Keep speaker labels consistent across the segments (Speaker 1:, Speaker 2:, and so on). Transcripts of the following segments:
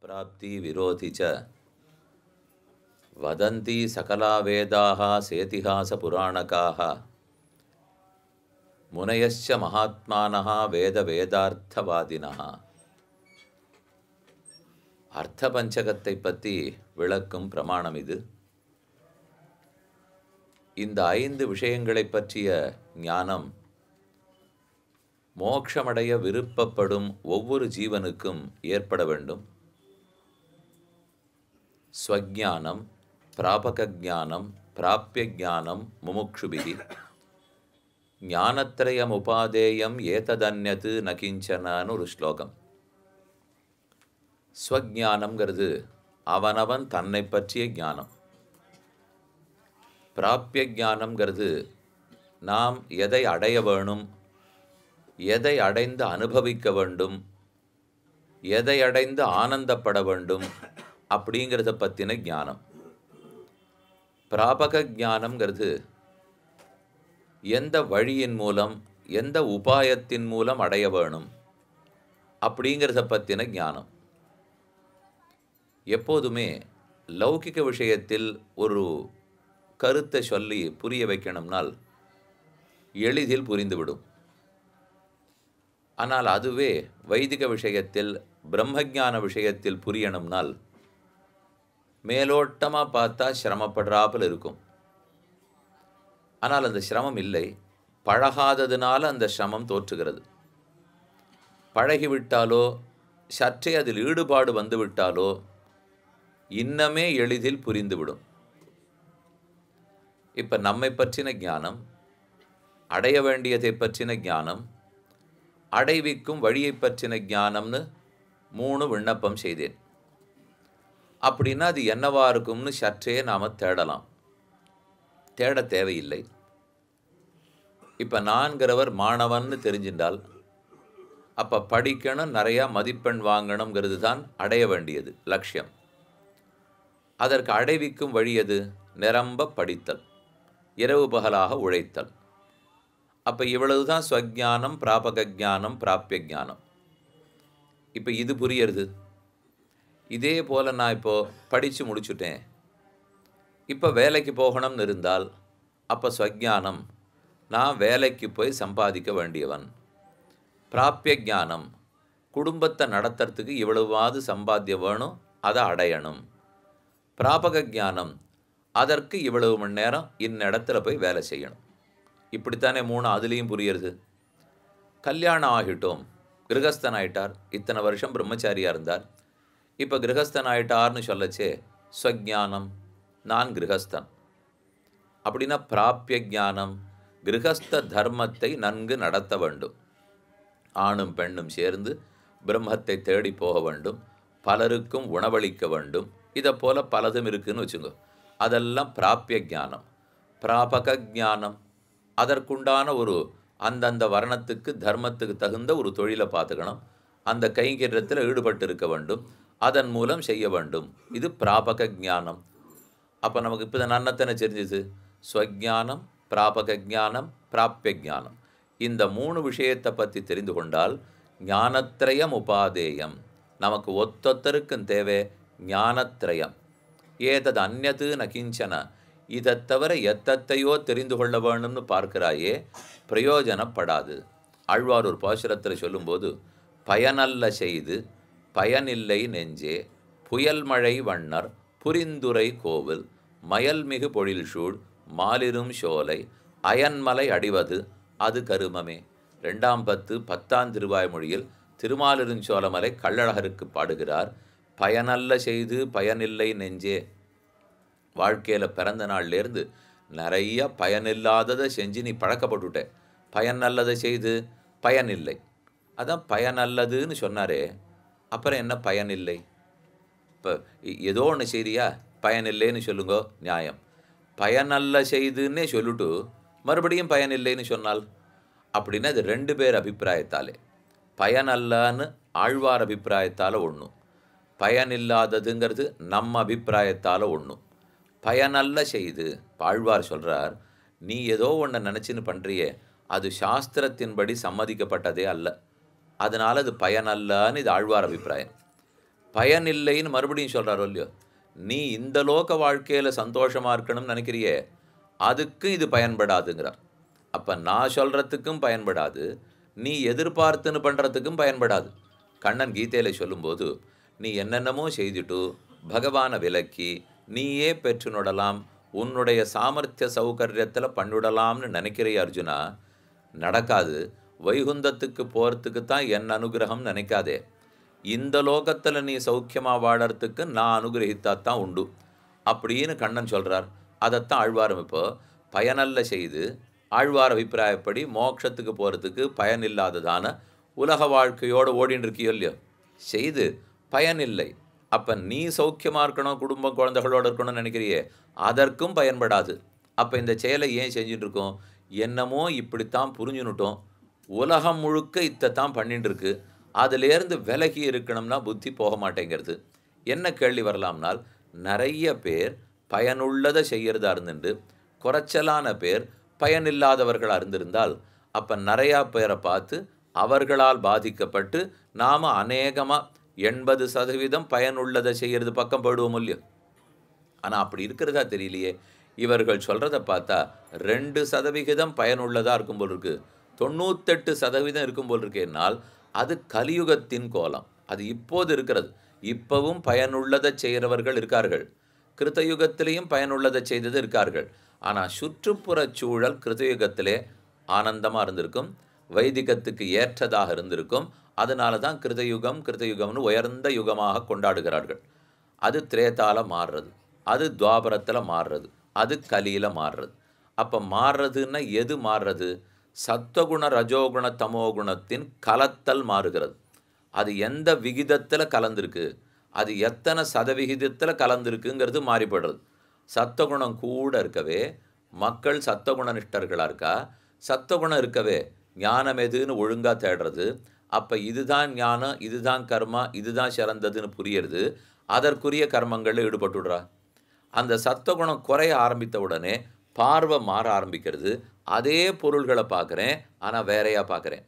Speaker 1: प्राप्ति विरोधि च वदन्ति सकला वेदाः सेतिहासपुराणकाः मुनयश्च महात्मानः வேதவேதார்த்தவாதினः அர்த்த பஞ்சகத்தை பற்றி விளக்கும் பிரமாணம் இது இந்த ஐந்து விஷயங்களை பற்றிய ஞானம் மோட்சமடைய விருப்பப்படும் ஒவ்வொரு ஜீவனுக்கும் ஏற்பட வேண்டும் ஸ்வஜானம் பிராபக ஜானம் பிராப்பிய ஜானம் முமுக்ஷுபிகி ஞானத்திரயம் உபாதேயம் ஏததன்யது நகிஞ்சனான்னு ஒரு ஸ்லோகம் ஸ்வஜானம்ங்கிறது அவனவன் தன்னை பற்றிய ஞானம் பிராப்பிய ஞானம்ங்கிறது நாம் எதை அடைய வேணும் எதை அடைந்து அனுபவிக்க வேண்டும் எதை அடைந்து ஆனந்தப்பட வேண்டும் அப்படிங்கிறத பற்றின ஞானம் பிராபக ஞானம்ங்கிறது எந்த வழியின் மூலம் எந்த உபாயத்தின் மூலம் அடைய வேணும் அப்படிங்கிறத பற்றின ஞானம் எப்போதுமே லௌகிக விஷயத்தில் ஒரு கருத்தை சொல்லி புரிய வைக்கணும்னால் எளிதில் புரிந்துவிடும் ஆனால் அதுவே வைதிக விஷயத்தில் பிரம்மஜான விஷயத்தில் புரியணும்னால் மேலோட்டமாக பார்த்தா சிரமப்படுறாப்பில் இருக்கும் ஆனால் அந்த சிரமம் இல்லை பழகாததுனால அந்த சிரமம் தோற்றுகிறது பழகிவிட்டாலோ சற்றே அதில் ஈடுபாடு வந்துவிட்டாலோ இன்னமே எளிதில் புரிந்துவிடும் இப்போ நம்மை பற்றின ஞானம் அடைய வேண்டியதை பற்றின ஞானம் அடைவிக்கும் வழியை பற்றின ஞானம்னு மூணு விண்ணப்பம் செய்தேன் அப்படின்னா அது என்னவா இருக்கும்னு சற்றே நாம் தேடலாம் தேட தேவையில்லை இப்போ நான்கிறவர் மாணவன்னு தெரிஞ்சின்றால் அப்போ படிக்கணும் நிறையா மதிப்பெண் வாங்கணுங்கிறது தான் அடைய வேண்டியது லட்சியம் அதற்கு அடைவிக்கும் வழி எது நிரம்ப படித்தல் இரவு பகலாக உழைத்தல் அப்போ இவ்வளவு தான் ஸ்வஜானம் பிராபக ஜானம் பிராப்பிய ஜானம் இப்போ இது புரியறது இதே போல் நான் இப்போது படித்து முடிச்சுட்டேன் இப்போ வேலைக்கு போகணும்னு இருந்தால் அப்போ ஸ்வஜானம் நான் வேலைக்கு போய் சம்பாதிக்க வேண்டியவன் பிராப்பிய ஜானம் குடும்பத்தை நடத்துறதுக்கு இவ்வளவாவது சம்பாத்தியம் வேணும் அதை அடையணும் பிராபக ஜானம் அதற்கு இவ்வளவு மணி நேரம் இன்னிடத்துல போய் வேலை செய்யணும் இப்படித்தானே மூணு அதுலேயும் புரியுறது கல்யாணம் ஆகிட்டோம் கிரகஸ்தன் ஆயிட்டார் இத்தனை வருஷம் பிரம்மச்சாரியாக இருந்தார் இப்போ கிரகஸ்தன் ஆயிட்டார்னு சொல்லச்சே ஸ்வஜானம் நான் கிரகஸ்தன் அப்படின்னா பிராப்பிய ஜானம் கிரகஸ்த தர்மத்தை நன்கு நடத்த வேண்டும் ஆணும் பெண்ணும் சேர்ந்து பிரம்மத்தை தேடி போக வேண்டும் பலருக்கும் உணவளிக்க வேண்டும் இதை போல பலதும் இருக்குன்னு வச்சுங்க அதெல்லாம் பிராப்பிய ஜானம் பிராபக ஜானம் அதற்குண்டான ஒரு அந்தந்த வர்ணத்துக்கு தர்மத்துக்கு தகுந்த ஒரு தொழிலை பார்த்துக்கணும் அந்த கைங்கரியத்தில் ஈடுபட்டு இருக்க வேண்டும் அதன் மூலம் செய்ய வேண்டும் இது பிராபக ஜானம் அப்போ நமக்கு இப்போ நன்னத்தனை தெரிஞ்சுது ஸ்வஜானம் பிராபக ஜானம் பிராப்பிய ஜானம் இந்த மூணு விஷயத்தை பற்றி தெரிந்து கொண்டால் ஞானத்திரயம் உபாதேயம் நமக்கு ஒத்தொத்தருக்கும் தேவை ஞானத்திரயம் ஏதது அந்நது நகிஞ்சன இதை தவிர எத்தத்தையோ தெரிந்து கொள்ள வேணும்னு பார்க்கிறாயே பிரயோஜனப்படாது ஆழ்வார் ஒரு பாசுரத்தில் சொல்லும்போது பயனல்ல செய்து பயனில்லை நெஞ்சே புயல் மழை வண்ணர் புரிந்துரை கோவில் மயல்மிகு பொழில்சூழ் மாலிரும் சோலை அயன்மலை அடிவது அது கருமமே ரெண்டாம் பத்து பத்தாம் திருவாய்மொழியில் திருமாலிருஞ்சோலமலை கள்ளழகருக்கு பாடுகிறார் பயனல்ல செய்து பயனில்லை நெஞ்சே வாழ்க்கையில் பிறந்த நாள்லேருந்து நிறைய பயனில்லாததை செஞ்சு நீ பழக்கப்பட்டுட்ட பயன் நல்லதை செய்து பயனில்லை அதான் பயனல்லதுன்னு சொன்னாரே அப்புறம் என்ன பயனில்லை இப்போ ஏதோ ஒன்று செய்தியா பயனில்லைன்னு சொல்லுங்க நியாயம் பயனல்ல செய்துன்னே சொல்லிட்டு மறுபடியும் பயனில்லைன்னு சொன்னால் அப்படின்னா அது ரெண்டு பேர் அபிப்பிராயத்தாலே பயனல்லன்னு ஆழ்வார் அபிப்பிராயத்தால் ஒன்று பயனில்லாததுங்கிறது நம்ம அபிப்பிராயத்தால் ஒன்று பயனல்ல செய்து ஆழ்வார் சொல்கிறார் நீ ஏதோ ஒன்றை நினச்சின்னு பண்ணுறியே அது சாஸ்திரத்தின்படி சம்மதிக்கப்பட்டதே அல்ல அதனால் அது பயனல்லன்னு இது ஆழ்வார் அபிப்பிராயம் பயனில்லைன்னு மறுபடியும் சொல்கிறாரோ இல்லையோ நீ இந்த லோக வாழ்க்கையில் சந்தோஷமாக இருக்கணும்னு நினைக்கிறியே அதுக்கு இது பயன்படாதுங்கிறார் அப்போ நான் சொல்கிறதுக்கும் பயன்படாது நீ எதிர்பார்த்துன்னு பண்ணுறதுக்கும் பயன்படாது கண்ணன் கீதையில் சொல்லும்போது நீ என்னென்னமோ செய்துட்டு பகவானை விலக்கி நீயே பெற்று நொடலாம் உன்னுடைய சாமர்த்திய சௌகரியத்தில் பண்ணிடலாம்னு நினைக்கிறிய அர்ஜுனா நடக்காது வைகுந்தத்துக்கு போகிறதுக்கு தான் என் அனுகிரகம் நினைக்காதே இந்த லோகத்தில் நீ சௌக்கியமாக வாழறதுக்கு நான் அனுகிரகித்தா தான் உண்டு அப்படின்னு கண்ணன் சொல்கிறார் அதைத்தான் ஆழ்வாரம் இப்போ பயனல்ல செய்து ஆழ்வார் அபிப்பிராயப்படி மோட்சத்துக்கு போகிறதுக்கு பயன் இல்லாததான உலக வாழ்க்கையோடு ஓடின்னு இருக்கியோ இல்லையோ செய்து பயனில்லை அப்போ நீ சௌக்கியமாக இருக்கணும் குடும்பம் குழந்தைகளோடு இருக்கணும்னு நினைக்கிறியே அதற்கும் பயன்படாது அப்போ இந்த செயலை ஏன் செஞ்சுட்டு இருக்கோம் என்னமோ இப்படித்தான் புரிஞ்சுனுட்டோம் உலகம் முழுக்க இத்தைத்தான் பண்ணிட்டு இருக்கு அதுலேருந்து விலகி இருக்கணும்னா புத்தி போக மாட்டேங்கிறது என்ன கேள்வி வரலாம்னால் நிறைய பேர் பயனுள்ளதை செய்யறதா இருந்துட்டு குறைச்சலான பேர் பயனில்லாதவர்களாக இருந்திருந்தால் அப்போ நிறையா பேரை பார்த்து அவர்களால் பாதிக்கப்பட்டு நாம் அநேகமாக எண்பது சதவீதம் பயனுள்ளதை செய்கிறது பக்கம் போயிடுவோம் இல்லையோ ஆனால் அப்படி இருக்கிறதா தெரியலையே இவர்கள் சொல்கிறத பார்த்தா ரெண்டு சதவிகிதம் பயனுள்ளதாக இருக்கும் போல் இருக்கு தொண்ணூத்தெட்டு சதவீதம் இருக்கும் போல் இருக்கேனால் அது கலியுகத்தின் கோலம் அது இப்போது இருக்கிறது இப்பவும் பயனுள்ளதை செய்கிறவர்கள் இருக்கார்கள் கிருத்தயுகத்திலையும் பயனுள்ளதை செய்தது இருக்கார்கள் ஆனால் சுற்றுப்புறச் சூழல் கிருத்தயுகத்திலே ஆனந்தமாக இருந்திருக்கும் வைதிகத்துக்கு ஏற்றதாக இருந்திருக்கும் அதனால தான் கிருதயுகம் கிருதயுகம்னு உயர்ந்த யுகமாக கொண்டாடுகிறார்கள் அது திரேதால மாறுறது அது துவாபரத்தில் மாறுறது அது கலியில் மாறுறது அப்போ மாறுறதுன்னா எது மாறுறது சத்வகுண ரஜோகுண தமோகுணத்தின் கலத்தல் மாறுகிறது அது எந்த விகிதத்தில் கலந்துருக்கு அது எத்தனை சதவிகிதத்தில் கலந்துருக்குங்கிறது மாறிப்படுறது சத்தகுணம் கூட இருக்கவே மக்கள் சத்தகுண நிஷ்டர்களாக இருக்கா சத்தகுணம் இருக்கவே ஞானம் எதுன்னு ஒழுங்காக தேடுறது அப்போ இதுதான் ஞானம் இதுதான் கர்மா இதுதான் சிறந்ததுன்னு புரியுறது அதற்குரிய கர்மங்களில் ஈடுபட்டுடுறா அந்த சத்தகுணம் குறைய ஆரம்பித்த உடனே பார்வை மாற ஆரம்பிக்கிறது அதே பொருள்களை பார்க்குறேன் ஆனால் வேறையாக பார்க்குறேன்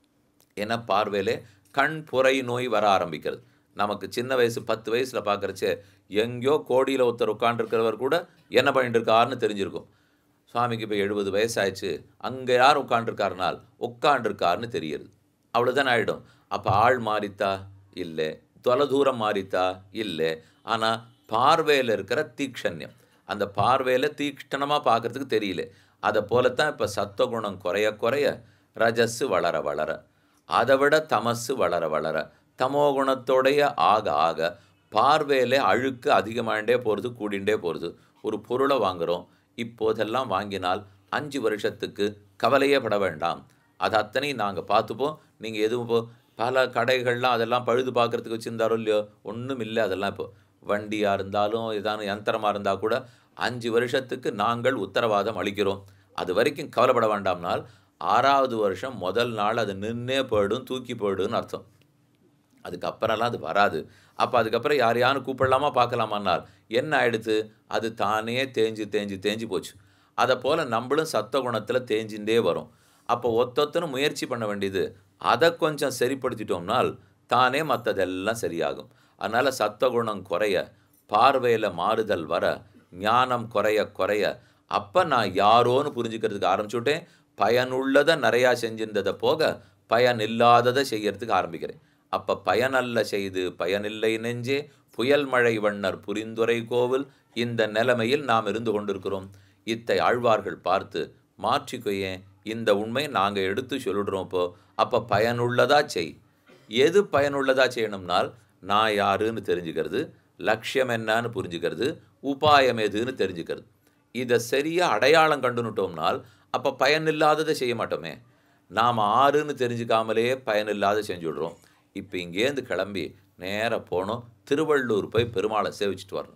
Speaker 1: ஏன்னா பார்வையிலே கண் புரை நோய் வர ஆரம்பிக்கிறது நமக்கு சின்ன வயசு பத்து வயசில் பார்க்குறச்சே எங்கேயோ கோடியில் ஒருத்தர் உட்காண்டிருக்கிறவர் கூட என்ன பண்ணிட்டு இருக்காருன்னு தெரிஞ்சிருக்கும் சுவாமிக்கு இப்போ எழுபது வயசாயிடுச்சு அங்கே யார் உட்காண்டிருக்காருனால் உட்காண்டிருக்காருன்னு தெரியுது அவ்வளோதான் ஆகிடும் அப்போ ஆள் மாறித்தா இல்லை தொலைதூரம் மாறித்தா இல்லை ஆனால் பார்வையில் இருக்கிற தீக்ஷண்யம் அந்த பார்வையில் தீக்ஷ்ணமாக பார்க்குறதுக்கு தெரியல அதை போலத்தான் இப்போ சத்துவகுணம் குறைய குறைய ரஜஸ்ஸு வளர வளர அதை விட தமசு வளர வளர தமோ குணத்தோடைய ஆக ஆக பார்வையில் அழுக்கு அதிகமாகிட்டே போகிறது கூடிண்டே போகிறது ஒரு பொருளை வாங்குகிறோம் இப்போதெல்லாம் வாங்கினால் அஞ்சு வருஷத்துக்கு கவலையே பட வேண்டாம் அது அத்தனையும் நாங்கள் பார்த்துப்போம் நீங்கள் எதுவும் இப்போ பல கடைகள்லாம் அதெல்லாம் பழுது பார்க்குறதுக்கு வச்சுருந்தாரோ இல்லையோ ஒன்றும் இல்லை அதெல்லாம் இப்போ வண்டியாக இருந்தாலும் ஏதான யந்திரமாக இருந்தால் கூட அஞ்சு வருஷத்துக்கு நாங்கள் உத்தரவாதம் அளிக்கிறோம் அது வரைக்கும் கவலைப்பட வேண்டாம்னால் ஆறாவது வருஷம் முதல் நாள் அது நின்னே போயிடும் தூக்கி போயிடும்னு அர்த்தம் அதுக்கப்புறம்லாம் அது வராது அப்போ அதுக்கப்புறம் யார் யாரும் கூப்பிடலாமா பார்க்கலாமான்னால் என்ன ஆயிடுத்து அது தானே தேஞ்சு தேஞ்சு தேஞ்சு போச்சு அதை போல் நம்மளும் சத்த குணத்தில் தேஞ்சுட்டே வரும் அப்போ ஒத்தொத்தனும் முயற்சி பண்ண வேண்டியது அதை கொஞ்சம் சரிப்படுத்திட்டோம்னால் தானே மற்றதெல்லாம் சரியாகும் அதனால் சத்தகுணம் குறைய பார்வையில் மாறுதல் வர ஞானம் குறைய குறைய அப்போ நான் யாரோன்னு புரிஞ்சுக்கிறதுக்கு ஆரம்பிச்சுட்டேன் பயனுள்ளதை நிறையா செஞ்சிருந்ததை போக பயன் இல்லாததை செய்யறதுக்கு ஆரம்பிக்கிறேன் அப்போ பயனல்ல செய்து பயனில்லை நெஞ்சே புயல் மழை வண்ணர் புரிந்துரை கோவில் இந்த நிலைமையில் நாம் இருந்து கொண்டிருக்கிறோம் இத்தை ஆழ்வார்கள் பார்த்து மாற்றிக்கொயேன் இந்த உண்மை நாங்கள் எடுத்து சொல்லிடுறோம் இப்போ அப்போ பயனுள்ளதா செய் எது பயனுள்ளதா செய்யணும்னால் நான் யாருன்னு தெரிஞ்சுக்கிறது லட்சியம் என்னன்னு புரிஞ்சுக்கிறது உபாயம் எதுன்னு தெரிஞ்சுக்கிறது இதை சரியாக அடையாளம் கண்டுனுட்டோம்னால் அப்போ பயனில்லாததை செய்ய மாட்டோமே நாம் ஆறுன்னு தெரிஞ்சுக்காமலே பயனில்லாத செஞ்சு விடுறோம் இப்போ இங்கேருந்து கிளம்பி நேராக போனோம் திருவள்ளூர் போய் பெருமாளை சேவிச்சுட்டு வரணும்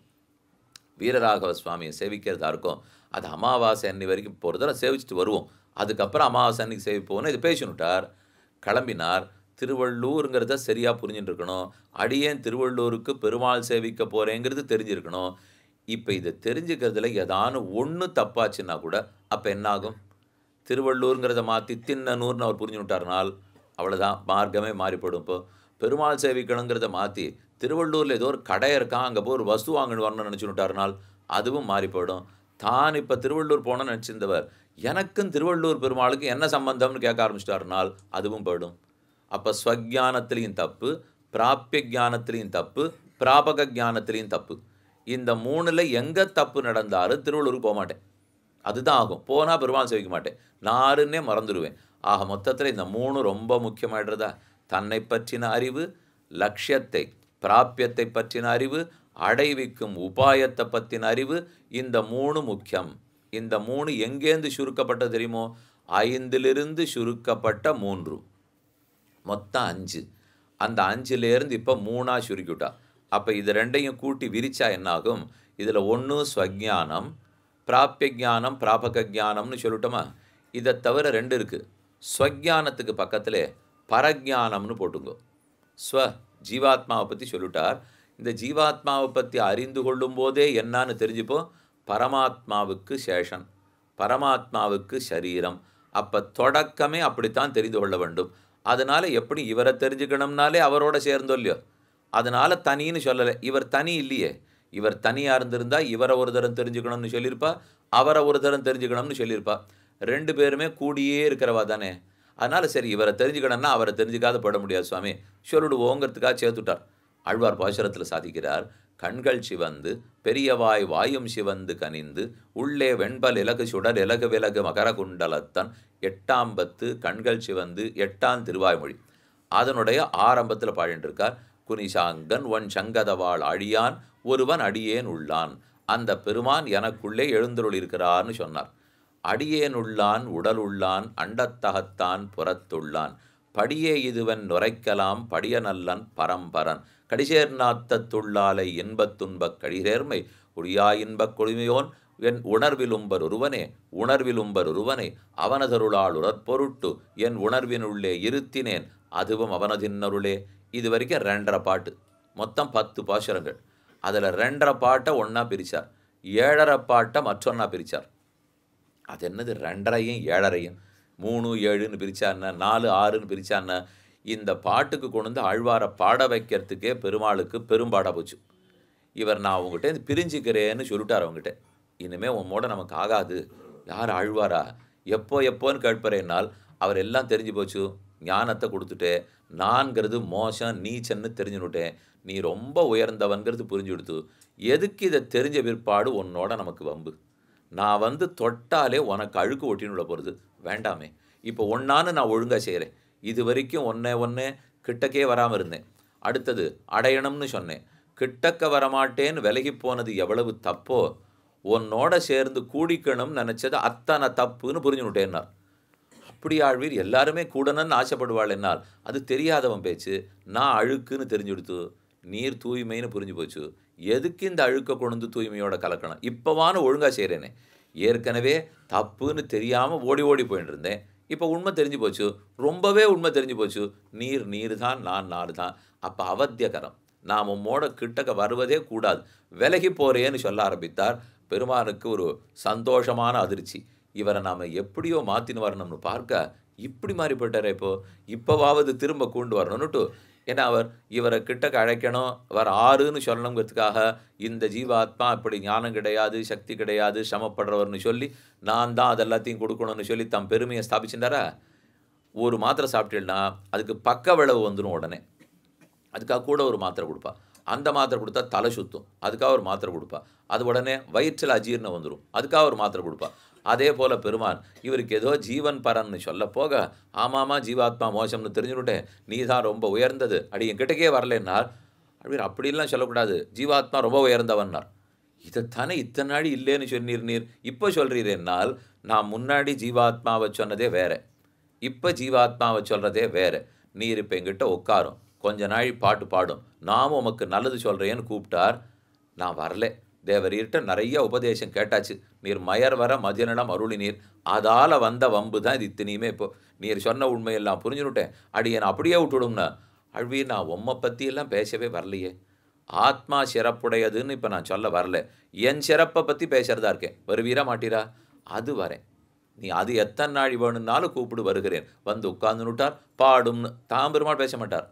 Speaker 1: வீரராகவ சுவாமியை சேவிக்கிறதா இருக்கும் அது அமாவாசை அன்னி வரைக்கும் போகிறதால சேவிச்சுட்டு வருவோம் அதுக்கப்புறம் அமாவாசை அன்னைக்கு சேவிப்போன்னு இது பேசினுட்டார் கிளம்பினார் திருவள்ளூருங்கிறத சரியாக புரிஞ்சுட்டு இருக்கணும் அடியேன் திருவள்ளூருக்கு பெருமாள் சேவிக்க போகிறேங்கிறது தெரிஞ்சிருக்கணும் இப்போ இதை தெரிஞ்சுக்கிறதுல ஏதானு ஒன்று தப்பாச்சுன்னா கூட அப்போ என்னாகும் திருவள்ளூருங்கிறத மாற்றி தின்னனூர்னு அவர் புரிஞ்சு விட்டார்னால் அவ்வளோதான் மார்க்கமே மாறிப்படும் இப்போ பெருமாள் சேவிக்கணுங்கிறத மாற்றி திருவள்ளூரில் ஏதோ ஒரு கடை இருக்கான் அங்கே போய் ஒரு வஸ்து வாங்கணும் வரணும்னு நினச்சுட்டாருனால் அதுவும் மாறி போயிடும் தான் இப்போ திருவள்ளூர் போனோன்னு நினச்சிருந்தவர் எனக்கும் திருவள்ளூர் பெருமாளுக்கு என்ன சம்பந்தம்னு கேட்க ஆரம்பிச்சிட்டாருனால் அதுவும் போயிடும் அப்போ ஸ்வஜானத்துலேயும் தப்பு பிராப்பிய ஞானத்துலேயும் தப்பு பிராபக ஞானத்துலேயும் தப்பு இந்த மூணில் எங்கே தப்பு நடந்தாலும் திருவள்ளூருக்கு போக மாட்டேன் அதுதான் ஆகும் போனால் பெருமாள் சேவிக்க மாட்டேன் நாருன்னே மறந்துடுவேன் ஆக மொத்தத்தில் இந்த மூணு ரொம்ப முக்கியமாயிடுறதா தன்னை பற்றின அறிவு லட்சியத்தை பிராப்பியத்தை பற்றின அறிவு அடைவிக்கும் உபாயத்தை பற்றின அறிவு இந்த மூணு முக்கியம் இந்த மூணு எங்கேருந்து சுருக்கப்பட்ட தெரியுமோ ஐந்திலிருந்து சுருக்கப்பட்ட மூன்று மொத்தம் அஞ்சு அந்த அஞ்சுலேருந்து இப்போ மூணாக சுருக்கிவிட்டா அப்போ இது ரெண்டையும் கூட்டி விரிச்சா என்னாகும் இதில் ஒன்று ஸ்வஜானம் பிராப்பிய ஜானம் பிராபக ஜானம்னு சொல்லட்டோமா இதை தவிர ரெண்டு இருக்குது ஸ்வஜானத்துக்கு பக்கத்தில் பரஜானம்னு போட்டுங்கோ ஸ்வ ஜீவாத்மாவை பற்றி சொல்லிட்டார் இந்த ஜீவாத்மாவை பற்றி அறிந்து கொள்ளும் போதே என்னான்னு தெரிஞ்சுப்போம் பரமாத்மாவுக்கு சேஷன் பரமாத்மாவுக்கு சரீரம் அப்போ தொடக்கமே அப்படித்தான் தெரிந்து கொள்ள வேண்டும் அதனால் எப்படி இவரை தெரிஞ்சுக்கணும்னாலே அவரோட சேர்ந்தோ இல்லையோ அதனால் தனின்னு சொல்லலை இவர் தனி இல்லையே இவர் தனியாக இருந்திருந்தா இவரை ஒரு தரம் தெரிஞ்சுக்கணும்னு சொல்லியிருப்பா அவரை ஒரு தரம் தெரிஞ்சுக்கணும்னு சொல்லியிருப்பா ரெண்டு பேருமே கூடியே இருக்கிறவா தானே அதனால் சரி இவரை தெரிஞ்சுக்கணும்னா அவரை தெரிஞ்சுக்காத பட முடியாது சுவாமி சொல்லிடுவோங்கிறதுக்காக சேர்த்துட்டார் ஆழ்வார் பாசுரத்தில் சாதிக்கிறார் கண்கள் சிவந்து பெரியவாய் வாயும் சிவந்து கனிந்து உள்ளே வெண்பல் இலகு சுடர் இலகு விலகு மகர குண்டலத்தன் எட்டாம் பத்து கண்கள் சிவந்து எட்டாம் திருவாய்மொழி அதனுடைய ஆரம்பத்தில் பாடிட்டு இருக்கார் குனிசாங்கன் ஒன் சங்கதவாள் அழியான் ஒருவன் அடியேன் உள்ளான் அந்த பெருமான் எனக்குள்ளே எழுந்தருள் இருக்கிறார்னு சொன்னார் அடியேன் உள்ளான் உடல் உள்ளான் அண்டத்தகத்தான் புறத்துள்ளான் படியே இதுவன் நுரைக்கலாம் படிய நல்லன் பரம்பரன் கடிசேர் நாத்தத்துள்ளாலை இன்பத் துன்பக் கடிசேர்மை உடியா இன்பக் கொழுமையோன் என் உணர்விலும்பர் ஒருவனே உணர்விலும்பர் ஒருவனை அவனதருளால் உடற்பொருட்டு என் உணர்வினுள்ளே இருத்தினேன் அதுவும் அவனதின்னருளே இது வரைக்கும் ரெண்டரை பாட்டு மொத்தம் பத்து பாசுரங்கள் அதில் ரெண்டரை பாட்டை ஒன்றா பிரித்தார் ஏழரை பாட்டை மற்றொன்னா பிரித்தார் அது என்னது ரெண்டரையும் ஏழரையும் மூணு ஏழுன்னு பிரிச்சான்னா நாலு ஆறுன்னு பிரிச்சான்னா இந்த பாட்டுக்கு கொண்டு வந்து ஆழ்வாரை பாட வைக்கிறதுக்கே பெருமாளுக்கு பெரும்பாடாக போச்சு இவர் நான் அவங்ககிட்ட பிரிஞ்சுக்கிறேன்னு சொல்லிட்டார் அவங்ககிட்ட இனிமேல் உம்மோட நமக்கு ஆகாது யார் ஆழ்வாரா எப்போ எப்போன்னு கேட்பறேன்னால் அவர் எல்லாம் தெரிஞ்சு போச்சு ஞானத்தை கொடுத்துட்டு நான்கிறது மோசம் நீச்சன்னு தெரிஞ்சுனுட்டேன் நீ ரொம்ப உயர்ந்தவன்கிறது புரிஞ்சு கொடுத்து எதுக்கு இதை தெரிஞ்ச பிற்பாடு உன்னோட நமக்கு வம்பு நான் வந்து தொட்டாலே உனக்கு அழுக்கு ஒட்டினுள்ள போகிறது வேண்டாமே இப்போ ஒன்றான்னு நான் ஒழுங்காக செய்கிறேன் இது வரைக்கும் ஒன்றே ஒன்றே கிட்டக்கே வராமல் இருந்தேன் அடுத்தது அடையணும்னு சொன்னேன் கிட்டக்க வரமாட்டேன்னு விலகி போனது எவ்வளவு தப்போ உன்னோட சேர்ந்து கூடிக்கணும்னு நினச்சது அத்தனை தப்புன்னு புரிஞ்சுனுட்டேன்னார் அப்படி ஆழ்வீர் எல்லாருமே கூடணும்னு ஆசைப்படுவாள் என்னால் அது தெரியாதவன் பேச்சு நான் அழுக்குன்னு தெரிஞ்சு கொடுத்து நீர் தூய்மைன்னு புரிஞ்சு போச்சு எதுக்கு இந்த அழுக்க கொண்டு தூய்மையோட கலக்கணும் இப்போவான ஒழுங்காக செய்கிறேனே ஏற்கனவே தப்புன்னு தெரியாமல் ஓடி ஓடி போயிட்டு இருந்தேன் இப்போ உண்மை தெரிஞ்சு போச்சு ரொம்பவே உண்மை தெரிஞ்சு போச்சு நீர் நீர் தான் நான் நார் தான் அப்போ அவத்தியகரம் நாம் உம்மோட கிட்டக்க வருவதே கூடாது விலகி போறேன்னு சொல்ல ஆரம்பித்தார் பெருமானுக்கு ஒரு சந்தோஷமான அதிர்ச்சி இவரை நாம் எப்படியோ மாற்றின்னு வரணும்னு பார்க்க இப்படி மாறிப்பட்டாரே இப்போ இப்போவாவது திரும்ப கூண்டு வரணும்னுட்டு ஏன்னா அவர் இவரை கிட்டக்க அழைக்கணும் அவர் ஆறுன்னு சொல்லணுங்கிறதுக்காக இந்த ஜீவாத்மா இப்படி ஞானம் கிடையாது சக்தி கிடையாது சிரமப்படுறவர்னு சொல்லி நான் தான் அதெல்லாத்தையும் கொடுக்கணும்னு சொல்லி தம் பெருமையை ஸ்தாபிச்சுட்டாரா ஒரு மாத்திரை சாப்பிட்டேன்னா அதுக்கு பக்க விளைவு வந்துடும் உடனே அதுக்காக கூட ஒரு மாத்திரை கொடுப்பா அந்த மாத்திரை கொடுத்தா தலை சுத்தும் அதுக்காக ஒரு மாத்திரை கொடுப்பா அது உடனே வயிற்றில் அஜீர்ணம் வந்துடும் அதுக்காக ஒரு மாத்திரை கொடுப்பா அதே போல் பெருமான் இவருக்கு ஏதோ ஜீவன் பரன்னு சொல்ல போக ஆமாமா ஜீவாத்மா மோசம்னு தெரிஞ்சுக்கிட்டேன் நீ தான் ரொம்ப உயர்ந்தது அடி என் கிட்டக்கே வரலன்னார் அப்படி அப்படிலாம் சொல்லக்கூடாது ஜீவாத்மா ரொம்ப உயர்ந்தவன்னார் இதைத்தானே இத்தனை நாடி இல்லைன்னு சொன்னீர் நீர் இப்போ சொல்கிறீரென்னால் நான் முன்னாடி ஜீவாத்மாவை சொன்னதே வேற இப்போ ஜீவாத்மாவை சொல்கிறதே வேற நீர் இப்போ எங்கிட்ட உட்காரும் கொஞ்ச நாள் பாட்டு பாடும் நாமும் உமக்கு நல்லது சொல்கிறேன்னு கூப்பிட்டார் நான் வரல தேவரீர்கிட்ட நிறைய உபதேசம் கேட்டாச்சு நீர் மயர் வர மதியனிடம் அருளி நீர் அதால் வந்த வம்பு தான் இது இத்தனையுமே இப்போ நீர் சொன்ன உண்மையெல்லாம் புரிஞ்சுனுட்டேன் அடியை நான் அப்படியே விட்டுடும்னா அழ்வி நான் உம்மை பற்றியெல்லாம் பேசவே வரலையே ஆத்மா சிறப்புடையதுன்னு இப்போ நான் சொல்ல வரல என் சிறப்பை பற்றி பேசுகிறதா இருக்கேன் வருவீரா மாட்டீரா அது வரேன் நீ அது எத்தனை நாள் வேணும்னாலும் கூப்பிடு வருகிறேன் வந்து உட்கார்ந்துனுட்டார் பாடும்னு தாம் பெருமாள் பேச மாட்டார்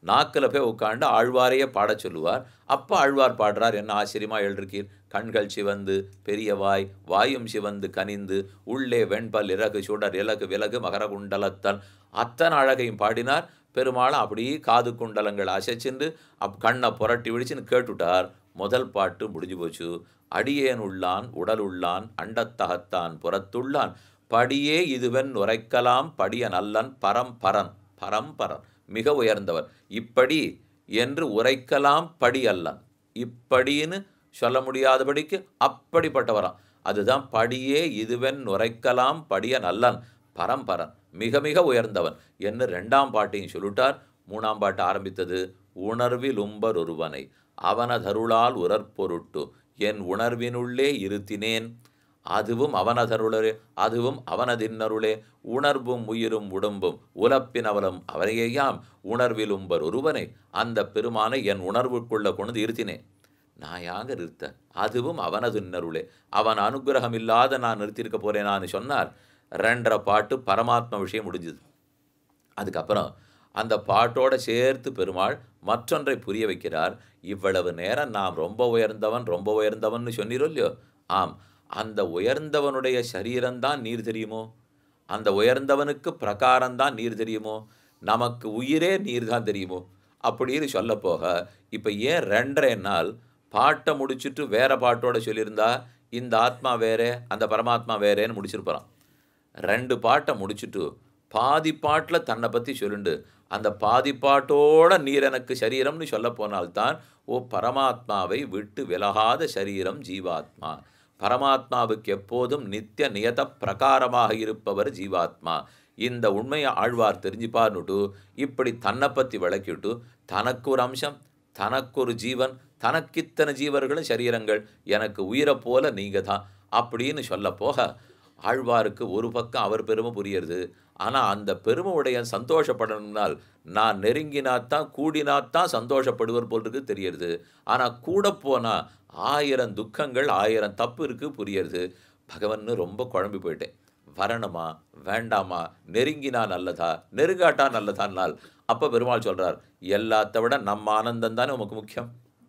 Speaker 1: நாக்கில் போய் உட்காந்து ஆழ்வாரையே பாடச் சொல்லுவார் அப்போ ஆழ்வார் பாடுறார் என்ன ஆச்சரியமா எழுதிருக்கீர் கண்கள் சிவந்து பெரிய வாய் வாயும் சிவந்து கனிந்து உள்ளே வெண்பல் இறகு சுடர் இலகு விலகு மகர குண்டலத்தன் அத்தனை அழகையும் பாடினார் பெருமாளும் அப்படியே காது குண்டலங்கள் அசைச்சின்று அப் கண்ணை புரட்டி விழிச்சுன்னு கேட்டுட்டார் முதல் பாட்டு முடிஞ்சு போச்சு அடியேன் உள்ளான் உடல் உள்ளான் அண்டத்தகத்தான் புறத்துள்ளான் படியே இதுவென் உரைக்கலாம் படிய நல்லன் பரம்பரன் பரம்பரன் மிக உயர்ந்தவர் இப்படி என்று உரைக்கலாம் படி அல்லன் இப்படின்னு சொல்ல முடியாதபடிக்கு அப்படிப்பட்டவராம் அதுதான் படியே இதுவென் உரைக்கலாம் படிய நல்லன் பரம்பரன் மிக மிக உயர்ந்தவன் என்று ரெண்டாம் பாட்டையும் சொல்லிட்டார் மூணாம் பாட்டு ஆரம்பித்தது உணர்வில் உம்பர் ஒருவனை அவனதருளால் உரற்பொருட்டு என் உணர்வினுள்ளே இருத்தினேன் அதுவும் அவனதருளரே அதுவும் அவனதின்னருளே உணர்வும் உயிரும் உடம்பும் உலப்பினவலம் அவரையேயாம் உணர்வில் உம்பர் ஒருவனை அந்த பெருமானை என் உணர்வுக்குள்ள கொண்டு இருத்தினேன் நான் யாங்க நிறுத்த அதுவும் அவனது இன்னருளே அவன் அனுகிரகம் இல்லாத நான் நிறுத்தியிருக்க போறேனான்னு சொன்னார் ரெண்டரை பாட்டு பரமாத்ம விஷயம் முடிஞ்சுது அதுக்கப்புறம் அந்த பாட்டோட சேர்த்து பெருமாள் மற்றொன்றை புரிய வைக்கிறார் இவ்வளவு நேரம் நாம் ரொம்ப உயர்ந்தவன் ரொம்ப உயர்ந்தவன் சொன்னீரோ இல்லையோ ஆம் அந்த உயர்ந்தவனுடைய சரீரம்தான் நீர் தெரியுமோ அந்த உயர்ந்தவனுக்கு பிரகாரம்தான் நீர் தெரியுமோ நமக்கு உயிரே நீர் தான் தெரியுமோ அப்படின்னு சொல்ல போக இப்போ ஏன் ரெண்டரை நாள் பாட்டை முடிச்சுட்டு வேற பாட்டோட சொல்லியிருந்தா இந்த ஆத்மா வேறே அந்த பரமாத்மா வேறேன்னு முடிச்சிருப்பான் ரெண்டு பாட்டை முடிச்சுட்டு பாதி பாட்டில் தன்னை பற்றி சொல்லுண்டு அந்த பாதி பாட்டோட நீர் எனக்கு சரீரம்னு சொல்ல போனால்தான் ஓ பரமாத்மாவை விட்டு விலகாத சரீரம் ஜீவாத்மா பரமாத்மாவுக்கு எப்போதும் நித்திய நியத பிரகாரமாக இருப்பவர் ஜீவாத்மா இந்த உண்மையை ஆழ்வார் தெரிஞ்சுப்பார்னுட்டு இப்படி தன்னை பற்றி விளக்கிவிட்டு தனக்கு ஒரு அம்சம் தனக்கு ஒரு ஜீவன் தனக்கித்தனை ஜீவர்களும் சரீரங்கள் எனக்கு உயிரை போல நீங்கள் தான் அப்படின்னு சொல்ல போக ஆழ்வாருக்கு ஒரு பக்கம் அவர் பெருமை புரியுறது ஆனால் அந்த பெருமை உடைய சந்தோஷப்படணும்னால் நான் நெருங்கினாத்தான் கூடினாத்தான் சந்தோஷப்படுவர் போல் இருக்கு தெரியறது ஆனால் கூட போனால் ஆயிரம் துக்கங்கள் ஆயிரம் தப்பு இருக்கு புரியுறது பகவன்னு ரொம்ப குழம்பி போயிட்டேன் வரணுமா வேண்டாமா நெருங்கினா நல்லதா நெருங்காட்டா நல்லதான்னால் அப்போ பெருமாள் சொல்கிறார் எல்லாத்த விட நம்ம ஆனந்தம் தானே உமக்கு முக்கியம்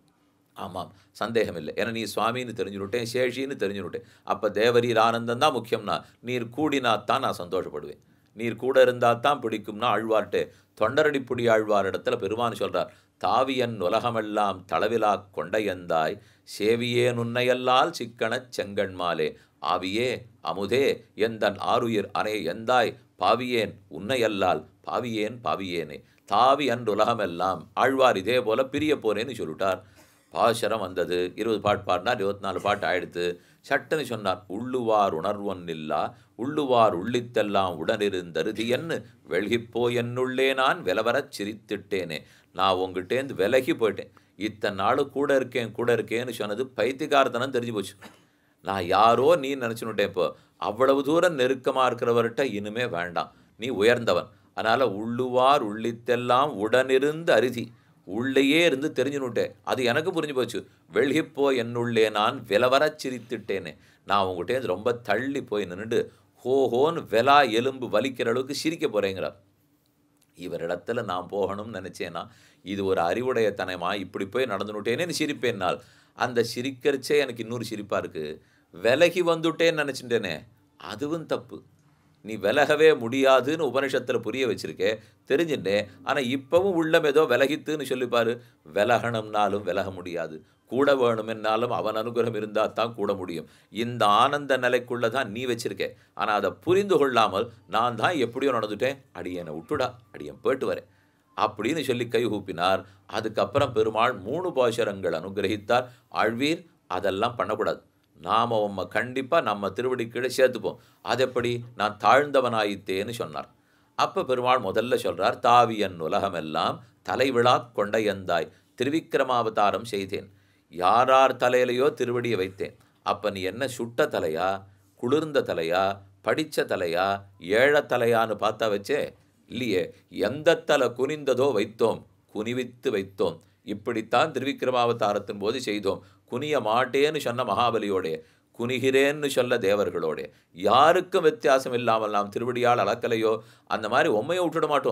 Speaker 1: ஆமாம் சந்தேகம் இல்லை ஏன்னா நீ சுவாமின்னு தெரிஞ்சுனுட்டேன் சேஷின்னு தெரிஞ்சுனுட்டேன் அப்போ தேவரீர் ஆனந்தம் தான் முக்கியம்னா நீர் கூடினாத்தான் நான் சந்தோஷப்படுவேன் நீர் கூட இருந்தால் தான் பிடிக்கும்னா ஆழ்வார்ட்டே தொண்டரடிப்புடி ஆழ்வார் இடத்துல பெருமான் சொல்கிறார் தாவியன் உலகமெல்லாம் தளவிலா கொண்டையந்தாய் சேவியே நுண்ணையல்லால் சிக்கனச் செங்கண்மாலே ஆவியே அமுதே எந்தன் ஆருயிர் அனே எந்தாய் பாவியேன் உன்னையல்லால் பாவியேன் பாவியேனே தாவி அன்று உலகமெல்லாம் ஆழ்வார் இதே போல பிரிய போறேன்னு சொல்லிட்டார் பாசரம் வந்தது இருபது பாட்டு பாடினார் இருபத்தி நாலு பாட்டு ஆயிடுத்து சட்டுன்னு சொன்னார் உள்ளுவார் உணர்வொன்னில்லா உள்ளுவார் உள்ளித்தெல்லாம் உடனிருந்தருதியன்னு வெள்கிப்போ என்னுள்ளே நான் விலவரச் சிரித்திட்டேனே நான் உங்ககிட்டேருந்து விலகி போயிட்டேன் இத்தனை நாள் கூட இருக்கேன் கூட இருக்கேன்னு சொன்னது பைத்தியகாரத்தனம் தெரிஞ்சு போச்சு நான் யாரோ நீ நினச்சுனுட்டேன் இப்போ அவ்வளவு தூரம் நெருக்கமாக இருக்கிறவர்கிட்ட இனிமே வேண்டாம் நீ உயர்ந்தவன் அதனால் உள்ளுவார் உள்ளித்தெல்லாம் உடனிருந்து அருதி உள்ளேயே இருந்து தெரிஞ்சுனுட்டேன் அது எனக்கு புரிஞ்சு போச்சு வெள்கிப்போ என்னுள்ளே நான் விலவரச் சிரித்துட்டேனே நான் உங்ககிட்டே ரொம்ப தள்ளி போய் நின்றுட்டு ஹோஹோன்னு வெலா எலும்பு வலிக்கிற அளவுக்கு சிரிக்க போகிறேங்கிறார் இவரிடத்துல நான் போகணும்னு நினச்சேன்னா இது ஒரு அறிவுடையத்தனமா இப்படி போய் நடந்துனுட்டேனே சிரிப்பேன்னால் அந்த சிரிக்கிறச்சே எனக்கு இன்னொரு சிரிப்பாக இருக்குது விலகி வந்துட்டேன்னு நினச்சிட்டேனே அதுவும் தப்பு நீ விலகவே முடியாதுன்னு உபனிஷத்தில் புரிய வச்சிருக்கே தெரிஞ்சுட்டேன் ஆனால் இப்போவும் உள்ளம் ஏதோ விலகித்துன்னு சொல்லிப்பாரு விலகணும்னாலும் விலக முடியாது கூட வேணுமென்னாலும் அவன் அனுகிரகம் இருந்தால் தான் கூட முடியும் இந்த ஆனந்த நிலைக்குள்ளே தான் நீ வச்சிருக்கே ஆனால் அதை புரிந்து கொள்ளாமல் நான் தான் எப்படியோ நடந்துட்டேன் அடியனை விட்டுடா அடியன் போயிட்டு வரேன் அப்படின்னு சொல்லி கை ஊப்பினார் அதுக்கப்புறம் பெருமாள் மூணு பாசுரங்கள் அனுகிரகித்தார் ஆழ்வீர் அதெல்லாம் பண்ணக்கூடாது நாம் உம்மை கண்டிப்பாக நம்ம திருவடி கீழே சேர்த்துப்போம் அது எப்படி நான் தாழ்ந்தவனாயித்தேன்னு சொன்னார் அப்போ பெருமாள் முதல்ல சொல்கிறார் தாவியன் உலகமெல்லாம் தலைவிழா கொண்டையந்தாய் திருவிக்கிரமாவதாரம் செய்தேன் யாரார் தலையிலையோ திருவடியை வைத்தேன் அப்போ நீ என்ன சுட்ட தலையா குளிர்ந்த தலையா படித்த தலையா ஏழ தலையான்னு பார்த்தா வச்சே இல்லையே எந்த தலை குனிந்ததோ வைத்தோம் குனிவித்து வைத்தோம் இப்படித்தான் திருவிக்கிரமாவதாரத்தின் போது செய்தோம் குனிய மாட்டேன்னு சொன்ன மகாபலியோடே குனிகிறேன்னு சொல்ல தேவர்களோடே யாருக்கும் வித்தியாசம் இல்லாமல் நாம் திருவடியால் அளக்கலையோ அந்த மாதிரி உண்மையை விட்டுட மாட்டோம்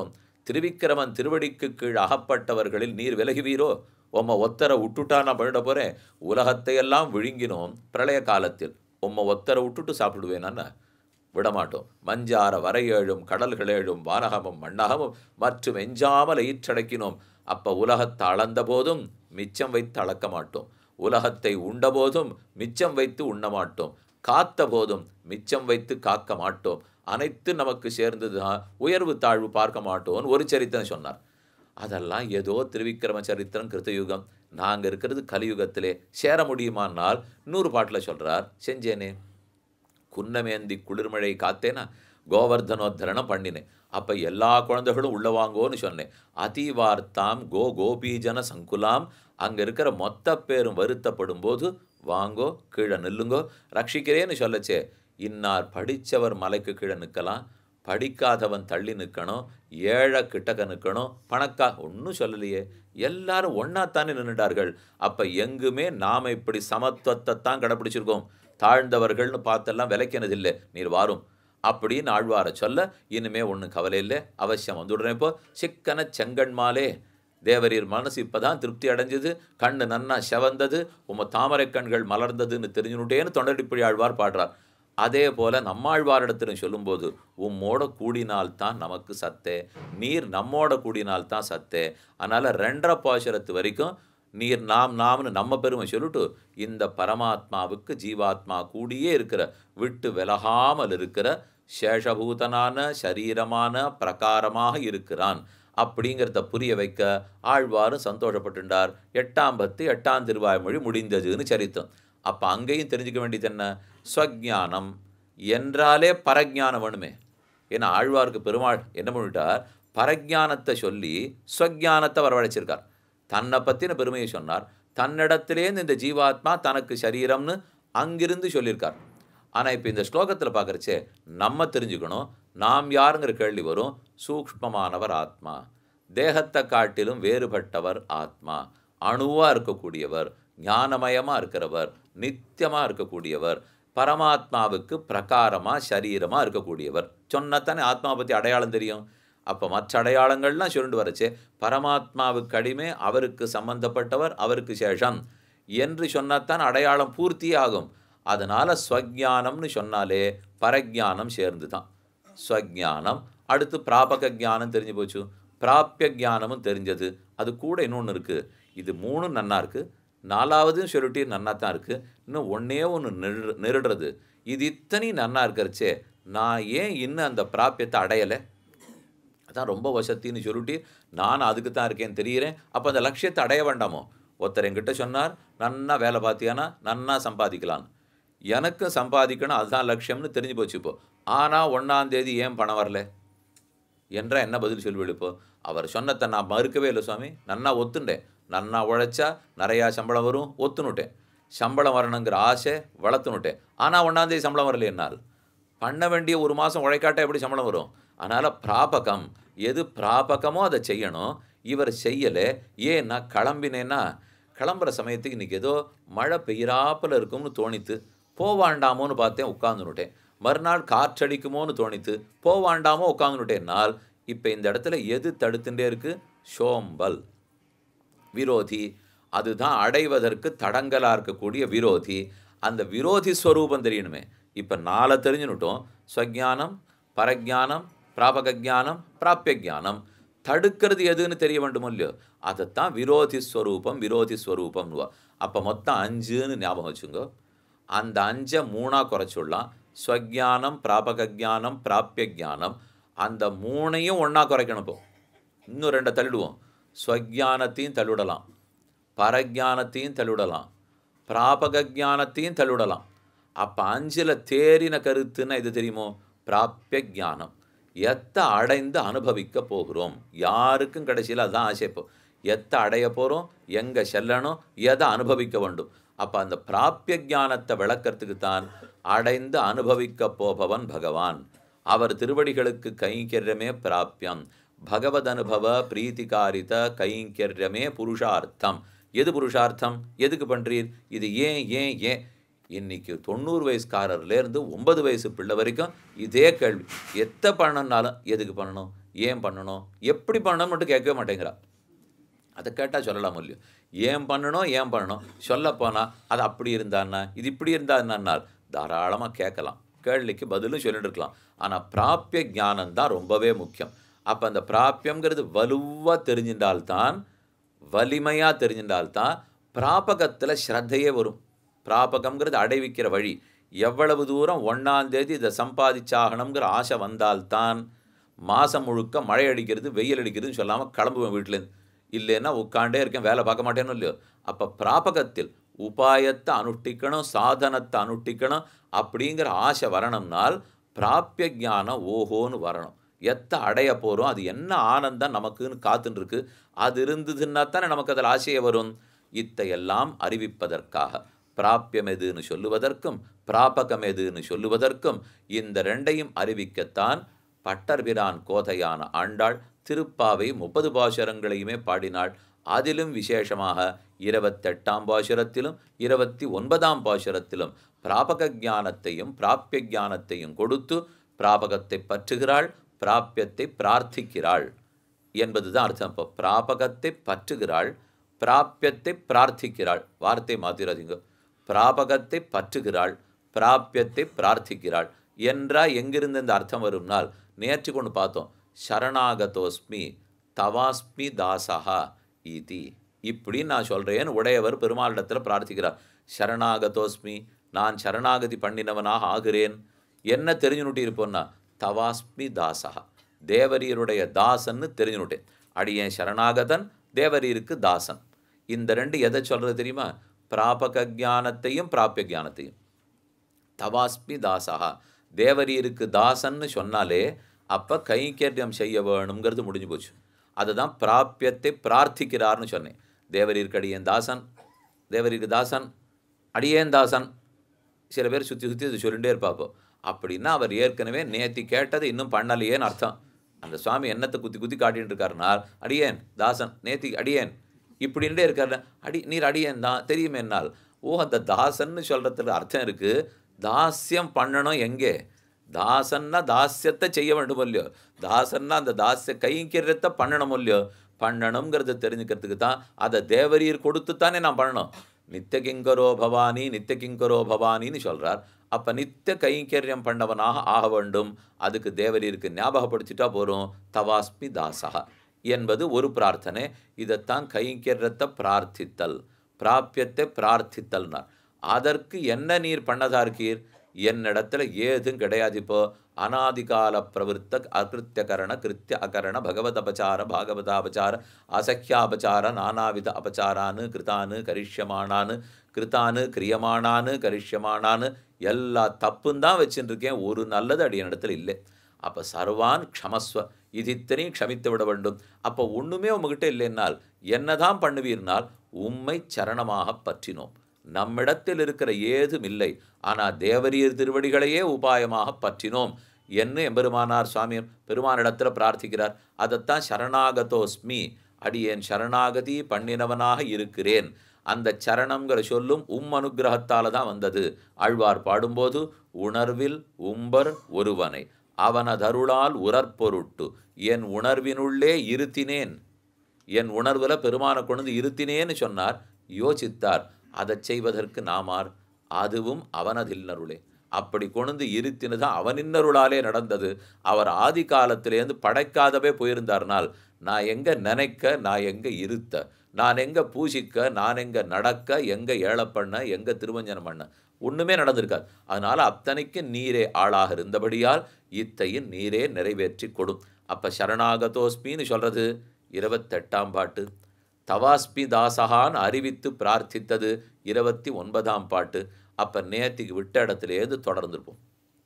Speaker 1: திருவிக்கிரமன் திருவடிக்கு கீழ் அகப்பட்டவர்களில் நீர் விலகுவீரோ உம்ம ஒத்தரை விட்டுட்டா நான் பண்ணிட போகிறேன் உலகத்தையெல்லாம் விழுங்கினோம் பிரளய காலத்தில் உம்ம ஒத்தரை விட்டுட்டு சாப்பிடுவேனா விடமாட்டோம் மஞ்சார வரையேழும் கடல்களேழும் வானகமும் மண்ணகமும் மற்றும் எஞ்சாமல் ஈற்றடக்கினோம் அப்ப உலகத்தை அளந்த போதும் மிச்சம் வைத்து அளக்க மாட்டோம் உலகத்தை உண்ட போதும் மிச்சம் வைத்து உண்ண மாட்டோம் காத்த போதும் மிச்சம் வைத்து காக்க மாட்டோம் அனைத்து நமக்கு சேர்ந்ததுதான் உயர்வு தாழ்வு பார்க்க மாட்டோம்னு ஒரு சரித்திரம் சொன்னார் அதெல்லாம் ஏதோ திருவிக்கிரம சரித்திரம் கிருத்தயுகம் நாங்கள் இருக்கிறது கலியுகத்திலே சேர முடியுமானால் நூறு பாட்டில் சொல்கிறார் செஞ்சேனே குன்னமேந்தி குளிர்மழை காத்தேனா கோவர்தனோத்தரணம் பண்ணினேன் அப்போ எல்லா குழந்தைகளும் உள்ள வாங்கோன்னு சொன்னேன் அதிவார்த்தாம் கோ கோபீஜன சங்குலாம் அங்கே இருக்கிற மொத்த பேரும் வருத்தப்படும் போது வாங்கோ கீழே நில்லுங்கோ ரட்சிக்கிறேன்னு சொல்லச்சே இன்னார் படித்தவர் மலைக்கு கீழே நிற்கலாம் படிக்காதவன் தள்ளி நிற்கணும் ஏழை கிட்டக்க நிற்கணும் பணக்கா ஒன்றும் சொல்லலையே எல்லாரும் ஒன்னாத்தானே நின்றுட்டார்கள் அப்போ எங்குமே நாம் இப்படி சமத்துவத்தை தான் கடைப்பிடிச்சிருக்கோம் தாழ்ந்தவர்கள்னு பார்த்தெல்லாம் விலைக்கினதில்லை நீர் வாரும் அப்படின்னு ஆழ்வார சொல்ல இனிமே ஒன்றும் கவலை இல்லை அவசியம் வந்துடுறேன் இப்போ சிக்கன செங்கண்மாலே தேவரீர் மனசு இப்பதான் திருப்தி அடைஞ்சது கண்ணு நன்னா செவந்தது உம தாமரை கண்கள் மலர்ந்ததுன்னு தெரிஞ்சுனுட்டேன்னு தொண்டடிப்படி ஆழ்வார் பாடுறார் அதே போல நம்மாழ்வாரிடத்திலும் சொல்லும்போது உம்மோட கூடினால்தான் நமக்கு சத்தே நீர் நம்மோட கூடினால்தான் சத்தே அதனால் ரெண்டரை பாசுரத்து வரைக்கும் நீர் நாம் நாம்னு நம்ம பெருமை சொல்லிட்டு இந்த பரமாத்மாவுக்கு ஜீவாத்மா கூடியே இருக்கிற விட்டு விலகாமல் இருக்கிற சேஷபூதனான சரீரமான பிரகாரமாக இருக்கிறான் அப்படிங்கிறத புரிய வைக்க ஆழ்வாரும் சந்தோஷப்பட்டுண்டார் எட்டாம் பத்து எட்டாம் திருவாய்மொழி முடிந்ததுன்னு சரித்தம் அப்போ அங்கேயும் தெரிஞ்சுக்க வேண்டியது என்ன ஸ்வஜானம் என்றாலே பரஜானம் வேணுமே ஏன்னா ஆழ்வாருக்கு பெருமாள் என்ன பண்ணிட்டார் பரஜானத்தை சொல்லி ஸ்வஜானத்தை வரவழைச்சிருக்கார் தன்னை பற்றின பெருமையை சொன்னார் தன்னிடத்திலேருந்து இந்த ஜீவாத்மா தனக்கு சரீரம்னு அங்கிருந்து சொல்லியிருக்கார் ஆனால் இப்போ இந்த ஸ்லோகத்தில் பார்க்குறச்சே நம்ம தெரிஞ்சுக்கணும் நாம் யாருங்கிற கேள்வி வரும் சூக்ஷ்மமானவர் ஆத்மா தேகத்தை காட்டிலும் வேறுபட்டவர் ஆத்மா அணுவாக இருக்கக்கூடியவர் ஞானமயமாக இருக்கிறவர் நித்தியமாக இருக்கக்கூடியவர் பரமாத்மாவுக்கு பிரகாரமாக சரீரமாக இருக்கக்கூடியவர் சொன்னத்தானே ஆத்மா பற்றி அடையாளம் தெரியும் அப்போ மற்ற அடையாளங்கள்லாம் சொல்லிட்டு வரச்சே பரமாத்மாவுக்கு அடிமை அவருக்கு சம்பந்தப்பட்டவர் அவருக்கு சேஷம் என்று சொன்னாத்தான் அடையாளம் பூர்த்தி ஆகும் அதனால் ஸ்வஜானம்னு சொன்னாலே பரஜானம் சேர்ந்து தான் ஸ்வஜானம் அடுத்து பிராபக ஜானம் தெரிஞ்சு போச்சு பிராப்பிய ஜானமும் தெரிஞ்சது அது கூட இன்னொன்று இருக்குது இது மூணும் நன்னா இருக்குது நாலாவதும் சொல்லிட்டு நன்னா தான் இருக்குது இன்னும் ஒன்றே ஒன்று நிறு நிருடுறது இது இத்தனையும் நன்னா இருக்கிறச்சே நான் ஏன் இன்னும் அந்த பிராப்பியத்தை அடையலை அதான் ரொம்ப வசத்தின்னு சொல்லிட்டு நான் அதுக்கு தான் இருக்கேன்னு தெரிகிறேன் அப்போ அந்த லட்சியத்தை அடைய வேண்டாமோ ஒருத்தர் என்கிட்ட சொன்னார் நன்னா வேலை பார்த்தியானா நன்னா சம்பாதிக்கலாம் எனக்கும் சம்பாதிக்கணும் அதுதான் லட்சியம்னு தெரிஞ்சு போச்சு இப்போ ஆனால் ஒன்றாந்தேதி ஏன் பணம் வரல என்ற என்ன பதில் சொல்லுவேன் இப்போ அவர் சொன்னதை நான் மறுக்கவே இல்லை சுவாமி நன்னா ஒத்துண்டேன் நன்னா உழைச்சா நிறையா சம்பளம் வரும் ஒத்துனுட்டேன் சம்பளம் வரணுங்கிற ஆசை வளர்த்துனுட்டேன் ஆனால் ஒன்றாந்தேதி சம்பளம் வரல என்னால் பண்ண வேண்டிய ஒரு மாதம் உழைக்காட்ட எப்படி சம்பளம் வரும் அதனால் பிராபகம் எது பிராபகமோ அதை செய்யணும் இவர் செய்யலை ஏன்னா கிளம்பினேன்னா கிளம்புற சமயத்துக்கு இன்றைக்கி ஏதோ மழை பெய்யறாப்பில் இருக்கும்னு தோணித்து போவாண்டாமோன்னு பார்த்தேன் உட்காந்துனுட்டேன் மறுநாள் காற்றடிக்குமோன்னு தோணித்து போவாண்டாமோ உட்காந்துனுட்டேன்னால் இப்போ இந்த இடத்துல எது தடுத்துட்டே இருக்குது சோம்பல் விரோதி அதுதான் அடைவதற்கு தடங்கலாக இருக்கக்கூடிய விரோதி அந்த விரோதி ஸ்வரூபம் தெரியணுமே இப்போ நாளை தெரிஞ்சுனுட்டோம் ஸ்வஜானம் பரஜானம் பிராபகஜானம் பிராப்பிய ஜானம் தடுக்கிறது எதுன்னு தெரிய வேண்டும் இல்லையோ அதைத்தான் விரோதி ஸ்வரூபம் விரோதி ஸ்வரூபம்னுவா அப்போ மொத்தம் அஞ்சுன்னு ஞாபகம் வச்சுங்க அந்த அஞ்சை மூணாக குறைச்சுடலாம் ஸ்வஜானம் பிராபகஜானம் பிராப்பிய ஜானம் அந்த மூணையும் ஒன்றா குறைக்கணும் இப்போ இன்னும் ரெண்டை தள்ளிடுவோம் ஸ்வஜானத்தையும் தள்ளிவிடலாம் பரஜானத்தையும் தள்ளிவிடலாம் பிராபகஜானத்தையும் தள்ளிவிடலாம் அப்போ அஞ்சில் தேறின கருத்துன்னா இது தெரியுமோ பிராப்பிய ஜானம் எத்தை அடைந்து அனுபவிக்க போகிறோம் யாருக்கும் கடைசியில் அதுதான் ஆசைப்போம் எத்தை அடைய போகிறோம் எங்கே செல்லணும் எதை அனுபவிக்க வேண்டும் அப்போ அந்த பிராப்பிய ஜானத்தை விளக்கறதுக்கு தான் அடைந்து அனுபவிக்க போபவன் பகவான் அவர் திருவடிகளுக்கு கைங்கரியமே பிராப்பியம் பகவத் அனுபவ பிரீத்திகாரித கைங்கரியமே புருஷார்த்தம் எது புருஷார்த்தம் எதுக்கு பண்ணுறீர் இது ஏன் ஏன் ஏன் இன்னைக்கு தொண்ணூறு வயசுக்காரர்லேருந்து ஒன்பது வயசு பிள்ளை வரைக்கும் இதே கேள்வி எத்த பண்ணணும்னாலும் எதுக்கு பண்ணணும் ஏன் பண்ணணும் எப்படி பண்ணணும் மட்டும் கேட்கவே மாட்டேங்கிறா அதை கேட்டால் சொல்லலாம் இல்லையோ ஏன் பண்ணணும் ஏன் பண்ணணும் சொல்லப்போனால் அது அப்படி இருந்தான்னா இது இப்படி இருந்தா என்னன்னால் தாராளமாக கேட்கலாம் கேள்விக்கு பதிலும் சொல்லிட்டு இருக்கலாம் ஆனால் பிராப்பிய ஞானம் தான் ரொம்பவே முக்கியம் அப்போ அந்த பிராப்பியங்கிறது வலுவாக தெரிஞ்சின்றால்தான் வலிமையாக தெரிஞ்சின்றால்தான் பிராபகத்தில் ஸ்ரத்தையே வரும் பிராபகம்ங்கிறது அடைவிக்கிற வழி எவ்வளவு தூரம் ஒன்றாந்தேதி இதை சம்பாதிச்சாகணுங்கிற ஆசை வந்தால்தான் மாதம் முழுக்க மழை அடிக்கிறது வெயில் அடிக்கிறதுன்னு சொல்லாமல் கிளம்புவேன் வீட்டிலேருந்து இல்லைன்னா உட்காண்டே இருக்கேன் வேலை பார்க்க மாட்டேன்னு இல்லையோ அப்போ பிராபகத்தில் உபாயத்தை அனுஷ்டிக்கணும் சாதனத்தை அனுஷ்டிக்கணும் அப்படிங்கிற ஆசை வரணும்னால் பிராப்பிய ஞானம் ஓஹோன்னு வரணும் எத்தை அடைய போகிறோம் அது என்ன ஆனந்தம் நமக்குன்னு காத்துன்னு இருக்கு அது இருந்ததுன்னா தானே நமக்கு அதில் ஆசையை வரும் இத்தையெல்லாம் அறிவிப்பதற்காக பிராப்பியம் எதுன்னு சொல்லுவதற்கும் பிராபகம் எதுன்னு சொல்லுவதற்கும் இந்த ரெண்டையும் அறிவிக்கத்தான் பட்டர்பிரான் கோதையான ஆண்டாள் திருப்பாவை முப்பது பாசுரங்களையுமே பாடினாள் அதிலும் விசேஷமாக இருபத்தெட்டாம் பாசுரத்திலும் இருபத்தி ஒன்பதாம் பாசுரத்திலும் பிராபக ஞானத்தையும் பிராப்பிய ஞானத்தையும் கொடுத்து பிராபகத்தை பற்றுகிறாள் பிராப்பியத்தை பிரார்த்திக்கிறாள் என்பதுதான் அர்த்தம் இப்போ பிராபகத்தை பற்றுகிறாள் பிராப்பியத்தை பிரார்த்திக்கிறாள் வார்த்தை மாத்திராதீங்க பிராபகத்தை பற்றுகிறாள் பிராப்பியத்தை பிரார்த்திக்கிறாள் என்றா எங்கிருந்து இந்த அர்த்தம் வரும்னால் நேற்று கொண்டு பார்த்தோம் சரணாகதோஸ்மி தவாஸ்மி தாசகா இதி இப்படி நான் சொல்கிறேன் உடையவர் பெருமாளிடத்தில் பிரார்த்திக்கிறார் சரணாகதோஸ்மி நான் சரணாகதி பண்ணினவனாக ஆகிறேன் என்ன தெரிஞ்சுனுட்டி இருப்போன்னா தவாஸ்மி தாசகா தேவரீருடைய தாசன்னு தெரிஞ்சுனுட்டேன் அடியேன் சரணாகதன் தேவரீருக்கு தாசன் இந்த ரெண்டு எதை சொல்கிறது தெரியுமா பிராபக ஞானத்தையும் பிராப்பிய ஞானத்தையும் தவாஸ்மி தாசகா தேவரீருக்கு தாசன்னு சொன்னாலே அப்போ கைங்கரியம் செய்ய வேணுங்கிறது முடிஞ்சு போச்சு அதுதான் பிராப்பியத்தை பிரார்த்திக்கிறார்னு சொன்னேன் தேவரீருக்கு அடியேன் தாசன் தேவரீருக்கு தாசன் அடியேன் தாசன் சில பேர் சுற்றி சுற்றி இது சொல்லிகிட்டே இருப்பாப்போ அப்படின்னா அவர் ஏற்கனவே நேத்தி கேட்டது இன்னும் பண்ணலையேன்னு அர்த்தம் அந்த சுவாமி என்னத்தை குத்தி குத்தி காட்டிட்டு இருக்காருனால் அடியேன் தாசன் நேத்தி அடியேன் இப்படின்ட்டே இருக்காரு அடி நீர் அடியேன் தான் தெரியுமே என்னால் ஓ அந்த தாசன்னு சொல்கிறதுக்கு அர்த்தம் இருக்குது தாஸ்யம் பண்ணணும் எங்கே தாசன்னா தாஸ்யத்தை செய்ய வேண்டும் இல்லையோ தாசன்னா அந்த தாஸ்ய கைங்கிறத பண்ணணும் இல்லையோ பண்ணணுங்கிறத தெரிஞ்சுக்கிறதுக்கு தான் அதை தேவரீர் கொடுத்து தானே நான் பண்ணணும் நித்திய கிங்கரோ பவானி நித்திய கிங்கரோ பவானின்னு சொல்கிறார் அப்போ நித்திய கைங்கரியம் பண்ணவனாக ஆக வேண்டும் அதுக்கு தேவரீருக்கு ஞாபகப்படுத்திட்டா போகிறோம் தவாஸ்மி தாசகா என்பது ஒரு பிரார்த்தனை இதைத்தான் கைங்கரியத்தை பிரார்த்தித்தல் பிராப்பியத்தை பிரார்த்தித்தல்னார் அதற்கு என்ன நீர் பண்ணதா இருக்கீர் என்னிடத்துல ஏதும் கிடையாது இப்போ அனாதிகால பிரவருத்த அகிருத்தியகரண கிருத்திய அகரண பகவத் அபச்சார பாகவதாபச்சார அசக்கியாபச்சார நானாவித அபச்சாரான்னு கிருதானு கரிஷ்யமானான்னு கிருத்தானு கிரியமானான்னு கரிஷ்யமானான்னு எல்லா தப்பும் தான் வச்சுட்டு இருக்கேன் ஒரு நல்லது அடி இடத்துல இல்லை அப்போ சர்வான் க்ஷமஸ்வ இது இத்தனையும் க்ஷமித்து விட வேண்டும் அப்போ ஒன்றுமே உங்ககிட்ட இல்லைன்னால் என்னதான் பண்ணுவீர்னால் உம்மை சரணமாக பற்றினோம் நம்மிடத்தில் இருக்கிற ஏதும் இல்லை ஆனால் தேவரீர் திருவடிகளையே உபாயமாக பற்றினோம் என்று எம்பெருமானார் சுவாமி பெருமானிடத்தில் பிரார்த்திக்கிறார் அதைத்தான் சரணாகதோஸ்மி அடியேன் சரணாகதி பண்ணினவனாக இருக்கிறேன் அந்த சரணங்கிற சொல்லும் உம் அனுகிரகத்தால் தான் வந்தது ஆழ்வார் பாடும்போது உணர்வில் உம்பர் ஒருவனை அவனதருளால் உரற்பொருட்டு என் உணர்வினுள்ளே இருத்தினேன் என் உணர்வில் பெருமானை கொண்டு வந்து இருத்தினேன்னு சொன்னார் யோசித்தார் அதை செய்வதற்கு நாமார் அதுவும் அவனதில்லருளே அப்படி கொண்டு இருத்தினது அவனின்னருளாலே நடந்தது அவர் ஆதி காலத்திலேருந்து படைக்காதவே போயிருந்தார்னால் நான் எங்கே நினைக்க நான் எங்கே இருத்த நான் எங்கே பூசிக்க நான் எங்கே நடக்க எங்கே ஏழை பண்ண எங்கே திருவஞ்சனம் பண்ண ஒன்றுமே நடந்திருக்காது அதனால் அத்தனைக்கு நீரே ஆளாக இருந்தபடியால் இத்தையின் நீரே நிறைவேற்றி கொடும் அப்போ சரணாகதோஸ்மின்னு சொல்கிறது இருபத்தெட்டாம் பாட்டு தவாஸ்மி தாசகான் அறிவித்து பிரார்த்தித்தது இருபத்தி ஒன்பதாம் பாட்டு அப்போ நேத்திக்கு விட்ட இடத்துலேருந்து தொடர்ந்துருப்போம்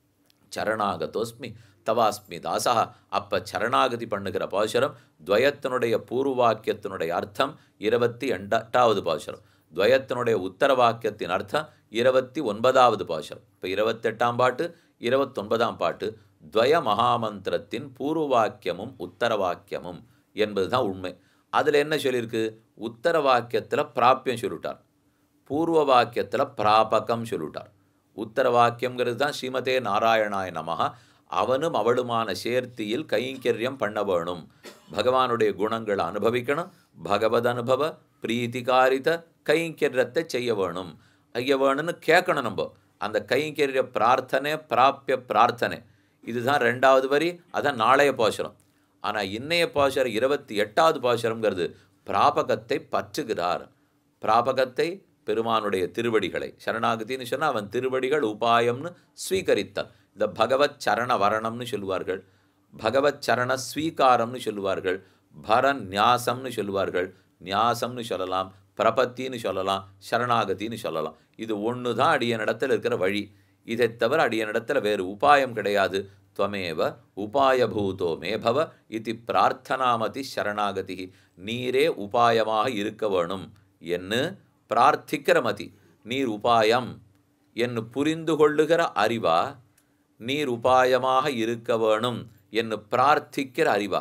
Speaker 1: சரணாகதோஸ்மி தவாஸ்மி தாசகா அப்போ சரணாகதி பண்ணுகிற பாசுரம் துவயத்தினுடைய பூர்வாக்கியத்தினுடைய அர்த்தம் இருபத்தி எட்டாவது பாசுரம் துவயத்தினுடைய உத்தர வாக்கியத்தின் அர்த்தம் இருபத்தி ஒன்பதாவது பாசுரம் இப்போ இருபத்தெட்டாம் பாட்டு இருபத்தொன்பதாம் பாட்டு துவய மகாமந்திரத்தின் பூர்வவாக்கியமும் உத்தர வாக்கியமும் என்பது தான் உண்மை அதில் என்ன சொல்லியிருக்கு உத்தர வாக்கியத்தில் பிராப்பியம் சொல்லிட்டார் பூர்வ வாக்கியத்தில் பிராபகம் சொல்லிட்டார் உத்தர வாக்கியங்கிறது தான் ஸ்ரீமதே நாராயணாய நமஹ அவனும் அவளுமான சேர்த்தியில் கைங்கரியம் பண்ண வேணும் பகவானுடைய குணங்களை அனுபவிக்கணும் பகவத் அனுபவ பிரீத்திகாரித கைங்கரியத்தை செய்ய வேணும் ஐய வேணும்னு கேட்கணும் நம்ம அந்த கைங்கரிய பிரார்த்தனை பிராப்பிய பிரார்த்தனை இதுதான் ரெண்டாவது வரி அதான் நாளைய பாசுரம் ஆனால் இன்னைய பாசுரம் இருபத்தி எட்டாவது பாசுரம்ங்கிறது பிராபகத்தை பற்றுகிறார் பிராபகத்தை பெருமானுடைய திருவடிகளை சரணாகதின்னு சொன்னால் அவன் திருவடிகள் உபாயம்னு ஸ்வீகரித்தல் இந்த பகவத் சரண வரணம்னு சொல்லுவார்கள் பகவத் சரண ஸ்வீகாரம்னு சொல்லுவார்கள் பரன் நியாசம்னு சொல்லுவார்கள் நியாசம்னு சொல்லலாம் பிரபத்தின்னு சொல்லலாம் சரணாகதின்னு சொல்லலாம் இது ஒன்று தான் அடியனிடத்தில் இருக்கிற வழி இதை தவிர அடியனிடத்தில் வேறு உபாயம் கிடையாது துவமேவ உபாயபூதோ மேபவ இது பிரார்த்தனாமதி சரணாகதி நீரே உபாயமாக இருக்க வேணும் என்று பிரார்த்திக்கிற மதி நீர் உபாயம் என்று புரிந்து கொள்ளுகிற அறிவா நீர் உபாயமாக இருக்க வேணும் என்று பிரார்த்திக்கிற அறிவா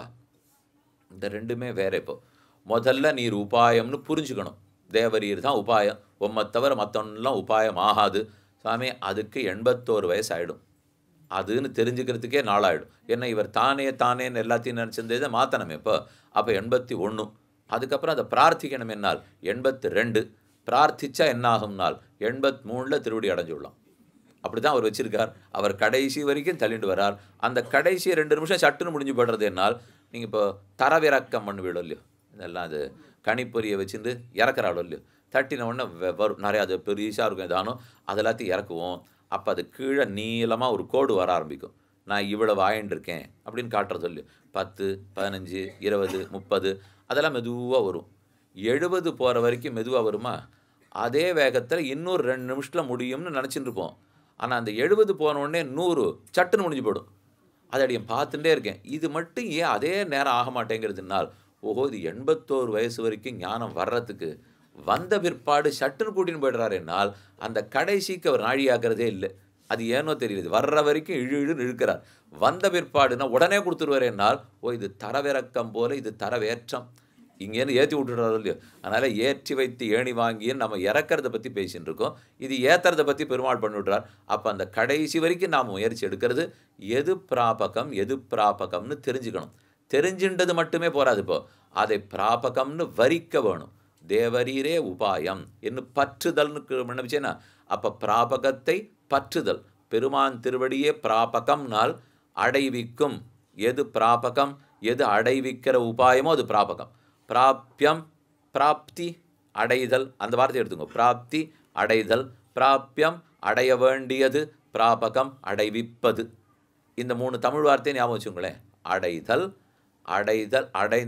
Speaker 1: இந்த ரெண்டுமே வேற இப்போ முதல்ல நீர் உபாயம்னு புரிஞ்சுக்கணும் தேவரீர் தான் உபாயம் உம்மை தவிர மற்றவன்லாம் உபாயம் ஆகாது சாமி அதுக்கு எண்பத்தோரு வயசு ஆகிடும் அதுன்னு தெரிஞ்சுக்கிறதுக்கே நாளாயிடும் ஏன்னா இவர் தானே தானேன்னு எல்லாத்தையும் நினச்சிருந்ததை மாற்றணும் இப்போ அப்போ எண்பத்தி ஒன்று அதுக்கப்புறம் அதை பிரார்த்திக்கணும் என்னால் எண்பத்தி ரெண்டு பிரார்த்திச்சா என்ன ஆகும்னால் எண்பத் மூணில் திருவடி அடைஞ்சுடலாம் அப்படி தான் அவர் வச்சிருக்கார் அவர் கடைசி வரைக்கும் தள்ளிட்டு வரார் அந்த கடைசி ரெண்டு நிமிஷம் சட்டுன்னு முடிஞ்சு போடுறது என்னால் நீங்கள் இப்போ தரவிறக்கம் பண்ணுவீடோ இல்லையோ இதெல்லாம் அது கணிப்பொரியை வச்சுருந்து இறக்குறாளோ இல்லையோ தட்டின உடனே வெ- வரும் நிறையா அது பெருசாக இருக்கும் ஏதானோ அது எல்லாத்தையும் இறக்குவோம் அப்போ அது கீழே நீளமாக ஒரு கோடு வர ஆரம்பிக்கும் நான் இவ்வளவு ஆயின்றிருக்கேன் அப்படின்னு காட்டுறது இல்லையோ பத்து பதினஞ்சு இருபது முப்பது அதெல்லாம் மெதுவாக வரும் எழுபது போகிற வரைக்கும் மெதுவாக வருமா அதே வேகத்தில் இன்னொரு ரெண்டு நிமிஷத்தில் முடியும்னு நினச்சிட்டு இருப்போம் ஆனால் அந்த எழுபது போன உடனே நூறு சட்டுன்னு முடிஞ்சு போயிடும் அதை அடியன் பார்த்துட்டே இருக்கேன் இது மட்டும் ஏன் அதே நேரம் ஆக மாட்டேங்கிறதுனால் ஓஹோ இது எண்பத்தோரு வயசு வரைக்கும் ஞானம் வர்றதுக்கு வந்த பிற்பாடு சட்டுன்னு கூட்டின்னு போயிடுறாரு என்னால் அந்த கடைசிக்கு அவர் நாழியாக்குறதே இல்லை அது ஏனோ தெரியுது வர்ற வரைக்கும் இழு இழுன்னு இழுக்கிறார் வந்த பிற்பாடுனா உடனே கொடுத்துருவார் என்னால் ஓ இது தரவிறக்கம் போல இது தரவேற்றம் இங்கேருந்து ஏற்றி விட்டுறாரு இல்லையோ அதனால் ஏற்றி வைத்து ஏணி வாங்கின்னு நம்ம இறக்கிறத பற்றி பேசின்னு இருக்கோம் இது ஏத்துறத பற்றி பெருமாள் பண்ணி விட்றார் அப்போ அந்த கடைசி வரைக்கும் நாம் முயற்சி எடுக்கிறது எது பிராபகம் எது பிராபகம்னு தெரிஞ்சுக்கணும் தெரிஞ்சின்றது மட்டுமே போராது இப்போ அதை பிராபகம்னு வரிக்க வேணும் தேவரீரே உபாயம் என்று பற்றுதல்னு நினைச்சேன்னா அப்போ பிராபகத்தை பற்றுதல் பெருமான் திருவடியே பிராபகம்னால் அடைவிக்கும் எது பிராபகம் எது அடைவிக்கிற உபாயமோ அது பிராபகம் பிராப்யம் பிராப்தி அடைதல் அந்த வார்த்தை எடுத்துங்க பிராப்தி அடைதல் பிராப்யம் அடைய வேண்டியது பிராபகம் அடைவிப்பது இந்த மூணு தமிழ் வார்த்தையை ஞாபகம் வச்சுங்களேன் அடைதல் அடைதல் அடை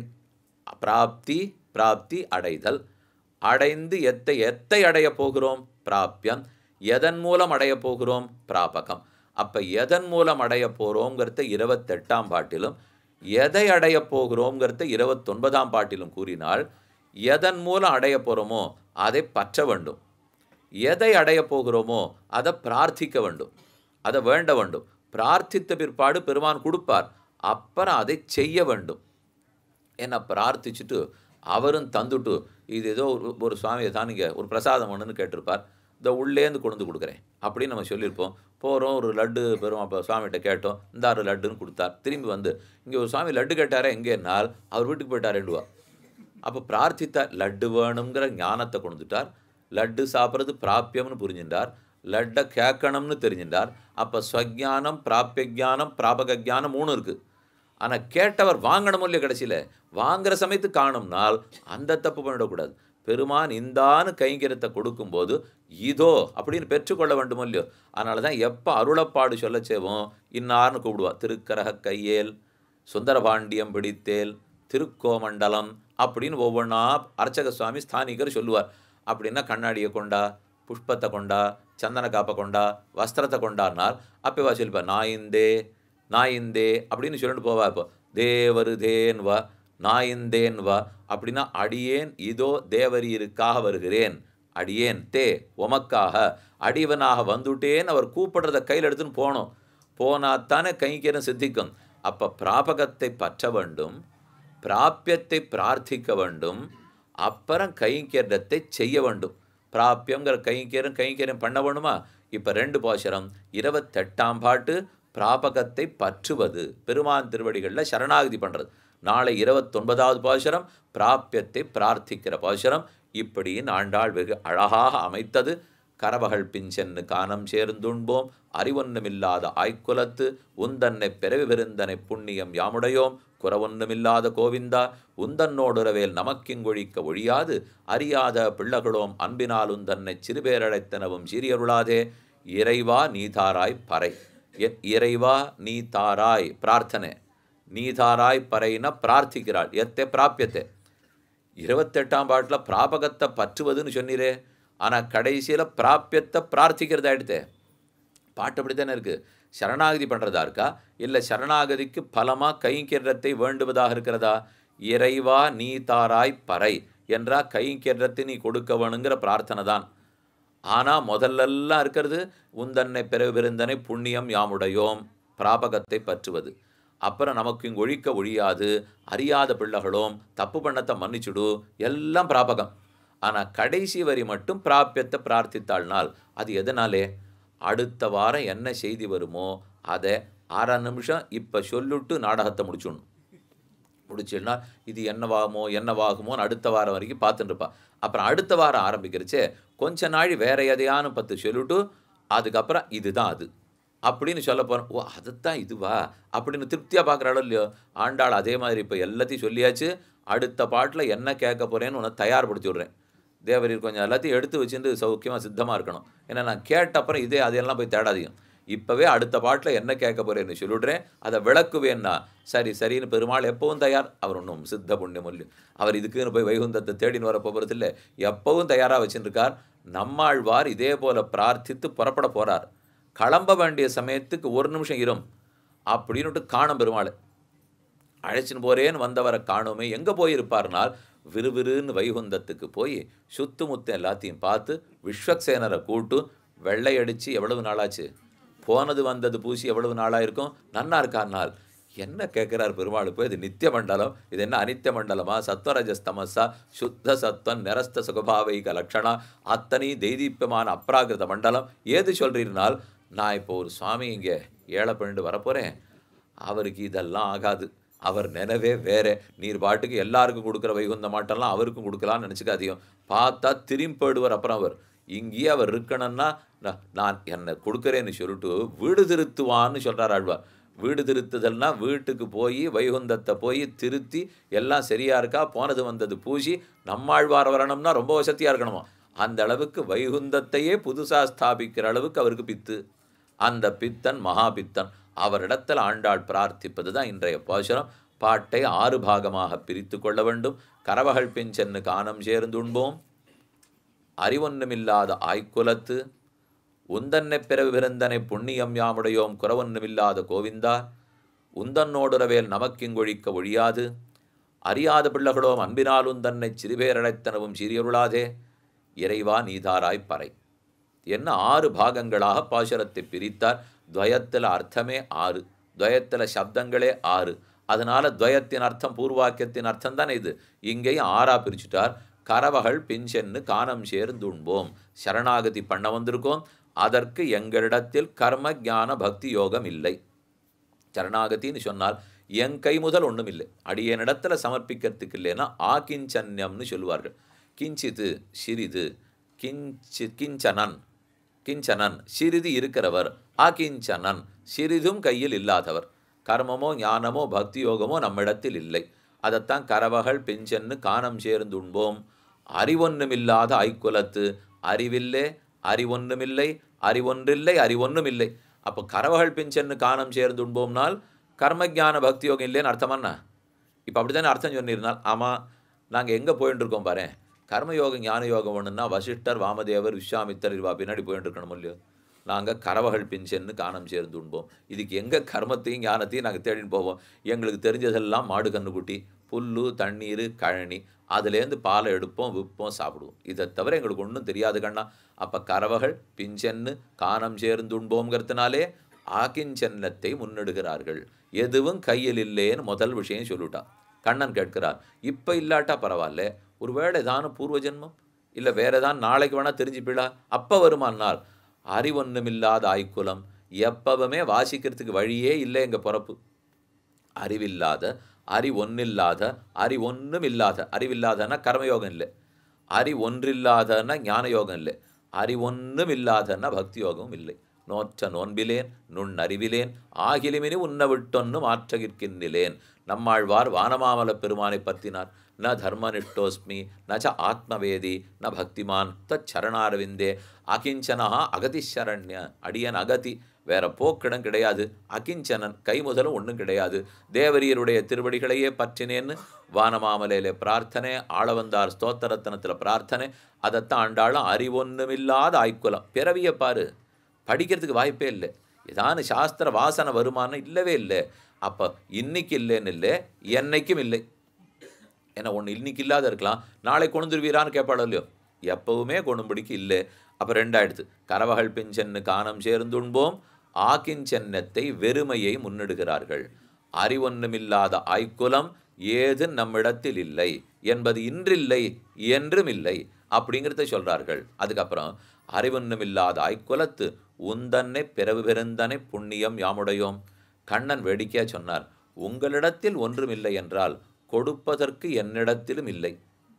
Speaker 1: பிராப்தி பிராப்தி அடைதல் அடைந்து எத்தை எத்தை அடைய போகிறோம் பிராப்யம் எதன் மூலம் அடைய போகிறோம் பிராபகம் அப்போ எதன் மூலம் அடைய போகிறோங்கிறத இருபத்தெட்டாம் பாட்டிலும் எதை அடைய போகிறோங்கிறத இருபத்தொன்பதாம் பாட்டிலும் கூறினால் எதன் மூலம் அடைய போகிறோமோ அதை பற்ற வேண்டும் எதை அடைய போகிறோமோ அதை பிரார்த்திக்க வேண்டும் அதை வேண்ட வேண்டும் பிரார்த்தித்த பிற்பாடு பெருமான் கொடுப்பார் அப்புறம் அதை செய்ய வேண்டும் என்ன பிரார்த்திச்சுட்டு அவரும் தந்துட்டு இது ஏதோ ஒரு ஒரு சுவாமியை தான் நீங்கள் ஒரு பிரசாதம் ஒன்றுன்னு கேட்டிருப்பார் இந்த உள்ளேந்து கொண்டு வந்து கொடுக்குறேன் அப்படின்னு நம்ம சொல்லியிருப்போம் போகிறோம் ஒரு லட்டு பெரும் அப்போ சுவாமிகிட்ட கேட்டோம் இந்தாரு லட்டுன்னு கொடுத்தார் திரும்பி வந்து இங்கே ஒரு சுவாமி லட்டு கேட்டாரே எங்கேனால் அவர் வீட்டுக்கு போயிட்டாரேண்டுவா அப்போ பிரார்த்தித்தார் லட்டு வேணுங்கிற ஞானத்தை கொண்டுட்டார் லட்டு சாப்பிட்றது பிராப்பியம்னு புரிஞ்சின்றார் லட்டை கேட்கணும்னு தெரிஞ்சின்றார் அப்போ ஸ்வஜானம் பிராப்பிய ஜானம் பிராபக ஜானம் மூணு இருக்குது ஆனால் கேட்டவர் வாங்கணும் இல்லையோ கடைசியில் வாங்குற சமயத்து காணும்னால் அந்த தப்பு பண்ணிடக்கூடாது பெருமான் இந்தான்னு கைங்கரியத்தை கொடுக்கும்போது இதோ அப்படின்னு பெற்றுக்கொள்ள வேண்டும் இல்லையோ அதனால தான் எப்போ அருளப்பாடு சொல்ல செய்வோம் இன்னார்னு கூப்பிடுவா திருக்கரக கையேல் சுந்தரபாண்டியம் பிடித்தேல் திருக்கோமண்டலம் அப்படின்னு ஒவ்வொன்றா அர்ச்சக சுவாமி ஸ்தானிகர் சொல்லுவார் அப்படின்னா கண்ணாடியை கொண்டா புஷ்பத்தை கொண்டா சந்தன காப்பை கொண்டா வஸ்திரத்தை கொண்டாடினால் அப்போ சொல்லிப்பா நாயிந்தே நாயிந்தே அப்படின்னு சொல்லிட்டு போவா இப்போ தேவரு தேன் வா நாயிந்தேன் வா அப்படின்னா அடியேன் இதோ தேவரீருக்காக வருகிறேன் அடியேன் தே உமக்காக அடிவனாக வந்துட்டேன்னு அவர் கூப்பிடுறத கையில் எடுத்துன்னு போனோம் போனாத்தானே கைங்கரம் சித்திக்கும் அப்போ பிராபகத்தை பற்ற வேண்டும் பிராப்பியத்தை பிரார்த்திக்க வேண்டும் அப்புறம் கைங்கரியத்தை செய்ய வேண்டும் பிராப்பியங்கிற கைங்கரியம் கைங்கரியம் பண்ண வேணுமா இப்போ ரெண்டு பாசுரம் இருபத்தெட்டாம் பாட்டு பிராபகத்தை பற்றுவது பெருமான் திருவடிகளில் சரணாகதி பண்ணுறது நாளை இருபத்தொன்பதாவது பாசுரம் பிராபியத்தை பிரார்த்திக்கிற பாசுரம் இப்படின்னு ஆண்டாள் வெகு அழகாக அமைத்தது கரவகள் பிஞ்சென்னு கானம் சேர்ந்துண்போம் அறிவொன்னுமில்லாத ஆய்க்குலத்து உந்தன்னை பிறவி விருந்தனை புண்ணியம் யாமுடையோம் குறவொன்னுமில்லாத கோவிந்தா உந்தன்னோடுறவேல் நமக்கிங்கொழிக்க ஒழியாது அறியாத பிள்ளகளோம் அன்பினால் உந்தன்னை சிறுபேரழைத்தனவும் சீரியருளாதே இறைவா நீதாராய் பறை என் இறைவா நீ தாராய் பிரார்த்தனை நீதாராய் பறைன பிரார்த்திக்கிறாள் எத்தே பிராப்பியத்தை இருபத்தெட்டாம் பாட்டில் பிராபகத்தை பற்றுவதுன்னு சொன்னீரே ஆனால் கடைசியில் பிராப்பியத்தை பிரார்த்திக்கிறதா எடுத்தே பாட்டு அப்படி தானே இருக்குது சரணாகதி பண்ணுறதா இருக்கா இல்லை சரணாகதிக்கு பலமாக கைங்கென்றத்தை வேண்டுவதாக இருக்கிறதா இறைவா நீ தாராய் பறை என்றா கைங்கென்றத்தை நீ கொடுக்க வேணுங்கிற பிரார்த்தனை தான் ஆனால் முதல்லலாம் இருக்கிறது உந்தன்னை பிறகு விருந்தனை புண்ணியம் யாமுடையோம் பிராபகத்தை பற்றுவது அப்புறம் நமக்கு இங்கு ஒழிக்க ஒழியாது அறியாத பிள்ளைகளும் தப்பு பண்ணத்தை மன்னிச்சுடு எல்லாம் பிராபகம் ஆனால் கடைசி வரி மட்டும் பிராப்பியத்தை பிரார்த்தித்தாள்னால் அது எதனாலே அடுத்த வாரம் என்ன செய்தி வருமோ அதை அரை நிமிஷம் இப்போ சொல்லிட்டு நாடகத்தை முடிச்சுடணும் முடிச்சுன்னா இது என்னவாகுமோ என்னவாகுமோன்னு அடுத்த வாரம் வரைக்கும் பார்த்துட்டு இருப்பா அப்புறம் அடுத்த வாரம் ஆரம்பிக்கிறச்சே கொஞ்ச நாள் வேற எதையானு பத்து சொல்லிட்டு அதுக்கப்புறம் இதுதான் அது அப்படின்னு சொல்ல போகிறோம் ஓ அதுதான் இதுவா அப்படின்னு திருப்தியாக பார்க்குறாளோ இல்லையோ ஆண்டாள் அதே மாதிரி இப்போ எல்லாத்தையும் சொல்லியாச்சு அடுத்த பாட்டில் என்ன கேட்க போகிறேன்னு உன்னை தயார்படுத்தி விட்றேன் தேவரீர் கொஞ்சம் எல்லாத்தையும் எடுத்து வச்சுட்டு சௌக்கியமாக சித்தமாக இருக்கணும் ஏன்னா நான் கேட்ட அப்புறம் இதே அதையெல்லாம் போய் தேடாதீங்க இப்போவே அடுத்த பாட்டில் என்ன கேட்க போகிறேன்னு சொல்லிவிட்றேன் அதை விளக்குவேன்னா சரி சரின்னு பெருமாள் எப்பவும் தயார் அவர் ஒன்றும் சித்த புண்ணியமுல்லையும் அவர் இதுக்குன்னு போய் வைகுந்தத்தை தேடின்னு வர போகிறது இல்லை எப்பவும் தயாராக வச்சுருக்கார் நம்மாழ்வார் இதே போல் பிரார்த்தித்து புறப்பட போகிறார் கிளம்ப வேண்டிய சமயத்துக்கு ஒரு நிமிஷம் இரும் அப்படின்னுட்டு காணும் பெருமாள் அழைச்சின்னு போறேன்னு வந்தவரை காணுமே எங்கே போயிருப்பார்னால் விறுவிறுன்னு வைகுந்தத்துக்கு போய் சுத்து முத்து எல்லாத்தையும் பார்த்து விஸ்வக்சேனரை கூட்டு வெள்ளை அடித்து எவ்வளவு நாளாச்சு போனது வந்தது பூசி எவ்வளவு நாளாக இருக்கும் நன்னா இருக்கார்னால் என்ன கேட்குறார் பெருமாள் போய் இது நித்திய மண்டலம் இது என்ன அனித்திய மண்டலமா சத்வரஜஸ்தமசா சுத்த சத்வன் நிரஸ்த சுகபாவைக லட்சணா அத்தனை தெய்தீப்பமான அப்ராகிருத மண்டலம் ஏது சொல்றீர்னால் நான் இப்போ ஒரு சுவாமி இங்கே ஏழை பண்ணிட்டு வரப்போகிறேன் அவருக்கு இதெல்லாம் ஆகாது அவர் நினைவே வேற நீர் பாட்டுக்கு எல்லாருக்கும் கொடுக்குற வைகுந்த மாட்டெல்லாம் அவருக்கும் கொடுக்கலாம்னு நினச்சிக்காதீங்க பார்த்தா திரும்பிடுவார் அப்புறம் அவர் இங்கேயே அவர் இருக்கணும்னா நான் நான் என்னை கொடுக்குறேன்னு சொல்லிட்டு வீடு திருத்துவான்னு சொல்கிறார் ஆழ்வார் வீடு திருத்துதல்னா வீட்டுக்கு போய் வைகுந்தத்தை போய் திருத்தி எல்லாம் சரியா இருக்கா போனது வந்தது பூசி நம்மாழ்வார் வரணும்னா ரொம்ப வசதியாக இருக்கணுமா அந்த அளவுக்கு வைகுந்தத்தையே புதுசாக ஸ்தாபிக்கிற அளவுக்கு அவருக்கு பித்து அந்த பித்தன் மகாபித்தன் அவரிடத்தில் ஆண்டாள் பிரார்த்திப்பது தான் இன்றைய பாசுரம் பாட்டை ஆறு பாகமாக பிரித்து கொள்ள வேண்டும் கரவகள் பின் சென்னு கானம் சேர்ந்துண்போம் அறிவொன்னுமில்லாத ஆய்க்குலத்து உந்தன்னை பிறவி விருந்தனை புண்ணியம் யாமுடையோம் குறவொன்னுமில்லாத கோவிந்தா உந்தன்னோடுறவேல் நமக்கிங்கொழிக்க ஒழியாது அறியாத பிள்ளைகளோம் அன்பினால் உந்தன்னை சிறுபேரடைத்தனவும் சிறியருளாதே இறைவா நீதாராய் பறை என்ன ஆறு பாகங்களாக பாசுரத்தை பிரித்தார் துவயத்தில் அர்த்தமே ஆறு துவயத்தில் சப்தங்களே ஆறு அதனால துவயத்தின் அர்த்தம் பூர்வாக்கியத்தின் அர்த்தம் தானே இது இங்கேயும் ஆறா பிரிச்சுட்டார் கரவகள் பிஞ்சென்னு கானம் சேர்ந்துண்போம் சரணாகதி பண்ண வந்திருக்கோம் அதற்கு எங்களிடத்தில் கர்ம ஞான பக்தி யோகம் இல்லை சரணாகத்தின்னு சொன்னால் என் கை முதல் ஒன்றும் இல்லை அடியனிடத்துல சமர்ப்பிக்கிறதுக்கு இல்லைன்னா ஆகிஞ்சன்யம்னு சொல்லுவார்கள் கிஞ்சித்து சிறிது கிஞ்சி கிஞ்சனன் கிஞ்சனன் சிறிது இருக்கிறவர் ஆகிஞ்சனன் சிறிதும் கையில் இல்லாதவர் கர்மமோ ஞானமோ பக்தி யோகமோ நம்மிடத்தில் இல்லை அதைத்தான் கரவகள் பெஞ்சன்னு கானம் சேர்ந்து உண்போம் அறிவொன்னுமில்லாத ஐக்குலத்து அறிவில்லே அறிவொன்றுமில்லை அறிவொன்றில்லை அறிவொன்றுமில்லை அப்போ கரவகள் பிஞ்சன்னு கானம் சேர்ந்து உண்போம்னால் கர்மஜான பக்தி யோகம் இல்லைன்னு அர்த்தமாண்ணா இப்போ அப்படி தானே அர்த்தம் சொன்னிருந்தால் ஆமாம் நாங்கள் எங்கே போயிட்டு இருக்கோம் பாரு கர்மயோகம் ஞான யோகம் ஒன்றுன்னா வசிஷ்டர் வாமதேவர் விஸ்வாமித்தர் இவா பின்னாடி போயிட்டு இருக்கணும் இல்லையோ நாங்கள் கரவகள் பிஞ்சன்னு காணம் சேர்ந்து உண்போம் இதுக்கு எங்கே கர்மத்தையும் ஞானத்தையும் நாங்கள் தேடின்னு போவோம் எங்களுக்கு தெரிஞ்சதெல்லாம் மாடு கண்ணுக்குட்டி புல் தண்ணீர் கழனி அதுலேருந்து பாலை எடுப்போம் விற்போம் சாப்பிடுவோம் இதை தவிர எங்களுக்கு ஒன்றும் தெரியாது கண்ணா அப்போ கரவகள் பிஞ்சென்னு காணம் சேர்ந்து உண்போங்கிறதுனாலே ஆக்கிஞ்சன்னத்தை முன்னெடுகிறார்கள் எதுவும் கையில் இல்லைன்னு முதல் விஷயம் சொல்லிட்டா கண்ணன் கேட்கிறார் இப்போ இல்லாட்டா பரவாயில்ல ஒருவேளை ஏதான பூர்வ ஜென்மம் இல்லை வேற ஏதாவது நாளைக்கு வேணால் தெரிஞ்சுப்பிடா அப்போ வருமானால் அறிவொன்னுமில்லாத ஆய்க்குலம் எப்பவுமே வாசிக்கிறதுக்கு வழியே இல்லை எங்கள் பிறப்பு அறிவில்லாத அறி ஒன்றில்லாத அறி ஒன்றும் இல்லாத அறிவில்லாதன்னா கர்மயோகம் இல்லை அறி ஒன்றில்லாதன்னா ஞான யோகம் இல்லை அறி ஒன்றும் இல்லாதன்னா பக்தி யோகமும் இல்லை நோற்ற நோன்பிலேன் நுண் அறிவிலேன் ஆகிலுமினி உன்ன விட்டொன்னு மாற்றகிற்கின்றிலேன் நம்மாழ்வார் வானமாமல பெருமானை பற்றினார் ந தர்மனிஷ்டோஸ்மி ந ச ஆத்மவேதி ந பக்திமான் தச்சரணாரவிந்தே அகிஞ்சனா அகதிஷரண்ய அடியன் அகதி வேற போக்கிடம் கிடையாது அகிஞ்சனன் கை முதலும் ஒன்றும் கிடையாது தேவரியருடைய திருவடிகளையே பற்றினேன்னு வானமாமலையில பிரார்த்தனை ஆளவந்தார் ஸ்தோத்திரத்தனத்தில் பிரார்த்தனை அதைத்தான் ஆண்டாலும் அறிவொன்றுமில்லாத ஆய்க்குலம் பிறவிய பாரு படிக்கிறதுக்கு வாய்ப்பே இல்லை ஏதான சாஸ்திர வாசனை வருமானம் இல்லவே இல்லை அப்போ இன்னைக்கு இல்லைன்னு இல்லை என்னைக்கும் இல்லை ஏன்னா ஒன்று இன்னைக்கு இல்லாத இருக்கலாம் நாளை கொண்டுருவீரான்னு கேட்பாளோ இல்லையோ எப்பவுமே கொண்டும்படிக்கு இல்லை அப்போ ரெண்டாயிடுத்து கரவகள் பிஞ்சென்னு காணம் சேர்ந்துண்போம் ஆக்கிஞ்சென்னத்தை வெறுமையை முன்னிடுகிறார்கள் அறிவொன்றுமில்லாத ஆய்க்குலம் ஏது நம்மிடத்தில் இல்லை என்பது இன்றில்லை என்றும் இல்லை அப்படிங்கிறத சொல்றார்கள் அதுக்கப்புறம் அறிவொன்றுமில்லாத ஆய்க்குலத்து உந்தன்னை பிறவு பெருந்தனை புண்ணியம் யாமுடையோம் கண்ணன் வேடிக்கையா சொன்னார் உங்களிடத்தில் ஒன்றுமில்லை என்றால் கொடுப்பதற்கு என்னிடத்திலும் இல்லை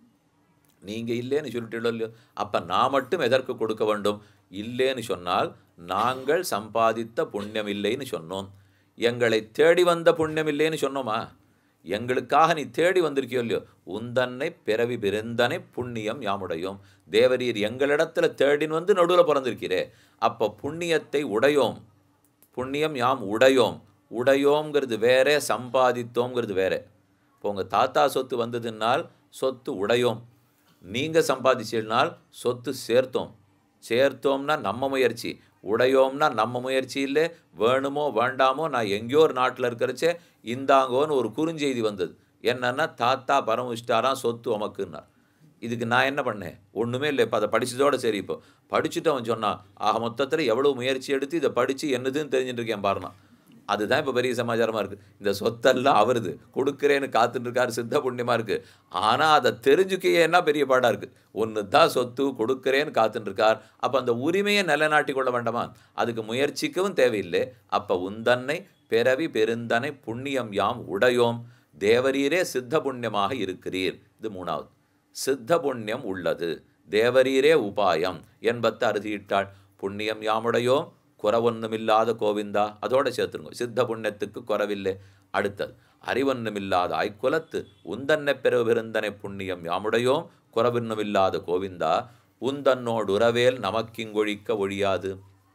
Speaker 1: நீங்க இல்லைன்னு சொல்லிட்டீங்களோ இல்லையோ அப்ப நான் மட்டும் எதற்கு கொடுக்க வேண்டும் இல்லைன்னு சொன்னால் நாங்கள் சம்பாதித்த புண்ணியம் இல்லைன்னு சொன்னோம் எங்களை தேடி வந்த புண்ணியம் இல்லைன்னு சொன்னோமா எங்களுக்காக நீ தேடி வந்திருக்கியோ இல்லையோ உந்தன்னை பிறவி பிறந்தனை புண்ணியம் யாமுடையோம் தேவரீர் எங்களிடத்துல தேடின்னு வந்து நடுவில் பிறந்திருக்கிறே அப்போ புண்ணியத்தை உடையோம் புண்ணியம் யாம் உடையோம் உடையோங்கிறது வேற சம்பாதித்தோங்கிறது வேற இப்போ உங்கள் தாத்தா சொத்து வந்ததுனால் சொத்து உடையோம் நீங்கள் சம்பாதிச்சீங்கனால் சொத்து சேர்த்தோம் சேர்த்தோம்னா நம்ம முயற்சி உடையோம்னா நம்ம முயற்சி இல்லை வேணுமோ வேண்டாமோ நான் எங்கேயோ ஒரு நாட்டில் இருக்கிறச்சே இந்தாங்கோன்னு ஒரு குறுஞ்செய்தி வந்தது என்னன்னா தாத்தா பரமிச்சிட்டாராம் சொத்து உமக்குன்னார் இதுக்கு நான் என்ன பண்ணேன் ஒன்றுமே இல்லை இப்போ அதை படிச்சதோட சரி இப்போ படிச்சுட்டு அவன் சொன்னான் ஆக மொத்தத்தில் எவ்வளோ முயற்சி எடுத்து இதை படித்து என்னதுன்னு தெரிஞ்சுட்டு இருக்கேன் பாருனா அதுதான் இப்போ பெரிய சமாச்சாரமாக இருக்குது இந்த சொத்தெல்லாம் அவருது கொடுக்குறேன்னு காத்துட்டு இருக்காரு சித்த புண்ணியமாக இருக்குது ஆனால் அதை தெரிஞ்சுக்கையே என்ன பெரிய பாடாக இருக்குது ஒன்று தான் சொத்து கொடுக்குறேன்னு காத்துட்டு இருக்கார் அப்போ அந்த உரிமையை நிலைநாட்டி கொள்ள வேண்டாமா அதுக்கு முயற்சிக்கவும் தேவையில்லை அப்போ உந்தன்னை பிறவி பெருந்தனை புண்ணியம் யாம் உடையோம் தேவரீரே சித்த புண்ணியமாக இருக்கிறீர் இது மூணாவது சித்த புண்ணியம் உள்ளது தேவரீரே உபாயம் என்பத்தை அறுதியிட்டாள் புண்ணியம் யாமுடையோம் குறவொன்னுமில்லாத கோவிந்தா அதோட சேர்த்துருங்க சித்த புண்ணியத்துக்கு குறவில்லை அடுத்தது அறிவொன்னுமில்லாத ஆய்க்குலத்து உந்தன்னை பெரு பெருந்தனை புண்ணியம் யாமுடையோம் குறவொன்னுமில்லாத கோவிந்தா உந்தன்னோடு உறவேல் நமக்கிங்கொழிக்க ஒழியாது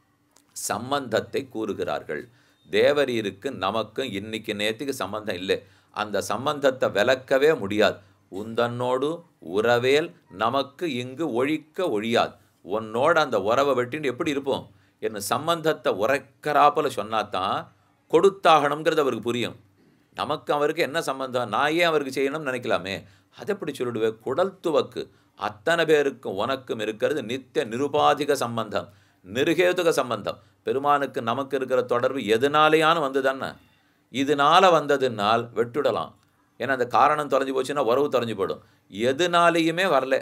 Speaker 1: சம்பந்தத்தை கூறுகிறார்கள் தேவரீருக்கு நமக்கும் இன்னைக்கு நேத்துக்கு சம்பந்தம் இல்லை அந்த சம்பந்தத்தை விளக்கவே முடியாது உந்தன்னோடு உறவேல் நமக்கு இங்கு ஒழிக்க ஒழியாது உன்னோட அந்த உறவை வெட்டின்னு எப்படி இருப்போம் என்ன சம்பந்தத்தை உரைக்கறாப்புல சொன்னாதான் கொடுத்தாகணுங்கிறது அவருக்கு புரியும் நமக்கு அவருக்கு என்ன சம்பந்தம் நான் ஏன் அவருக்கு செய்யணும்னு நினைக்கலாமே அதை எப்படி சொல்லிடுவேன் குடல் துவக்கு அத்தனை பேருக்கும் உனக்கும் இருக்கிறது நித்திய நிருபாதிக சம்பந்தம் நிருகேதுக சம்பந்தம் பெருமானுக்கு நமக்கு இருக்கிற தொடர்பு எதனாலேயானு வந்ததுதானே இதனால வந்ததுனால் வெட்டுடலாம் ஏன்னா அந்த காரணம் தொலைஞ்சு போச்சுன்னா உறவு தொலைஞ்சு போயிடும் எதுனாலேயுமே வரல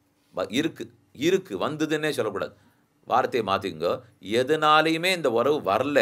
Speaker 1: வ- இருக்கு இருக்கு வந்ததுன்னே சொல்லக்கூடாது வார்த்தையை மாற்றிக்கோ எதனாலையுமே இந்த உறவு வரல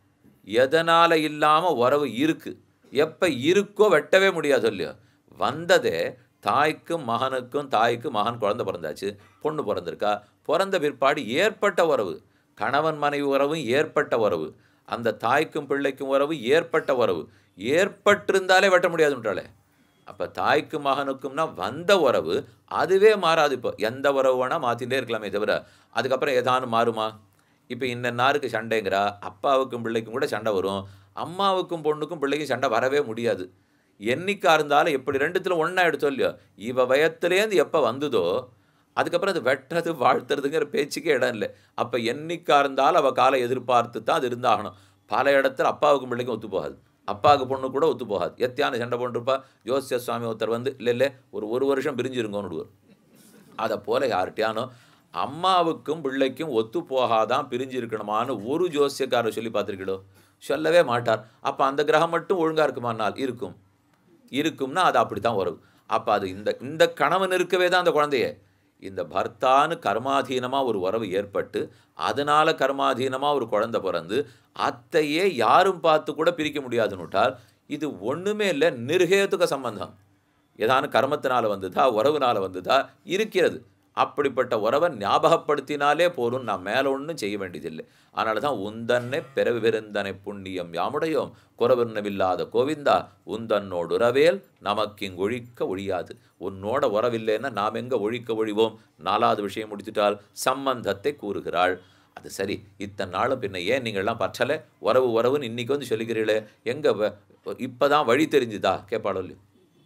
Speaker 1: எதனால இல்லாமல் உறவு இருக்கு எப்போ இருக்கோ வெட்டவே முடியாது இல்லையோ வந்ததே தாய்க்கும் மகனுக்கும் தாய்க்கு மகன் குழந்தை பிறந்தாச்சு பொண்ணு பிறந்திருக்கா பிறந்த பிற்பாடு ஏற்பட்ட உறவு கணவன் மனைவி உறவும் ஏற்பட்ட உறவு அந்த தாய்க்கும் பிள்ளைக்கும் உறவு ஏற்பட்ட உறவு ஏற்பட்டிருந்தாலே வெட்ட முடியாதுன்றாலே அப்போ தாய்க்கும் மகனுக்கும்னா வந்த உறவு அதுவே மாறாது இப்போ எந்த உறவு வேணால் மாற்றிட்டே இருக்கலாமே தவிர அதுக்கப்புறம் ஏதானும் மாறுமா இப்போ இன்னன்னாருக்கு சண்டைங்கிறா அப்பாவுக்கும் பிள்ளைக்கும் கூட சண்டை வரும் அம்மாவுக்கும் பொண்ணுக்கும் பிள்ளைக்கும் சண்டை வரவே முடியாது என்னைக்கா இருந்தாலும் எப்படி ரெண்டுத்துல ஒன்றா எடுத்தோம் இல்லையோ இவ வயத்துலேருந்து எப்போ வந்ததோ அதுக்கப்புறம் அது வெட்டுறது வாழ்த்துறதுங்கிற பேச்சுக்கே இடம் இல்லை அப்போ என்னைக்கா இருந்தாலும் அவள் காலை எதிர்பார்த்து தான் அது இருந்தாகணும் பல இடத்துல அப்பாவுக்கும் பிள்ளைக்கும் ஒத்து போகாது அப்பாவுக்கு பொண்ணு கூட ஒத்து போகாது எத்தியான சண்டை போட்டுருப்பா ஜோசிய சுவாமி ஒருத்தர் வந்து இல்லை இல்லை ஒரு ஒரு வருஷம் பிரிஞ்சிருங்கன்னு விடுவார் அதை போல யார்கிட்டயானோ அம்மாவுக்கும் பிள்ளைக்கும் ஒத்து போகாதான் பிரிஞ்சு இருக்கணுமான்னு ஒரு ஜோசியக்காரர் சொல்லி பார்த்துருக்கீடோ சொல்லவே மாட்டார் அப்போ அந்த கிரகம் மட்டும் ஒழுங்காக இருக்குமானால் இருக்கும் இருக்கும்னா அது அப்படி தான் வரும் அப்போ அது இந்த இந்த கணவன் இருக்கவே தான் அந்த குழந்தைய இந்த பர்த்தான்னு கர்மாதீனமாக ஒரு உறவு ஏற்பட்டு அதனால கர்மாதீனமாக ஒரு குழந்தை பிறந்து அத்தையே யாரும் பார்த்து கூட பிரிக்க முடியாதுன்னுட்டால் இது ஒன்றுமே இல்லை நிர்ஹேதுக சம்பந்தம் ஏதான கர்மத்தினால வந்ததா உறவுனால வந்ததா இருக்கிறது அப்படிப்பட்ட உறவை ஞாபகப்படுத்தினாலே போதும் நான் மேலே ஒன்றும் செய்ய வேண்டியதில்லை அதனால தான் உந்தன்னை பிறவி பெருந்தனை புண்ணியம் யாமுடையோம் குறவின்னமில்லாத கோவிந்தா உந்தன்னோடு உறவேல் நமக்கிங்கொழிக்க ஒழியாது உன்னோட உறவில்லைன்னா நாம் எங்கே ஒழிக்க ஒழிவோம் நாலாவது விஷயம் முடித்துட்டால் சம்பந்தத்தை கூறுகிறாள் அது சரி இத்தனை நாளும் பின்ன ஏன் நீங்கள்லாம் பற்றலை உறவு உறவுன்னு இன்னைக்கு வந்து சொல்லிக்கிறீங்களே எங்கே இப்போ தான் வழி தெரிஞ்சுதா கேட்பாளோ இல்லையோ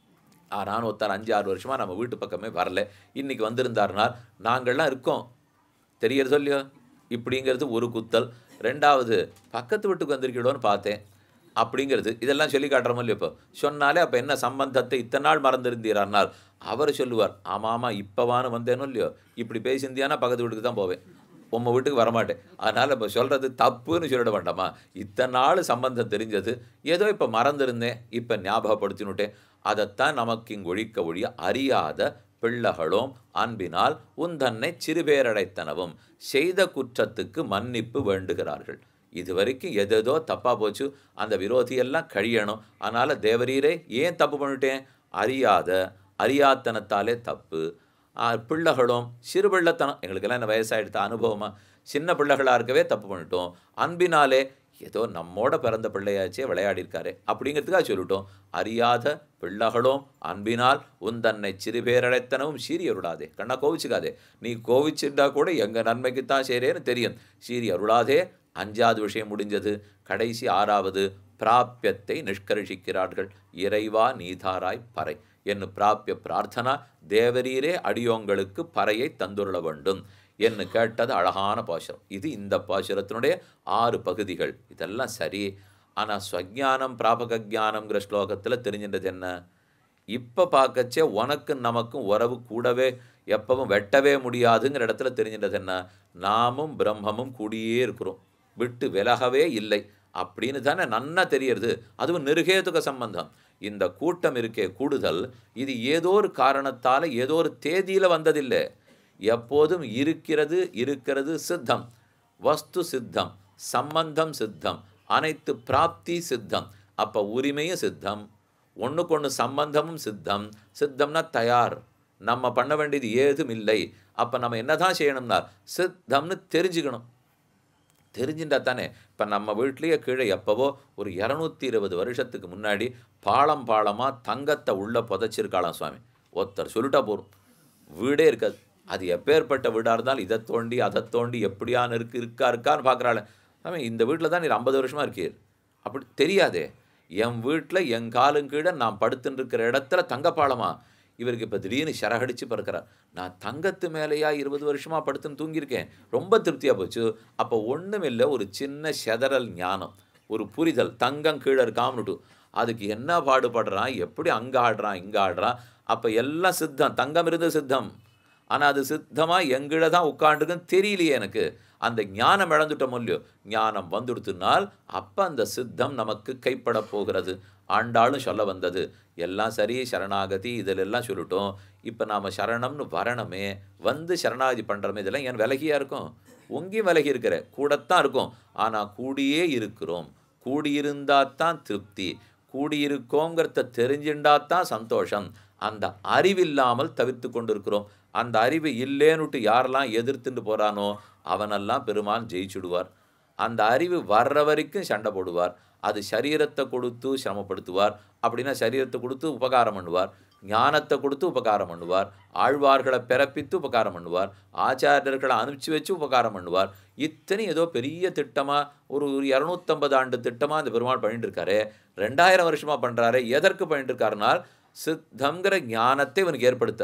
Speaker 1: ஆ நான் ஒருத்தர் அஞ்சு ஆறு வருஷமாக நம்ம வீட்டு பக்கமே வரல இன்றைக்கி வந்திருந்தாருனால் நாங்கள்லாம் இருக்கோம் தெரியறது இல்லையோ இப்படிங்கிறது ஒரு குத்தல் ரெண்டாவது பக்கத்து வீட்டுக்கு வந்திருக்கீடோன்னு பார்த்தேன் அப்படிங்கிறது இதெல்லாம் சொல்லி காட்டுறோமோ இல்லையோ இப்போ சொன்னாலே அப்போ என்ன சம்பந்தத்தை இத்தனை நாள் மறந்துருந்தீரானால் அவர் சொல்லுவார் ஆமாம் ஆமாம் இப்போவானு வந்தேனோ இல்லையோ இப்படி பேசியிருந்தியானா பக்கத்து வீட்டுக்கு தான் போவேன் உங்கள் வீட்டுக்கு வரமாட்டேன் அதனால் இப்போ சொல்கிறது தப்புன்னு சொல்லிட வேண்டாமா இத்தனை நாள் சம்பந்தம் தெரிஞ்சது ஏதோ இப்போ மறந்துருந்தேன் இப்போ ஞாபகப்படுத்தினுட்டேன் அதைத்தான் நமக்கு இங்கு ஒழிக்க ஒழிய அறியாத பிள்ளகளும் அன்பினால் உந்தன்னை சிறுபேரடைத்தனவும் செய்த குற்றத்துக்கு மன்னிப்பு வேண்டுகிறார்கள் இது வரைக்கும் எதேதோ தப்பாக போச்சு அந்த விரோதியெல்லாம் கழியணும் அதனால் தேவரீரே ஏன் தப்பு பண்ணிட்டேன் அறியாத அறியாத்தனத்தாலே தப்பு பிள்ளைகளும் சிறு பிள்ளைத்தனம் எங்களுக்கெல்லாம் என்ன வயசாகிடுத்த அனுபவமாக சின்ன பிள்ளைகளாக இருக்கவே தப்பு பண்ணிட்டோம் அன்பினாலே ஏதோ நம்மோட பிறந்த பிள்ளையாச்சே விளையாடிருக்காரு அப்படிங்கிறதுக்காக சொல்லிட்டோம் அறியாத பிள்ளைகளும் அன்பினால் உன் தன்னை சிறுபேரடைத்தனவும் சீரி அருளாதே கண்ணா கோவிச்சுக்காதே நீ கோவிச்சுட்டா கூட எங்கள் நன்மைக்கு தான் செய்கிறேன்னு தெரியும் சீரி அருளாதே அஞ்சாவது விஷயம் முடிஞ்சது கடைசி ஆறாவது பிராப்பியத்தை நிஷ்கர்ஷிக்கிறார்கள் இறைவா நீதாராய் பறை என்று பிராப்பிய பிரார்த்தனா தேவரீரே அடியோங்களுக்கு பறையை தந்துருள வேண்டும் என்று கேட்டது அழகான பாசுரம் இது இந்த பாசுரத்தினுடைய ஆறு பகுதிகள் இதெல்லாம் சரி ஆனால் ஸ்வஜானம் பிராபக ஜானம்ங்கிற ஸ்லோகத்தில் தெரிஞ்சின்றது என்ன இப்போ பார்க்கச்சே உனக்கும் நமக்கும் உறவு கூடவே எப்பவும் வெட்டவே முடியாதுங்கிற இடத்துல தெரிஞ்சின்றது என்ன நாமும் பிரம்மமும் கூடியே இருக்கிறோம் விட்டு விலகவே இல்லை அப்படின்னு தானே நன்னா தெரியறது அதுவும் நிருகேதுக சம்பந்தம் இந்த கூட்டம் இருக்கே கூடுதல் இது ஏதோ ஒரு காரணத்தால் ஏதோ ஒரு தேதியில் வந்ததில்லை எப்போதும் இருக்கிறது இருக்கிறது சித்தம் வஸ்து சித்தம் சம்பந்தம் சித்தம் அனைத்து பிராப்தி சித்தம் அப்போ உரிமையும் சித்தம் ஒன்றுக்கு ஒன்று சம்பந்தமும் சித்தம் சித்தம்னா தயார் நம்ம பண்ண வேண்டியது ஏதும் இல்லை அப்போ நம்ம என்ன தான் செய்யணும்னா சித்தம்னு தெரிஞ்சுக்கணும் தெரிஞ்சுட்டா தானே இப்போ நம்ம வீட்லேயே கீழே எப்போவோ ஒரு இரநூத்தி இருபது வருஷத்துக்கு முன்னாடி பாலம் பாலமாக தங்கத்தை உள்ளே புதைச்சிருக்காளாம் சுவாமி ஒருத்தர் சொல்லிட்டா போகிறோம் வீடே இருக்காது அது எப்பேற்பட்ட வீடாக இருந்தாலும் இதை தோண்டி அதை தோண்டி எப்படியான்னு இருக்கு இருக்கா இருக்கான்னு பார்க்குறாள் சாமி இந்த வீட்டில் தான் நீ ஐம்பது வருஷமாக இருக்கீர் அப்படி தெரியாதே என் வீட்டில் என் காலும் கீழே நான் படுத்துன்னு இருக்கிற இடத்துல தங்கப்பாலமா இவருக்கு இப்போ திடீர்னு சரகடிச்சு பிறக்கிறார் நான் தங்கத்து மேலேயா இருபது வருஷமாக படுத்துன்னு தூங்கியிருக்கேன் ரொம்ப திருப்தியாக போச்சு அப்போ ஒன்றும் இல்லை ஒரு சின்ன செதறல் ஞானம் ஒரு புரிதல் தங்கம் கீழே இருக்காமனுட்டு அதுக்கு என்ன பாடுபடுறான் எப்படி அங்கே ஆடுறான் இங்கே ஆடுறான் அப்போ எல்லாம் சித்தம் தங்கம் இருந்த சித்தம் ஆனால் அது சித்தமாக எங்கிட்ட தான் உட்காண்டுக்குன்னு தெரியலையே எனக்கு அந்த ஞானம் இழந்துட்டோம் இல்லையோ ஞானம் வந்துடுத்துனால் அப்போ அந்த சித்தம் நமக்கு கைப்பட போகிறது ஆண்டாளும் சொல்ல வந்தது எல்லாம் சரி சரணாகதி இதிலெல்லாம் சொல்லிட்டோம் இப்போ நாம் சரணம்னு வரணுமே வந்து சரணாகதி பண்ணுறோமே இதெல்லாம் ஏன் விலகியாக இருக்கும் உங்கேயும் விலகி இருக்கிற கூடத்தான் இருக்கும் ஆனால் கூடியே இருக்கிறோம் கூடியிருந்தா தான் திருப்தி கூடியிருக்கோங்கிறத தெரிஞ்சுண்டா தான் சந்தோஷம் அந்த அறிவில்லாமல் தவிர்த்து கொண்டிருக்கிறோம் அந்த அறிவு இல்லேன்னுட்டு யாரெல்லாம் எதிர்த்துட்டு போகிறானோ அவனெல்லாம் பெருமான் ஜெயிச்சுடுவார் அந்த அறிவு வர்ற வரைக்கும் சண்டை போடுவார் அது சரீரத்தை கொடுத்து சிரமப்படுத்துவார் அப்படின்னா சரீரத்தை கொடுத்து உபகாரம் பண்ணுவார் ஞானத்தை கொடுத்து உபகாரம் பண்ணுவார் ஆழ்வார்களை பிறப்பித்து உபகாரம் பண்ணுவார் ஆச்சாரியர்களை அனுப்பிச்சு வச்சு உபகாரம் பண்ணுவார் இத்தனை ஏதோ பெரிய திட்டமாக ஒரு ஒரு இரநூத்தம்பது ஆண்டு திட்டமாக அந்த பெருமாள் பண்ணிட்டு இருக்காரு ரெண்டாயிரம் வருஷமாக பண்ணுறாரு எதற்கு பண்ணிட்டு இருக்காருனால் சித்தங்கிற ஞானத்தை இவனுக்கு ஏற்படுத்த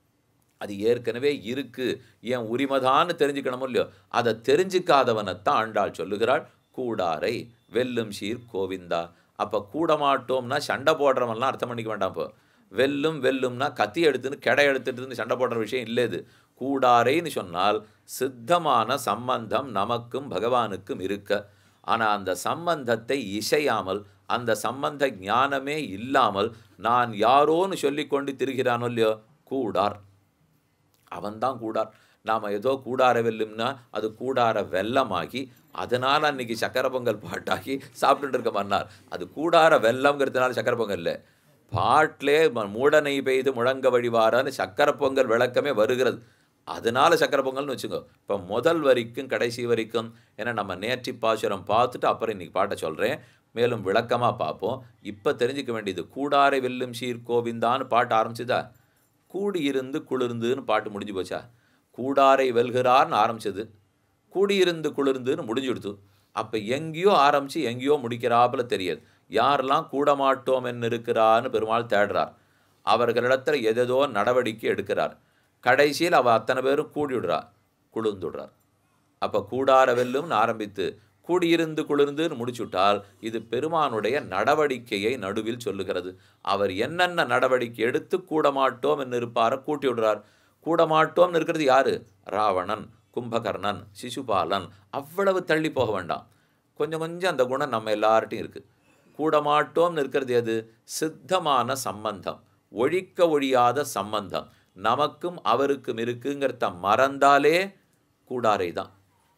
Speaker 1: அது ஏற்கனவே இருக்கு என் உரிமைதான்னு தெரிஞ்சுக்கணும் இல்லையோ அதை தெரிஞ்சுக்காதவனைத்தான் ஆண்டாள் சொல்லுகிறாள் கூடாரை வெல்லும் சீர் கோவிந்தா அப்போ கூட மாட்டோம்னா சண்டை போடுறவன்லாம் அர்த்தம் பண்ணிக்க வேண்டாம் இப்போ வெல்லும் வெல்லும்னா கத்தி எடுத்துன்னு கெடை எடுத்துட்டு இருந்து சண்டை போடுற விஷயம் இல்லை இது கூடாரைன்னு சொன்னால் சித்தமான சம்பந்தம் நமக்கும் பகவானுக்கும் இருக்க ஆனால் அந்த சம்பந்தத்தை இசையாமல் அந்த சம்பந்த ஞானமே இல்லாமல் நான் யாரோன்னு சொல்லிக்கொண்டு திரிகிறானோ இல்லையோ கூடார் அவன்தான் கூடார் நாம் ஏதோ கூடார வெல்லும்னா அது கூடார வெல்லமாகி அதனால் அன்னைக்கு சக்கரை பொங்கல் பாட்டாகி சாப்பிட்டுட்டு இருக்க மன்னார் அது கூடார வெல்லம்ங்கிறதுனால சக்கரை பொங்கல் இல்லை பாட்டிலே ம- மூடனை பெய்து முழங்க வழிவாரான்னு சக்கரை பொங்கல் விளக்கமே வருகிறது அதனால சக்கரை பொங்கல்னு வச்சுக்கோ இப்போ முதல் வரிக்கும் கடைசி வரைக்கும் ஏன்னா நம்ம நேற்றி பாசுரம் பார்த்துட்டு அப்புறம் இன்னைக்கு பாட்டை சொல்கிறேன் மேலும் விளக்கமாக பார்ப்போம் இப்போ தெரிஞ்சுக்க வேண்டியது கூடாரை வெல்லும் சீர் கோவிந்தான்னு பாட்டு ஆரம்பிச்சுதா கூடியிருந்து குளிர்ந்துன்னு பாட்டு முடிஞ்சு போச்சா கூடாரை வெல்கிறார்னு ஆரம்பிச்சது கூடியிருந்து குளிர்ந்துன்னு முடிஞ்சுடுத்து அப்போ எங்கேயோ ஆரம்பித்து எங்கேயோ முடிக்கிறாப்புல தெரியாது யாரெல்லாம் கூட மாட்டோம் இருக்கிறான்னு பெருமாள் தேடுறார் அவர்களிடத்துல எதேதோ நடவடிக்கை எடுக்கிறார் கடைசியில் அவ அத்தனை பேரும் கூடிவிடுறா குளிர்ந்துடுறார் அப்போ கூடார வெல்லும்னு ஆரம்பித்து கூடியிருந்து குளிர்ந்துன்னு முடிச்சுட்டால் இது பெருமானுடைய நடவடிக்கையை நடுவில் சொல்லுகிறது அவர் என்னென்ன நடவடிக்கை எடுத்து கூட மாட்டோம் என்று இருப்பார கூட்டி விடுறார் கூட மாட்டோம்னு இருக்கிறது யாரு ராவணன் கும்பகர்ணன் சிசுபாலன் அவ்வளவு தள்ளி போக வேண்டாம் கொஞ்சம் கொஞ்சம் அந்த குணம் நம்ம எல்லார்ட்டையும் இருக்கு கூட மாட்டோம்னு இருக்கிறது எது சித்தமான சம்பந்தம் ஒழிக்க ஒழியாத சம்பந்தம் நமக்கும் அவருக்கும் இருக்குங்கிறத மறந்தாலே கூடாரை தான்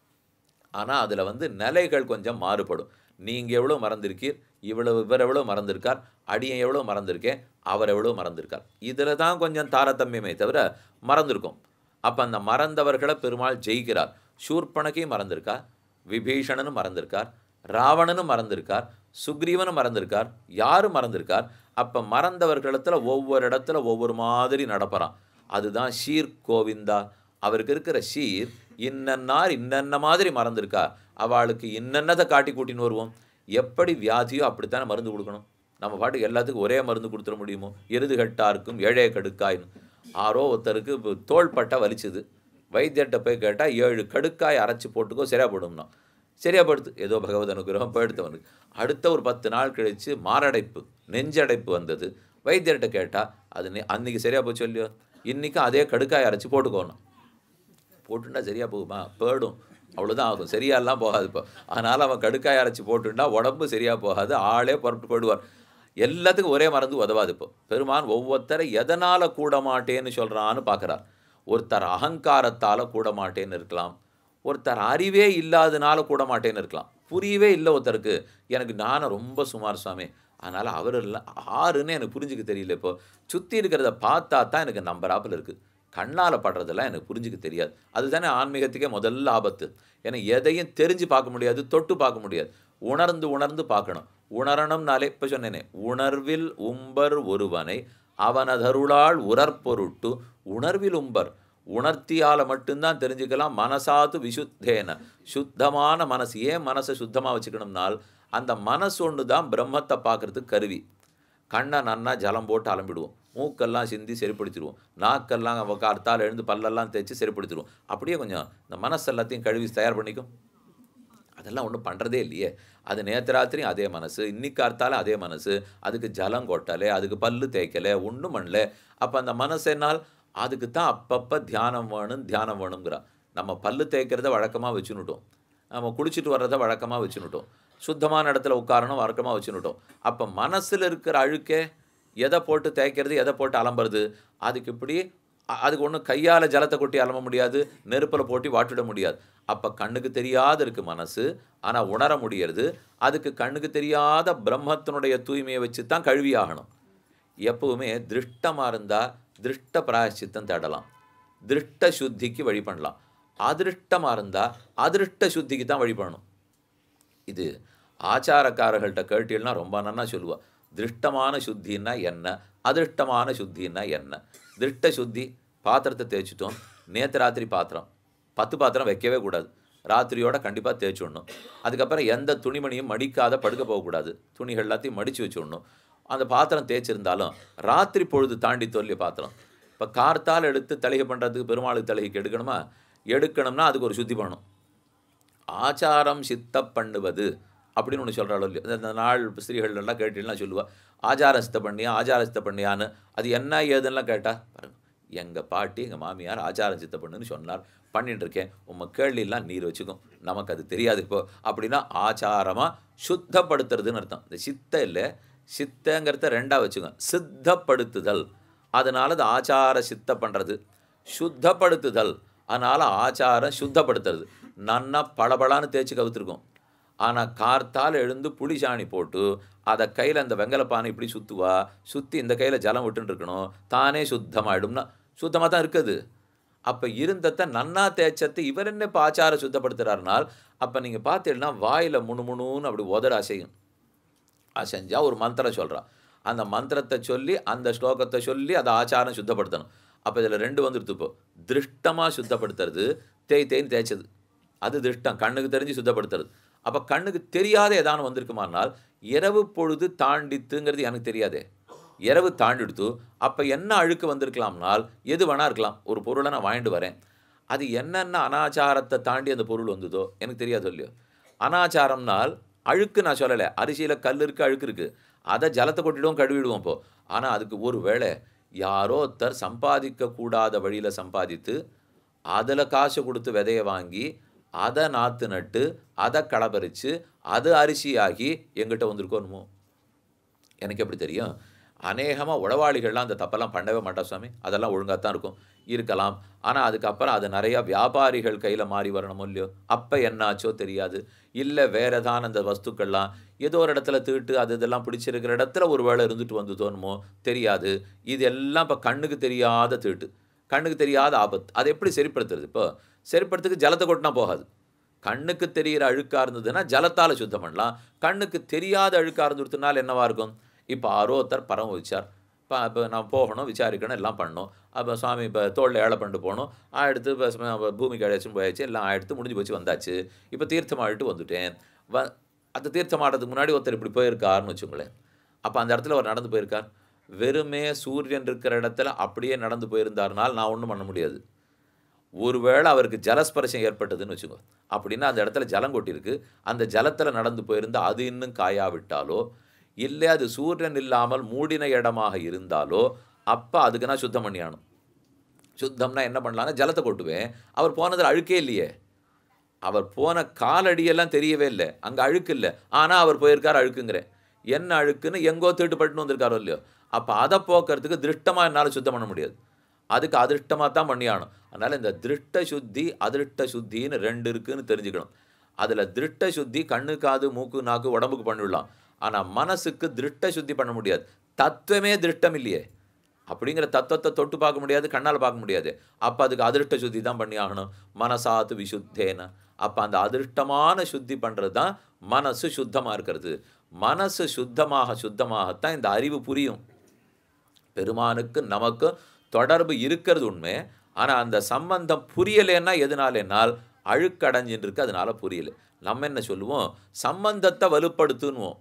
Speaker 1: ஆனால் அதில் வந்து நிலைகள் கொஞ்சம் மாறுபடும் நீங்கள் எவ்வளோ மறந்திருக்கீர் இவ்வளவு இவர் எவ்வளோ மறந்திருக்கார் அடியன் எவ்வளோ மறந்திருக்கேன் அவர் எவ்வளோ மறந்திருக்கார் இதில் தான் கொஞ்சம் தாரதமியமே தவிர மறந்திருக்கும் அப்போ அந்த மறந்தவர்களை பெருமாள் ஜெயிக்கிறார் சூர்பனகையும் மறந்திருக்கார் விபீஷணனும் மறந்திருக்கார் ராவணனும் மறந்திருக்கார் சுக்ரீவனும் மறந்திருக்கார் யாரும் மறந்திருக்கார் அப்போ மறந்தவர்களிடத்துல ஒவ்வொரு இடத்துல ஒவ்வொரு மாதிரி நடப்பறான் அதுதான் ஷீர் கோவிந்தா அவருக்கு இருக்கிற ஷீர் இன்னன்னார் இன்னென்ன மாதிரி மறந்திருக்கா அவளுக்கு இன்னென்னதை காட்டி கூட்டின்னு வருவோம் எப்படி வியாதியோ அப்படித்தானே மருந்து கொடுக்கணும் நம்ம பாட்டுக்கு எல்லாத்துக்கும் ஒரே மருந்து கொடுத்துட முடியுமோ எருது கட்டாருக்கும் ஏழே கடுக்காயின்னு ஆரோ ஒருத்தருக்கு இப்போ தோள்பட்டை வலிச்சுது வைத்தியர்கிட்ட போய் கேட்டால் ஏழு கடுக்காய் அரைச்சி போட்டுக்கோ சரியா போடும்னா சரியா படுத்து ஏதோ பகவத் அனுகிரகம் போயிடுத்தவனுக்கு அடுத்த ஒரு பத்து நாள் கழித்து மாரடைப்பு நெஞ்சடைப்பு வந்தது வைத்தியர்கிட்ட கேட்டால் அது நெ- அன்னைக்கு சரியா போச்சு இல்லையோ இன்றைக்கும் அதே கடுக்காய் அரைச்சி போட்டுக்கோணும் போட்டுண்டா சரியா போகுமா போயிடும் அவ்வளோதான் ஆகும் சரியாலாம் போகாது இப்போ அதனால் அவன் கடுக்காய் அரைச்சி போட்டுண்டா உடம்பு சரியா போகாது ஆளே புறப்பட்டு போயிடுவார் எல்லாத்துக்கும் ஒரே மருந்து உதவாது இப்போ பெருமான் ஒவ்வொருத்தரை எதனால் கூட மாட்டேன்னு சொல்கிறான்னு பார்க்குறார் ஒருத்தர் அகங்காரத்தால் கூட மாட்டேன்னு இருக்கலாம் ஒருத்தர் அறிவே இல்லாதனால கூட மாட்டேன்னு இருக்கலாம் புரியவே இல்லை ஒருத்தருக்கு எனக்கு நானும் ரொம்ப சுமார் சுவாமி அதனால் அவர் இல்லை ஆறுன்னு எனக்கு புரிஞ்சுக்க தெரியல இப்போ சுற்றி இருக்கிறத பார்த்தா தான் எனக்கு நம்பராப்பில் இருக்குது கண்ணால் படுறதெல்லாம் எனக்கு புரிஞ்சுக்க தெரியாது அதுதானே ஆன்மீகத்துக்கே முதல்ல ஆபத்து ஏன்னா எதையும் தெரிஞ்சு பார்க்க முடியாது தொட்டு பார்க்க முடியாது உணர்ந்து உணர்ந்து பார்க்கணும் உணரணும்னாலே இப்போ சொன்னேனே உணர்வில் உம்பர் ஒருவனை அவனதருளால் உரற்பொருட்டு உணர்வில் உம்பர் உணர்த்தியால் மட்டும்தான் தெரிஞ்சுக்கலாம் மனசாது விசுத்தேன சுத்தமான மனசு ஏன் மனசை சுத்தமாக வச்சுக்கணும்னால் அந்த மனசு ஒன்று தான் பிரம்மத்தை பார்க்கறதுக்கு கருவி கண்ணை நன்னா ஜலம் போட்டு அலம்பிடுவோம் மூக்கெல்லாம் சிந்தி சரிப்படுத்திடுவோம் நாக்கெல்லாம் அவ கார்த்தால் எழுந்து பல்லெல்லாம் தேய்ச்சி சரிப்படுத்திடுவோம் அப்படியே கொஞ்சம் இந்த மனசு எல்லாத்தையும் கழுவி தயார் பண்ணிக்கும் அதெல்லாம் ஒன்றும் பண்ணுறதே இல்லையே அது நேற்று ராத்திரியும் அதே மனசு இன்னைக்கு கார்த்தாலும் அதே மனசு அதுக்கு ஜலம் கொட்டலை அதுக்கு பல்லு தேய்க்கலை ஒன்றும் பண்ணல அப்போ அந்த மனசு என்னால் அதுக்கு தான் அப்பப்போ தியானம் வேணும் தியானம் வேணுங்கிறா நம்ம பல்லு தேய்க்கிறத வழக்கமாக வச்சுன்னுட்டோம் நம்ம குளிச்சுட்டு வர்றதை வழக்கமாக வச்சுன்னுட்டோம் சுத்தமான இடத்துல உட்காரணும் வழக்கமாக வச்சுன்னுட்டோம் அப்போ மனசில் இருக்கிற அழுக்கே எதை போட்டு தேய்க்கிறது எதை போட்டு அலம்புறது அதுக்கு இப்படி அ- அதுக்கு ஒன்றும் கையால் ஜலத்தை கொட்டி அலம்ப முடியாது நெருப்பில் போட்டு வாட்டிட முடியாது அப்போ கண்ணுக்கு தெரியாத இருக்கு மனசு ஆனால் உணர முடியறது அதுக்கு கண்ணுக்கு தெரியாத பிரம்மத்தினுடைய தூய்மையை வச்சு தான் கழுவி ஆகணும் எப்பவுமே திருஷ்டமாக இருந்தால் திருஷ்ட பிராயச்சித்தம் தேடலாம் திருஷ்ட சுத்திக்கு வழி பண்ணலாம் அதிருஷ்டமாக இருந்தால் அதிருஷ்ட சுத்திக்கு தான் வழி பண்ணணும் இது ஆச்சாரக்காரர்கள்ட்ட கேட்டீங்கன்னா ரொம்ப நன்னா சொல்லுவா திருஷ்டமான சுத்தின்னா என்ன அதிருஷ்டமான சுத்தின்னா என்ன திருஷ்ட சுத்தி பாத்திரத்தை தேய்ச்சிட்டோம் நேற்று ராத்திரி பாத்திரம் பத்து பாத்திரம் வைக்கவே கூடாது ராத்திரியோட கண்டிப்பாக தேய்ச்சி விடணும் அதுக்கப்புறம் எந்த துணிமணியும் மடிக்காத படுக்க போகக்கூடாது துணிகள் எல்லாத்தையும் மடித்து வச்சு விடணும் அந்த பாத்திரம் தேய்ச்சிருந்தாலும் ராத்திரி பொழுது தாண்டி தொல்லிய பாத்திரம் இப்போ கார்த்தால் எடுத்து தளிகை பண்ணுறதுக்கு பெருமாளுக்கு தளிகைக்கு எடுக்கணுமா எடுக்கணும்னா அதுக்கு ஒரு சுத்தி பண்ணணும் ஆச்சாரம் சித்த பண்ணுவது அப்படின்னு ஒன்று சொல்கிறாளோ இல்லையோ இந்த நாள் ஸ்திரீகள் எல்லாம் கேட்டீங்கன்னா சொல்லுவா ஆச்சார சித்த பண்ணியா ஆச்சார சித்த பண்ணியான்னு அது என்ன ஏதுன்னெலாம் கேட்டா பாருங்க எங்கள் பாட்டி எங்கள் மாமியார் ஆச்சாரம் சித்த பண்ணுன்னு சொன்னார் பண்ணிட்டு இருக்கேன் உங்கள் கேள்வியெல்லாம் நீர் வச்சுக்கும் நமக்கு அது தெரியாது இப்போ அப்படின்னா ஆச்சாரமாக சுத்தப்படுத்துறதுன்னு அர்த்தம் இந்த சித்த இல்லை சித்தங்கிறத ரெண்டாக வச்சுக்கோங்க சித்தப்படுத்துதல் அதனால அது ஆச்சார சித்த பண்ணுறது சுத்தப்படுத்துதல் அதனால் ஆச்சாரம் சுத்தப்படுத்துறது நன்னா பளபளன்னு தேய்ச்சி கவுத்துருக்கும் ஆனால் கார்த்தால் எழுந்து புளிசாணி போட்டு அதை கையில் அந்த வெங்கலப்பானை இப்படி சுற்றுவா சுற்றி இந்த கையில் ஜலம் விட்டுன்னு இருக்கணும் தானே சுத்தமாயிடும்னா சுத்தமாக தான் இருக்குது அப்போ இருந்தத்தை நன்னா தேய்ச்சத்தை இவர் என்ன இப்போ ஆச்சாரம் சுத்தப்படுத்துகிறாருனால் அப்போ நீங்கள் பார்த்தீங்கன்னா வாயில் முணுமுணுன்னு அப்படி உதட அசையும் அசைஞ்சா ஒரு மந்திரம் சொல்கிறான் அந்த மந்திரத்தை சொல்லி அந்த ஸ்லோகத்தை சொல்லி அதை ஆச்சாரம் சுத்தப்படுத்தணும் அப்போ இதில் ரெண்டு வந்துடுது இப்போ திருஷ்டமாக சுத்தப்படுத்துறது தேய் தேய்ன்னு தேய்ச்சது அது திருஷ்டம் கண்ணுக்கு தெரிஞ்சு சுத்தப்படுத்துறது அப்போ கண்ணுக்கு தெரியாத ஏதானு வந்திருக்குமானால் இரவு பொழுது தாண்டித்துங்கிறது எனக்கு தெரியாதே இரவு தாண்டிடுத்து அப்போ என்ன அழுக்கு வந்திருக்கலாம்னால் எது வேணா இருக்கலாம் ஒரு பொருளை நான் வாங்கிட்டு வரேன் அது என்னென்ன அனாச்சாரத்தை தாண்டி அந்த பொருள் வந்ததோ எனக்கு தெரியாது இல்லையோ அனாச்சாரம்னால் அழுக்கு நான் சொல்லலை அரிசியில் கல் இருக்குது அழுக்கு இருக்குது அதை ஜலத்தை கொட்டிடுவோம் கழுவிடுவோம் இப்போ ஆனால் அதுக்கு ஒரு வேளை யாரோ ஒருத்தர் சம்பாதிக்க கூடாத வழியில் சம்பாதித்து அதில் காசு கொடுத்து விதைய வாங்கி அதை நாற்று நட்டு அதை களபறித்து அது அரிசியாகி எங்கிட்ட வந்திருக்கோணுமோ எனக்கு எப்படி தெரியும் அநேகமாக உளவாளிகள்லாம் அந்த தப்பெல்லாம் பண்ணவே மாட்டா சுவாமி அதெல்லாம் ஒழுங்காக தான் இருக்கும் இருக்கலாம் ஆனால் அதுக்கப்புறம் அது நிறையா வியாபாரிகள் கையில் மாறி வரணுமோ இல்லையோ அப்போ என்னாச்சோ தெரியாது இல்லை வேற ஏதான அந்த வஸ்துக்கள்லாம் ஏதோ ஒரு இடத்துல தீட்டு அது இதெல்லாம் பிடிச்சிருக்கிற இடத்துல ஒரு வேளை இருந்துட்டு வந்து தோணுமோ தெரியாது இது எல்லாம் இப்போ கண்ணுக்கு தெரியாத தீட்டு கண்ணுக்கு தெரியாத ஆபத்து அதை எப்படி சரிப்படுத்துறது இப்போ சரிப்படுத்துக்கு ஜலத்தை கொட்டினா போகாது கண்ணுக்கு தெரிகிற அழுக்காக இருந்ததுன்னா ஜலத்தால் சுத்தம் பண்ணலாம் கண்ணுக்கு தெரியாத அழுக்காக இருந்துருத்துனால என்னவா இருக்கும் இப்போ ஆரோத்தர் பரம வச்சார் இப்போ இப்போ நான் போகணும் விசாரிக்கணும் எல்லாம் பண்ணணும் அப்போ சுவாமி இப்போ தோளில் ஏழை பண்ணிட்டு போகணும் ஆயிடுத்து இப்போ பூமிக்கு அழைச்சும் போயாச்சு எல்லாம் ஆயிடுத்து முடிஞ்சு போச்சு வந்தாச்சு இப்போ தீர்த்தம் ஆகிட்டு வந்துட்டேன் வ அந்த தீர்த்தம் ஆடுறதுக்கு முன்னாடி ஒருத்தர் இப்படி போயிருக்காருன்னு வச்சுங்களேன் அப்போ அந்த இடத்துல அவர் நடந்து போயிருக்கார் வெறுமே சூரியன் இருக்கிற இடத்துல அப்படியே நடந்து போயிருந்தாருனால் நான் ஒன்றும் பண்ண முடியாது ஒருவேளை அவருக்கு ஜலஸ்பர்சம் ஏற்பட்டதுன்னு வச்சுக்கோ அப்படின்னா அந்த இடத்துல ஜலம் கொட்டியிருக்கு அந்த ஜலத்தில் நடந்து போயிருந்தா அது இன்னும் காயாவிட்டாலோ இல்லை அது சூரியன் இல்லாமல் மூடின இடமாக இருந்தாலோ அப்போ அதுக்கு நான் சுத்தம் பண்ணியானும் சுத்தம்னா என்ன பண்ணலான்னா ஜலத்தை கொட்டுவேன் அவர் போனதில் அழுக்கே இல்லையே அவர் போன காலடியெல்லாம் தெரியவே இல்லை அங்கே அழுக்கு இல்லை ஆனால் அவர் போயிருக்கார் அழுக்குங்கிறேன் என்ன அழுக்குன்னு எங்கோ தீட்டுப்பட்டுன்னு வந்திருக்காரோ இல்லையோ அப்போ அதை போக்குறதுக்கு திருஷ்டமாக என்னால் சுத்தம் பண்ண முடியாது அதுக்கு அதிருஷ்டமாக தான் பண்ணியாகணும் அதனால் இந்த திருஷ்ட சுத்தி அதிருஷ்ட சுத்தின்னு ரெண்டு இருக்குன்னு தெரிஞ்சுக்கணும் அதில் திருஷ்ட சுத்தி கண்ணு காது மூக்கு நாக்கு உடம்புக்கு பண்ணிவிடலாம் ஆனால் மனசுக்கு திருஷ்ட சுத்தி பண்ண முடியாது தத்துவமே திருஷ்டம் இல்லையே அப்படிங்கிற தத்துவத்தை தொட்டு பார்க்க முடியாது கண்ணால் பார்க்க முடியாது அப்போ அதுக்கு அதிருஷ்ட சுத்தி தான் பண்ணி ஆகணும் மனசாத்து விசுத்தேன அப்போ அந்த அதிருஷ்டமான சுத்தி பண்ணுறது தான் மனசு சுத்தமாக இருக்கிறது மனசு சுத்தமாக சுத்தமாகத்தான் இந்த அறிவு புரியும் பெருமானுக்கு நமக்கு தொடர்பு இருக்கிறது உண்மை ஆனால் அந்த சம்பந்தம் புரியலைன்னா எதனாலேனால் அழுக்கடைஞ்சின்னு இருக்கு அதனால புரியல நம்ம என்ன சொல்லுவோம் சம்பந்தத்தை வலுப்படுத்துன்னுவோம்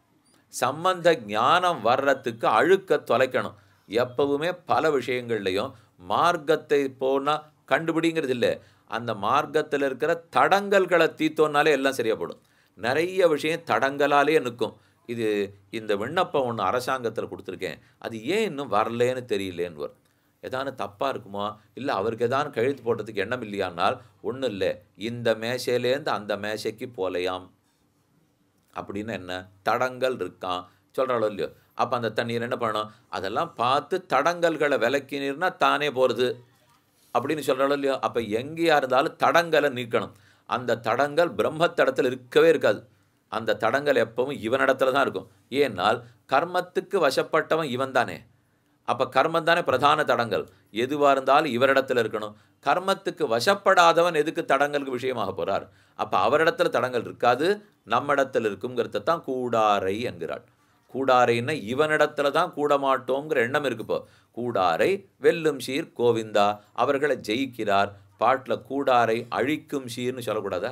Speaker 1: சம்பந்த ஞானம் வர்றதுக்கு அழுக்க தொலைக்கணும் எப்பவுமே பல விஷயங்கள்லையும் மார்க்கத்தை போனால் கண்டுபிடிங்கிறது இல்லை அந்த மார்க்கத்தில் இருக்கிற தடங்கல்களை தீத்தோன்னாலே எல்லாம் சரியாப்படும் நிறைய விஷயம் தடங்களாலே நிற்கும் இது இந்த விண்ணப்பம் ஒன்று அரசாங்கத்தில் கொடுத்துருக்கேன் அது ஏன் இன்னும் வரலேன்னு தெரியலேன்னு வரும் ஏதானு தப்பாக இருக்குமா இல்லை அவருக்கு ஏதானு கழுத்து போட்டதுக்கு எண்ணம் இல்லையானால் ஒன்றும் இல்லை இந்த மேசையிலேருந்து அந்த மேசைக்கு போலையாம் அப்படின்னு என்ன தடங்கல் இருக்கான் சொல்கிறாளோ இல்லையோ அப்போ அந்த தண்ணீர் என்ன பண்ணணும் அதெல்லாம் பார்த்து தடங்கல்களை விளக்கினீர்னா தானே போகிறது அப்படின்னு சொல்கிறாளோ இல்லையோ அப்போ எங்கேயா இருந்தாலும் தடங்கலை நீக்கணும் அந்த தடங்கல் பிரம்மத்தடத்தில் இருக்கவே இருக்காது அந்த தடங்கல் எப்பவும் இவனிடத்துல தான் இருக்கும் ஏனால் கர்மத்துக்கு வசப்பட்டவன் இவன் தானே அப்போ கர்மம் தானே பிரதான தடங்கள் எதுவாக இருந்தாலும் இவரிடத்துல இருக்கணும் கர்மத்துக்கு வசப்படாதவன் எதுக்கு தடங்களுக்கு விஷயமாக போகிறார் அப்போ அவரிடத்துல தடங்கள் இருக்காது நம்மிடத்தில் இருக்குங்கிறத தான் கூடாரை என்கிறாள் கூடாரைன்னா இவனிடத்துல தான் கூட மாட்டோங்கிற எண்ணம் இருக்கு இப்போ கூடாரை வெல்லும் சீர் கோவிந்தா அவர்களை ஜெயிக்கிறார் பாட்டில் கூடாரை அழிக்கும் சீர்னு சொல்லக்கூடாதா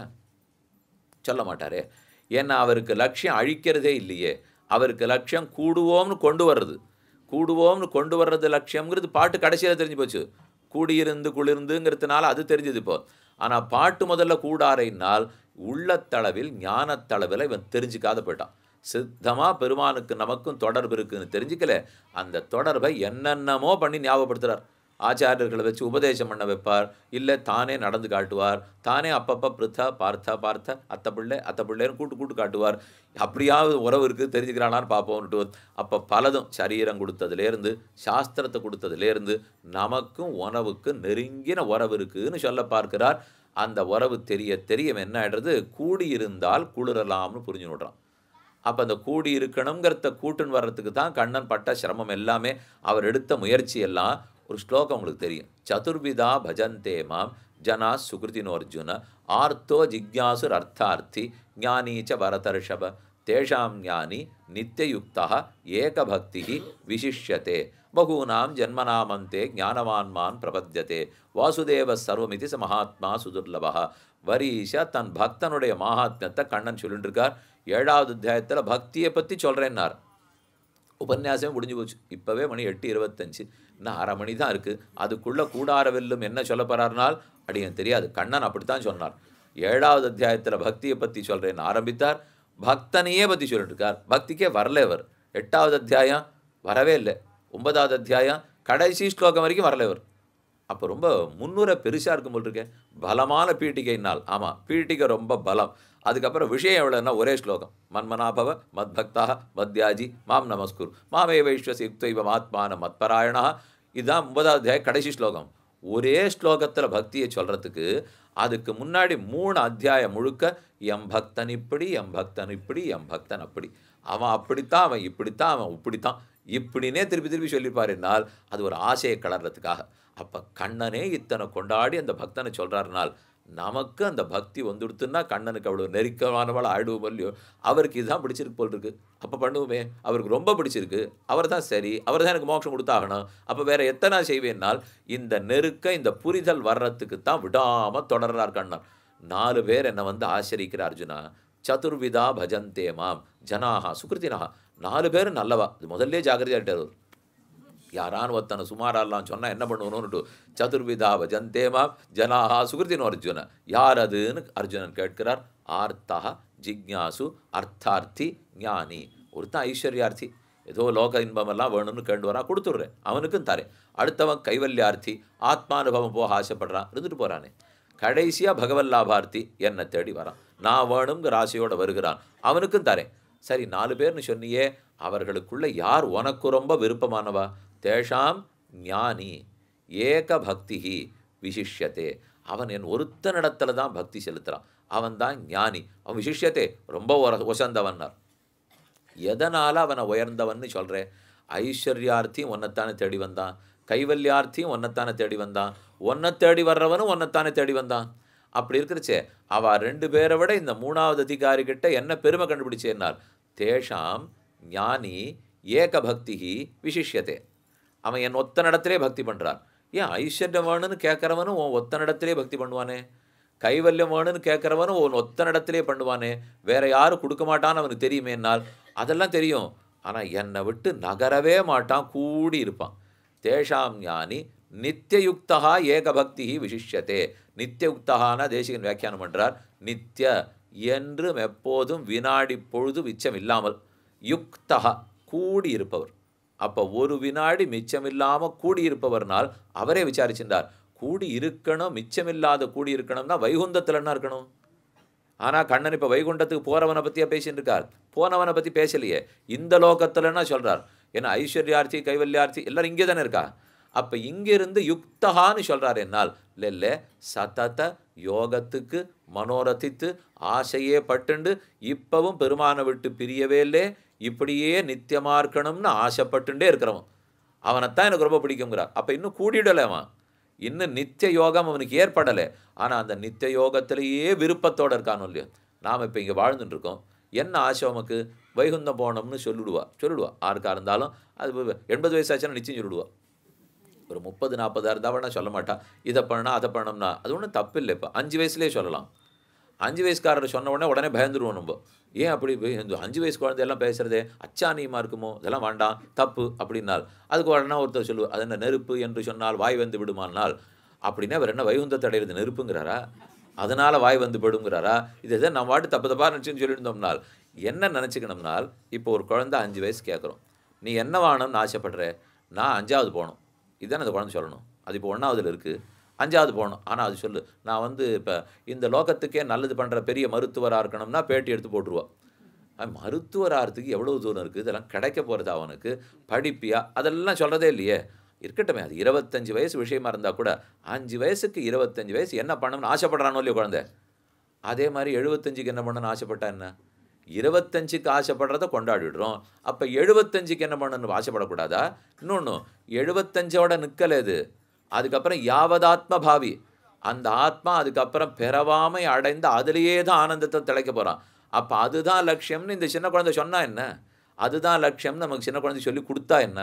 Speaker 1: சொல்ல மாட்டாரே ஏன்னா அவருக்கு லட்சியம் அழிக்கிறதே இல்லையே அவருக்கு லட்சியம் கூடுவோம்னு கொண்டு வர்றது கூடுவோம்னு கொண்டு வர்றது லட்சியம்ங்கிறது பாட்டு கடைசியில் தெரிஞ்சு போச்சு கூடியிருந்து குளிர்ந்துங்கிறதுனால அது தெரிஞ்சது இப்போ ஆனால் பாட்டு முதல்ல கூடாரைனால் உள்ளத்தளவில் ஞானத்தளவில் இவன் தெரிஞ்சுக்காத போயிட்டான் சித்தமாக பெருமானுக்கு நமக்கும் தொடர்பு இருக்குன்னு தெரிஞ்சுக்கல அந்த தொடர்பை என்னென்னமோ பண்ணி ஞாபகப்படுத்துகிறார் ஆச்சாரியர்களை வச்சு உபதேசம் பண்ண வைப்பார் இல்லை தானே நடந்து காட்டுவார் தானே அப்பப்போ பிருத்தா பார்த்தா பார்த்த அத்தை பிள்ளை அத்தை பிள்ளைன்னு கூட்டு கூட்டு காட்டுவார் அப்படியாவது உறவு இருக்குது தெரிஞ்சுக்கிறானான்னு பார்ப்போம்ட்டு அப்போ பலதும் சரீரம் கொடுத்ததுலேருந்து சாஸ்திரத்தை கொடுத்ததுலேருந்து நமக்கும் உணவுக்கும் நெருங்கின உறவு இருக்குன்னு சொல்ல பார்க்கிறார் அந்த உறவு தெரிய தெரிய என்ன ஆயிடுறது கூடியிருந்தால் குளிரலாம்னு புரிஞ்சு விடுறான் அப்போ அந்த கூடி இருக்கணுங்கிறத கூட்டுன்னு வர்றதுக்கு தான் கண்ணன் பட்ட சிரமம் எல்லாமே அவர் எடுத்த முயற்சி எல்லாம் ஒரு ஸ்லோகம் உங்களுக்கு தெரியும் சதுர்விதா பஜந்தே மாம் ஜனா சுகிருதினோ அர்ஜுன ஆர்த்தோ ஜிக்யாசுர் அர்த்தார்த்தி ஞானீச்ச வரதர்ஷப தேஷாம் ஞானி நித்தியயுக்தா ஏகபக்தி விசிஷ்யத்தே பகூனாம் ஜன்மனாமந்தே ஞானவான்மான் பிரபத்தியதே வாசுதேவ சர்வமிதி ச மகாத்மா சுதுர்லபா வரீஷா தன் பக்தனுடைய மகாத்மியத்தை கண்ணன் சொல்லிட்டு இருக்கார் ஏழாவது அத்தியாயத்தில் பக்தியை பற்றி சொல்கிறேன்னார் உபன்யாசமே முடிஞ்சு போச்சு இப்போவே மணி எட்டு இருபத்தஞ்சு இன்னும் அரை மணி தான் இருக்குது அதுக்குள்ளே கூடார வெல்லும் என்ன சொல்ல போகிறார்னால் அப்படி எனக்கு தெரியாது கண்ணன் அப்படித்தான் சொன்னார் ஏழாவது அத்தியாயத்தில் பக்தியை பற்றி சொல்கிறேன்னு ஆரம்பித்தார் பக்தனையே பற்றி சொல்லிட்டு இருக்கார் பக்திக்கே வரல இவர் எட்டாவது அத்தியாயம் வரவே இல்லை ஒன்பதாவது அத்தியாயம் கடைசி ஸ்லோகம் வரைக்கும் வரல இவர் அப்போ ரொம்ப முன்னுரை பெருசாக இருக்கும் போல் இருக்கேன் பலமான பீட்டிகைனால் ஆமாம் பீட்டிகை ரொம்ப பலம் அதுக்கப்புறம் விஷயம் எவ்வளோன்னா ஒரே ஸ்லோகம் மன்மனாபவ மத்பக்தா மத்யாஜி மாம் நமஸ்குர் மாமே வைஸ்வசி யுக்தைவ ஆத்மான மத்பராயணா இதுதான் ஒன்பதாவது அத்தியாய கடைசி ஸ்லோகம் ஒரே ஸ்லோகத்தில் பக்தியை சொல்கிறதுக்கு அதுக்கு முன்னாடி மூணு அத்தியாயம் முழுக்க எம் பக்தன் இப்படி எம் பக்தன் இப்படி எம் பக்தன் அப்படி அவன் அப்படித்தான் அவன் இப்படித்தான் அவன் இப்படித்தான் இப்படினே திருப்பி திருப்பி சொல்லியிருப்பார் என்னால் அது ஒரு ஆசையை கலர்றதுக்காக அப்போ கண்ணனே இத்தனை கொண்டாடி அந்த பக்தனை சொல்கிறாருனால் நமக்கு அந்த பக்தி வந்துடுத்துன்னா கண்ணனுக்கு அவ்வளோ நெருக்கமானவளை ஆயிடுவோம் இல்லையோ அவருக்கு இதுதான் பிடிச்சிருக்கு போல் இருக்கு அப்போ பண்ணுவோமே அவருக்கு ரொம்ப பிடிச்சிருக்கு அவர் தான் சரி அவர் தான் எனக்கு மோட்சம் கொடுத்தாகணும் அப்போ வேற எத்தனை செய்வேன்னால் இந்த நெருக்க இந்த புரிதல் வர்றதுக்கு தான் விடாமல் தொடர்றார் கண்ணன் நாலு பேர் என்னை வந்து ஆச்சரிக்கிற அர்ஜுனா சதுர்விதா பஜந்தே மாம் ஜனாஹா சுகிருத்தினஹா நாலு பேர் நல்லவா இது முதல்ல ஜாகிரதையாகிட்டார் அவர் யாரான்னு ஒருத்தனை சுமாரெல்லாம் சொன்னால் என்ன பண்ணுவணும்னுட்டு சதுர்விதா பஜந்தேமா ஜனாஹா சுகிருத்தினோ அர்ஜுன யார் அதுன்னு அர்ஜுனன் கேட்கிறார் ஆர்த்தா ஜிக்ஞாசு அர்த்தார்த்தி ஞானி ஒருத்தன் ஐஸ்வர்யார்த்தி ஏதோ லோக இன்பமெல்லாம் வேணும்னு கேட்டு வரான் கொடுத்துட்றேன் அவனுக்கும் தரேன் அடுத்தவன் கைவல்யார்த்தி ஆத்மானுபவம் போக ஆசைப்படுறான் இருந்துட்டு போகிறானே கடைசியாக பகவன் லாபார்த்தி என்னை தேடி வரான் நான் வேணுங்கிற ஆசையோடு வருகிறான் அவனுக்கும் தரேன் சரி நாலு பேர்னு சொன்னியே அவர்களுக்குள்ள யார் உனக்கு ரொம்ப விருப்பமானவா தேஷாம் ஞானி ஏக பக்தி விசிஷ்யத்தே அவன் என் ஒருத்தனிடத்துல தான் பக்தி செலுத்துகிறான் அவன் தான் ஞானி அவன் விசிஷ்யத்தே ரொம்ப ஒர ஒசந்தவன்னார் எதனால் அவனை உயர்ந்தவன்னு சொல்கிறேன் ஐஸ்வர்யார்த்தியும் ஒன்னைத்தானே தேடி வந்தான் கைவல்யார்த்தியும் ஒன்னைத்தானே தேடி வந்தான் ஒன்றை தேடி வர்றவனும் ஒன்னைத்தானே தேடி வந்தான் அப்படி இருக்கிறச்சே அவ ரெண்டு பேரை விட இந்த மூணாவது அதிகாரி கிட்ட என்ன பெருமை கண்டுபிடிச்சேன்னார் தேஷாம் ஞானி ஏக பக்தி விசிஷ்யத்தே அவன் என் ஒத்த நடத்திலே பக்தி பண்ணுறான் ஏன் ஐஸ்வர்யம் வேணும்னு கேட்குறவனும் உன் ஒத்த நடத்திலே பக்தி பண்ணுவானே கைவல்யம் வேணும்னு கேட்குறவனும் உன் ஒத்த நடத்திலே பண்ணுவானே வேற யாரும் கொடுக்க மாட்டான்னு அவனுக்கு தெரியுமேனால் அதெல்லாம் தெரியும் ஆனால் என்னை விட்டு நகரவே மாட்டான் கூடி இருப்பான் தேஷாம் ஞானி நித்தியயுக்தா ஏகபக்தி விசிஷ்யத்தே நித்தியயுக்தகான தேசிகன் வியாக்கியானம் பண்ணுறார் நித்திய என்றும் எப்போதும் வினாடி பொழுது மிச்சம் இல்லாமல் யுக்தகா கூடி இருப்பவர் அப்போ ஒரு வினாடி மிச்சமில்லாமல் கூடியிருப்பவர்னால் அவரே விசாரிச்சிருந்தார் கூடி இருக்கணும் மிச்சமில்லாத கூடி இருக்கணும்னா வைகுந்தத்தில் என்ன இருக்கணும் ஆனால் கண்ணன் இப்போ வைகுண்டத்துக்கு போகிறவனை பற்றியா பேசிட்டு இருக்கார் போனவனை பற்றி பேசலையே இந்த லோகத்தில்னா சொல்கிறார் ஏன்னா ஐஸ்வர்யார்த்தி கைவல்யார்த்தி எல்லாரும் இங்கே தானே இருக்கா அப்போ இங்கிருந்து யுக்தகான்னு சொல்கிறார் என்னால் இல்லை இல்லை சதத யோகத்துக்கு மனோரதித்து ஆசையே பட்டுண்டு இப்பவும் பெருமானை விட்டு பிரியவே இல்லை இப்படியே நித்தியமாக இருக்கணும்னு ஆசைப்பட்டுண்டே இருக்கிறவன் அவனைத்தான் எனக்கு ரொம்ப பிடிக்குங்கிறார் அப்போ இன்னும் கூடிடலை அவன் இன்னும் நித்திய யோகம் அவனுக்கு ஏற்படலை ஆனால் அந்த நித்திய யோகத்திலேயே விருப்பத்தோடு இருக்கானோ இல்லையோ நாம் இப்போ இங்கே வாழ்ந்துட்டு இருக்கோம் என்ன ஆசை உமக்கு வைகுந்தம் போனோம்னு சொல்லிடுவா சொல்லிடுவா யாருக்கா இருந்தாலும் அது எண்பது வயசாச்சுன்னா நிச்சயம் சொல்லிடுவா ஒரு முப்பது நாற்பதா இருந்தால் வேணா சொல்ல மாட்டா இதை பண்ணா அதை பண்ணோம்னா அது ஒன்றும் தப்பு இல்லை இப்போ அஞ்சு வயசுலேயே சொல்லலாம் அஞ்சு வயசுக்காரர் சொன்ன உடனே உடனே பயந்துருவோம் நம்ம ஏன் அப்படி போய் இந்த அஞ்சு வயசு குழந்தையெல்லாம் பேசுகிறதே அச்சானியமாக இருக்குமோ இதெல்லாம் வேண்டாம் தப்பு அப்படின்னால் அதுக்கு உடனே ஒருத்தர் சொல்லுவார் அது என்ன நெருப்பு என்று சொன்னால் வாய் வந்து விடுமானால் அப்படின்னா அவர் என்ன வைகுந்தத்தை அடையிறது நெருப்புங்கிறாரா அதனால் வாய் வந்து படுங்கிறாரா இது எதை நம்ம வாட்டு தப்பு தப்பாக நினச்சின்னு சொல்லியிருந்தோம்னால் என்ன நினச்சிக்கணும்னால் இப்போ ஒரு குழந்தை அஞ்சு வயசு கேட்குறோம் நீ என்ன வாங்கணும்னு ஆசைப்படுற நான் அஞ்சாவது போகணும் இதுதானே அந்த குழந்தை சொல்லணும் அது இப்போ ஒன்றாவதுல இருக்குது அஞ்சாவது போகணும் ஆனால் அது சொல்லு நான் வந்து இப்போ இந்த லோகத்துக்கே நல்லது பண்ணுற பெரிய மருத்துவராக இருக்கணும்னா பேட்டி எடுத்து போட்டுருவா அவன் மருத்துவராகிறதுக்கு எவ்வளோ தூரம் இருக்குது இதெல்லாம் கிடைக்க போகிறது அவனுக்கு படிப்பியா அதெல்லாம் சொல்கிறதே இல்லையே இருக்கட்டுமே அது இருபத்தஞ்சு வயசு விஷயமா இருந்தால் கூட அஞ்சு வயசுக்கு இருபத்தஞ்சு வயசு என்ன பண்ணணும்னு ஆசைப்படுறானோ இல்லையோ குழந்தை அதே மாதிரி எழுபத்தஞ்சுக்கு என்ன பண்ணணும்னு ஆசைப்பட்டா என்ன இருபத்தஞ்சுக்கு ஆசைப்படுறத கொண்டாடிடுறோம் அப்போ எழுபத்தஞ்சுக்கு என்ன பண்ணணும்னு ஆசைப்படக்கூடாதா இன்னொன்று எழுபத்தஞ்சோட நிற்கல இது அதுக்கப்புறம் யாவதாத்ம பாவி அந்த ஆத்மா அதுக்கப்புறம் பிறவாமை அடைந்து அதிலேயே தான் ஆனந்தத்தை திளைக்க போகிறான் அப்போ அதுதான் லட்சியம்னு இந்த சின்ன குழந்தை சொன்னா என்ன அதுதான் லட்சியம்னு நமக்கு சின்ன குழந்தை சொல்லி கொடுத்தா என்ன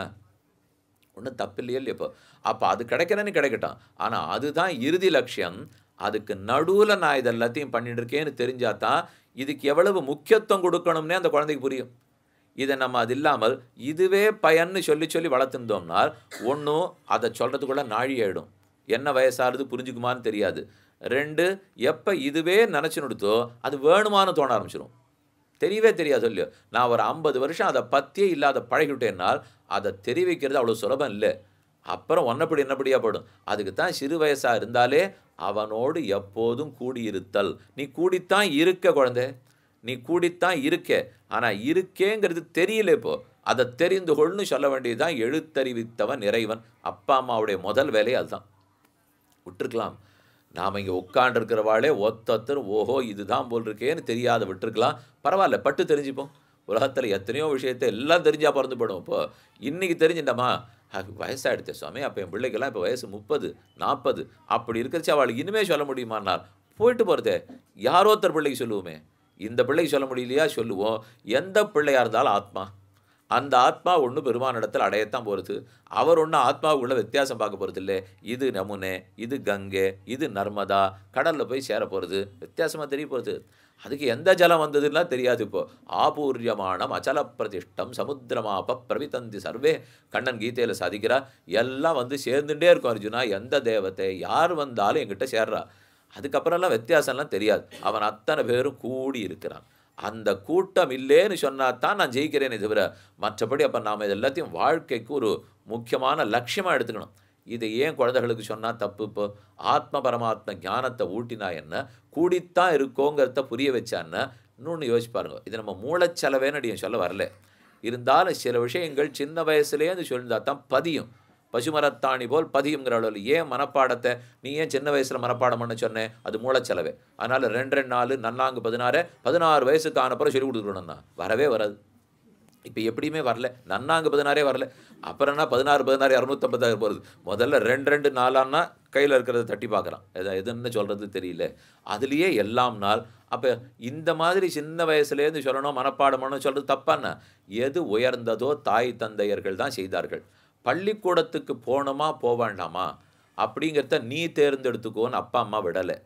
Speaker 1: ஒன்றும் தப்பு இல்லையே இல்லையா இப்போ அப்போ அது கிடைக்கிறேன்னு கிடைக்கட்டும் ஆனால் அதுதான் இறுதி லட்சியம் அதுக்கு நடுவில் நான் இது எல்லாத்தையும் பண்ணிட்டு இருக்கேன்னு தெரிஞ்சால் தான் இதுக்கு எவ்வளவு முக்கியத்துவம் கொடுக்கணும்னே அந்த குழந்தைக்கு புரியும் இதை நம்ம அது இல்லாமல் இதுவே பயன்னு சொல்லி சொல்லி வளர்த்துருந்தோம்னால் ஒன்றும் அதை சொல்கிறதுக்குள்ள நாழி ஆயிடும் என்ன வயசாகுது புரிஞ்சுக்குமான்னு தெரியாது ரெண்டு எப்போ இதுவே நினச்சி கொடுத்தோ அது வேணுமான்னு தோண ஆரம்பிச்சிடும் தெரியவே தெரியாது இல்லையோ நான் ஒரு ஐம்பது வருஷம் அதை பற்றியே இல்லாத பழகிவிட்டேன்னால் அதை தெரிவிக்கிறது அவ்வளோ சுலபம் இல்லை அப்புறம் ஒன்னப்படி என்னப்படியா படும் அதுக்கு தான் சிறு வயசாக இருந்தாலே அவனோடு எப்போதும் கூடியிருத்தல் நீ கூடித்தான் இருக்க குழந்தை நீ கூடித்தான் இருக்க ஆனால் இருக்கேங்கிறது தெரியல இப்போ அதை தெரிந்து கொள்னு சொல்ல வேண்டியதுதான் எழுத்தறிவித்தவன் இறைவன் அப்பா அம்மாவுடைய முதல் வேலையே அதுதான் விட்டுருக்கலாம் நாம் இங்கே உட்காண்டிருக்கிறவாளே ஒத்தொத்தர் ஓஹோ இதுதான் போல் இருக்கேன்னு தெரியாத விட்டுருக்கலாம் பரவாயில்ல பட்டு தெரிஞ்சுப்போம் உலகத்தில் எத்தனையோ விஷயத்தை எல்லாம் தெரிஞ்சா பிறந்து போடும் இப்போ இன்னைக்கு தெரிஞ்சுட்டோமா வயசாகிடுச்சே சுவாமி அப்போ என் பிள்ளைக்கெல்லாம் இப்போ வயசு முப்பது நாற்பது அப்படி இருக்கிறச்சு அவளுக்கு இனிமேல் சொல்ல முடியுமான்னார் போயிட்டு போகிறதே யாரோ ஒருத்தர் பிள்ளைக்கு சொல்லுவோமே இந்த பிள்ளைக்கு சொல்ல முடியலையா சொல்லுவோம் எந்த பிள்ளையாக இருந்தாலும் ஆத்மா அந்த ஆத்மா ஒன்று பெருமானிடத்தில் அடையத்தான் போகிறது அவர் ஒன்றும் ஆத்மாவுக்குள்ள வித்தியாசம் பார்க்க போகிறது இல்லை இது நமுனே இது கங்கை இது நர்மதா கடலில் போய் சேர போகிறது வித்தியாசமாக தெரிய போகிறது அதுக்கு எந்த ஜலம் வந்ததுன்னா தெரியாது இப்போ ஆபூர்யமானம் அச்சல பிரதிஷ்டம் சமுத்திரமாப பிரவிதந்தி சர்வே கண்ணன் கீதையில் சாதிக்கிறார் எல்லாம் வந்து சேர்ந்துட்டே இருக்கும் அர்ஜுனா எந்த தேவத்தை யார் வந்தாலும் என்கிட்ட சேர்றா அதுக்கப்புறம்லாம் வித்தியாசம்லாம் தெரியாது அவன் அத்தனை பேரும் கூடி இருக்கிறான் அந்த கூட்டம் இல்லேன்னு சொன்னா தான் நான் ஜெயிக்கிறேனே தவிர மற்றபடி அப்போ நாம் இது எல்லாத்தையும் வாழ்க்கைக்கு ஒரு முக்கியமான லட்சியமாக எடுத்துக்கணும் இதை ஏன் குழந்தைகளுக்கு சொன்னால் தப்பு இப்போ ஆத்ம பரமாத்ம ஞானத்தை ஊட்டினா என்ன கூடித்தான் இருக்கோங்கிறத புரிய வச்சா என்ன இன்னொன்று யோசிச்சு பாருங்க இது நம்ம மூளைச்சலவேன்னு அடியும் சொல்ல வரல இருந்தாலும் சில விஷயங்கள் சின்ன வயசுலேருந்து சொல்லியிருந்தா தான் பதியும் பசுமரத்தாணி போல் பதியுங்கிற அளவில் ஏன் மனப்பாடத்தை நீ ஏன் சின்ன வயசில் மனப்பாடம் பண்ண சொன்னேன் அது மூளைச்சலவை அதனால் ரெண்டு ரெண்டு நாலு நன்னாங்கு பதினாறு பதினாறு வயசுக்கு ஆனப்புறம் சொல்லி கொடுத்துக்கணும்னா வரவே வராது இப்போ எப்படியுமே வரல நன்னாங்கு பதினாறே வரல அப்புறம் என்ன பதினாறு பதினாறு இரநூத்தம்பத்தாயிரம் போகிறது முதல்ல ரெண்டு ரெண்டு நாலான்னா கையில் இருக்கிறத தட்டி பார்க்குறான் எதை எதுன்னு சொல்கிறது தெரியல அதுலேயே எல்லாம் நாள் அப்போ இந்த மாதிரி சின்ன வயசுலேருந்து சொல்லணும் மனப்பாடம் பண்ணணும் சொல்கிறது தப்பான எது உயர்ந்ததோ தாய் தந்தையர்கள் தான் செய்தார்கள் பள்ளிக்கூடத்துக்கு போகணுமா போக வேண்டாமா அப்படிங்கிறத நீ தேர்ந்தெடுத்துக்கோன்னு அப்பா அம்மா விடலை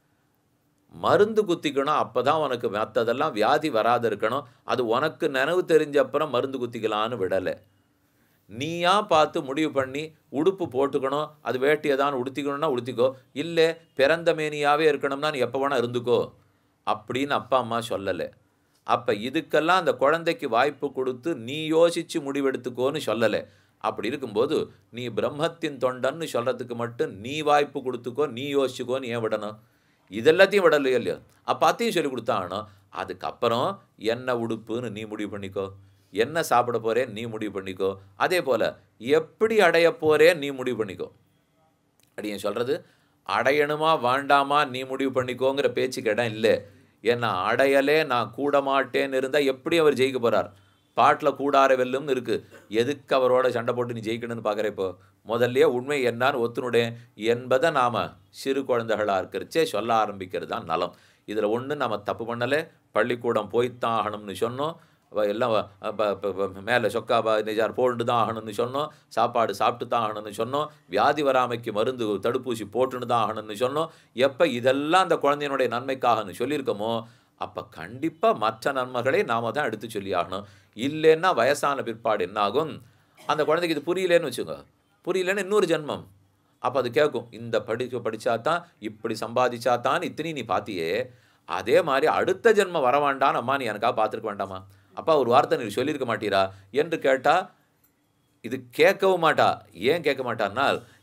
Speaker 1: மருந்து குத்திக்கணும் அப்போ தான் உனக்கு மற்றதெல்லாம் வியாதி வராது இருக்கணும் அது உனக்கு நினைவு தெரிஞ்ச அப்புறம் மருந்து குத்திக்கலான்னு விடலை நீயா பார்த்து முடிவு பண்ணி உடுப்பு போட்டுக்கணும் அது வேட்டியை தான் உடுத்திக்கணும்னா உடுத்திக்கோ இல்லை பிறந்த மேனியாகவே இருக்கணும்னா நீ எப்போ வேணால் இருந்துக்கோ அப்படின்னு அப்பா அம்மா சொல்லலை அப்போ இதுக்கெல்லாம் அந்த குழந்தைக்கு வாய்ப்பு கொடுத்து நீ யோசித்து முடிவெடுத்துக்கோன்னு சொல்லலை அப்படி இருக்கும்போது நீ பிரம்மத்தின் தொண்டன்னு சொல்கிறதுக்கு மட்டும் நீ வாய்ப்பு கொடுத்துக்கோ நீ யோசிச்சுக்கோன்னு ஏன் விடணும் இதெல்லாத்தையும் விடலையோ இல்லையோ அப்போ அத்தையும் சொல்லி கொடுத்தாகணும் அதுக்கப்புறம் என்ன உடுப்புன்னு நீ முடிவு பண்ணிக்கோ என்ன சாப்பிட போகிறேன் நீ முடிவு பண்ணிக்கோ அதே போல் எப்படி அடைய போகிறேன் நீ முடிவு பண்ணிக்கோ அடியன் சொல்கிறது அடையணுமா வேண்டாமா நீ முடிவு பண்ணிக்கோங்கிற பேச்சுக்கு இடம் இல்லை ஏன்னா அடையலே நான் கூட மாட்டேன்னு இருந்தால் எப்படி அவர் ஜெயிக்க போகிறார் பாட்டில் கூடார வெல்லும்னு இருக்குது எதுக்கு அவரோட சண்டை போட்டு நீ ஜெயிக்கணும்னு பார்க்குற இப்போ முதல்லயே உண்மை என்னான்னு ஒத்துனுடைய என்பதை நாம் சிறு குழந்தைகளாக இருக்கிறச்சே சொல்ல ஆரம்பிக்கிறது தான் நலம் இதில் ஒன்று நம்ம தப்பு பண்ணலை பள்ளிக்கூடம் போய்த்தான் ஆகணும்னு சொன்னோம் எல்லாம் மேலே சொக்கா நிஜார் போட்டு தான் ஆகணும்னு சொன்னோம் சாப்பாடு சாப்பிட்டு தான் ஆகணும்னு சொன்னோம் வியாதி வராமைக்கு மருந்து தடுப்பூசி போட்டுன்னு தான் ஆகணும்னு சொன்னோம் எப்போ இதெல்லாம் அந்த குழந்தையினுடைய நன்மைக்காகன்னு சொல்லியிருக்கோமோ அப்போ கண்டிப்பாக மற்ற நன்மைகளை நாம் தான் எடுத்து சொல்லி ஆகணும் இல்லைன்னா வயசான பிற்பாடு என்னாகும் அந்த குழந்தைக்கு இது புரியலேன்னு வச்சுக்கோ புரியலன்னு இன்னொரு ஜென்மம் அப்போ அது கேட்கும் இந்த படிக்க படித்தா தான் இப்படி சம்பாதிச்சா தான் இத்தனை நீ பார்த்தியே அதே மாதிரி அடுத்த ஜென்மம் வர வேண்டான்னு அம்மா நீ எனக்காக பார்த்துருக்க வேண்டாமா அப்பா ஒரு வார்த்தை நீ சொல்லியிருக்க மாட்டீரா என்று கேட்டால் இது கேட்கவும் மாட்டா ஏன் கேட்க மாட்டான்னால்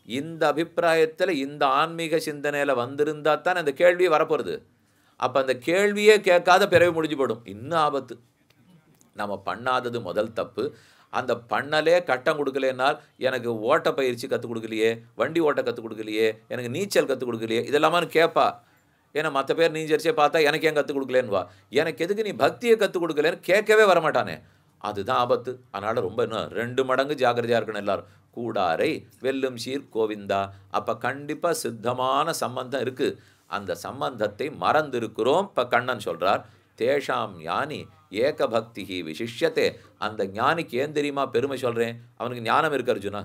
Speaker 1: இந்த அபிப்பிராயத்தில் இந்த ஆன்மீக சிந்தனையில் வந்திருந்தா தான் அந்த கேள்வியே வரப்போகிறது அப்போ அந்த கேள்வியே கேட்காத பிறகு முடிஞ்சு போடும் இன்னும் ஆபத்து நம்ம பண்ணாதது முதல் தப்பு அந்த பண்ணலே கட்டம் கொடுக்கலனால் எனக்கு ஓட்ட பயிற்சி கற்றுக் கொடுக்கலையே வண்டி ஓட்ட கற்றுக் கொடுக்கலையே எனக்கு நீச்சல் கற்றுக் கொடுக்கலையே இதெல்லாமான்னு கேட்பா ஏன்னா மற்ற பேர் நீஞ்சரிச்சே பார்த்தா எனக்கு ஏன் கற்றுக் கொடுக்கலேன்னு வா எனக்கு எதுக்கு நீ பக்தியை கற்றுக் கொடுக்கலன்னு கேட்கவே வரமாட்டானே அதுதான் ஆபத்து அதனால் ரொம்ப இன்னும் ரெண்டு மடங்கு ஜாக்கிரதையாக இருக்கணும் எல்லாரும் கூடாரை வெல்லும் சீர் கோவிந்தா அப்போ கண்டிப்பாக சித்தமான சம்பந்தம் இருக்குது அந்த சம்பந்தத்தை மறந்திருக்கிறோம் இப்போ கண்ணன் சொல்கிறார் தேஷாம் ஞானி ஏக பக்தி விசிஷ்யத்தே அந்த ஞானிக்கு ஏன் தெரியுமா பெருமை சொல்கிறேன் அவனுக்கு ஞானம் இருக்கு அர்ஜுனா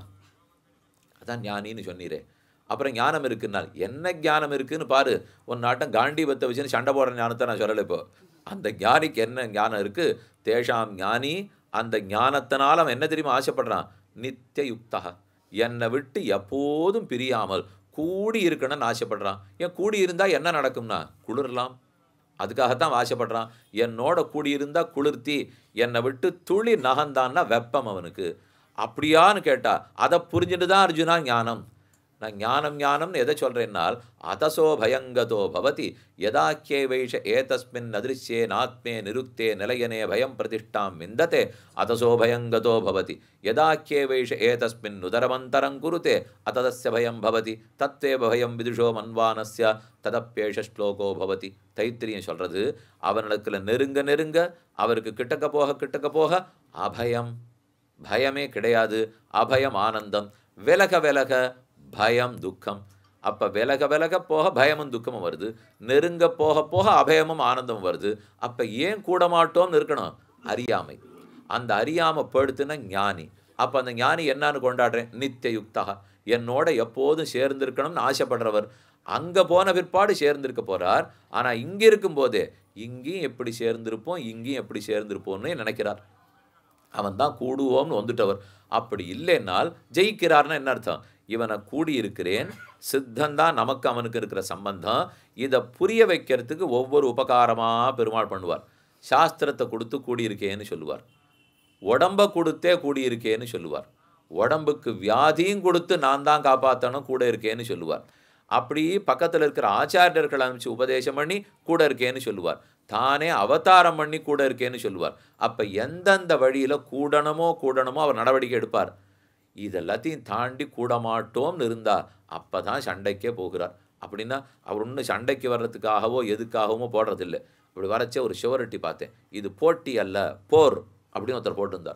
Speaker 1: அதான் ஞானின்னு சொன்னீரே அப்புறம் ஞானம் இருக்குன்னால் என்ன ஞானம் இருக்குன்னு பாரு உன் நாட்டம் காண்டீபத்தை வச்சுன்னு சண்டை போடுற ஞானத்தை நான் சொல்லலை இப்போ அந்த ஞானிக்கு என்ன ஞானம் இருக்குது தேஷாம் ஞானி அந்த ஞானத்தினால் அவன் என்ன தெரியுமா ஆசைப்படுறான் நித்திய யுக்தா என்னை விட்டு எப்போதும் பிரியாமல் கூடி இருக்கணும்னு ஆசைப்படுறான் ஏன் கூடி இருந்தால் என்ன நடக்கும்னா குளிரலாம் அதுக்காகத்தான் ஆசைப்படுறான் என்னோட கூடியிருந்தா குளிர்த்தி என்னை விட்டு துளி நகந்தான்னா வெப்பம் அவனுக்கு அப்படியான்னு கேட்டா அதை புரிஞ்சுட்டு தான் அர்ஜுனா ஞானம் நான் ஞானம் ஞானம்னு எதை சொல்கிறேன்னால் அதசோ பயங்கதோ பவதி யதாக்கியே வைஷ ஏதஸ்மின் அதிருஷ்யே நாத்மே நிருக்தே நிலையனே பயம் பிரதிஷ்டாம் விந்ததே அதசோ பயங்கதோ பவதி யதாக்கியே வைஷ ஏதஸ்மின் உதரமந்தரம் குருதே அததஸ்ய பயம் பவதி தத்வேவ பயம் விதுஷோ மன்வானஸ்ய ததப்பேஷ ஸ்லோகோ பவதி தைத்திரியம் சொல்கிறது அவனுக்குள்ள நெருங்க நெருங்க அவருக்கு கிட்டக்க போக கிட்டக்க போக அபயம் பயமே கிடையாது அபயம் ஆனந்தம் விலக விலக பயம் துக்கம் அப்போ விலக விலக போக பயமும் துக்கமும் வருது நெருங்க போக போக அபயமும் ஆனந்தமும் வருது அப்போ ஏன் கூட மாட்டோம்னு இருக்கணும் அறியாமை அந்த அறியாமை படுத்துன ஞானி அப்போ அந்த ஞானி என்னன்னு கொண்டாடுறேன் நித்திய யுக்தா என்னோட எப்போதும் சேர்ந்திருக்கணும்னு ஆசைப்படுறவர் அங்கே போன பிற்பாடு சேர்ந்திருக்க போகிறார் ஆனால் இங்கே இருக்கும்போதே இங்கேயும் எப்படி சேர்ந்திருப்போம் இங்கேயும் எப்படி சேர்ந்திருப்போம்னு நினைக்கிறார் அவன் தான் கூடுவோம்னு வந்துட்டவர் அப்படி இல்லைன்னால் ஜெயிக்கிறார்னு என்ன அர்த்தம் இவனை கூடியிருக்கிறேன் சித்தந்தான் நமக்கு அவனுக்கு இருக்கிற சம்பந்தம் இதை புரிய வைக்கிறதுக்கு ஒவ்வொரு உபகாரமாக பெருமாள் பண்ணுவார் சாஸ்திரத்தை கொடுத்து கூடியிருக்கேன்னு சொல்லுவார் உடம்ப கொடுத்தே கூடியிருக்கேன்னு சொல்லுவார் உடம்புக்கு வியாதியும் கொடுத்து நான் தான் காப்பாற்றணும் கூட இருக்கேன்னு சொல்லுவார் அப்படி பக்கத்தில் இருக்கிற ஆச்சாரியர்கள் அனுப்பிச்சு உபதேசம் பண்ணி கூட இருக்கேன்னு சொல்லுவார் தானே அவதாரம் பண்ணி கூட இருக்கேன்னு சொல்லுவார் அப்போ எந்தெந்த வழியில் கூடணுமோ கூடணுமோ அவர் நடவடிக்கை எடுப்பார் இதெல்லாத்தையும் தாண்டி கூட மாட்டோம்னு இருந்தா அப்போ தான் சண்டைக்கே போகிறார் அப்படின்னா அவர் ஒன்றும் சண்டைக்கு வர்றதுக்காகவோ எதுக்காகவோ போடுறதில்லை இப்படி வரைச்ச ஒரு ஷுவரிட்டி பார்த்தேன் இது போட்டி அல்ல போர் அப்படின்னு ஒருத்தர் போட்டிருந்தார்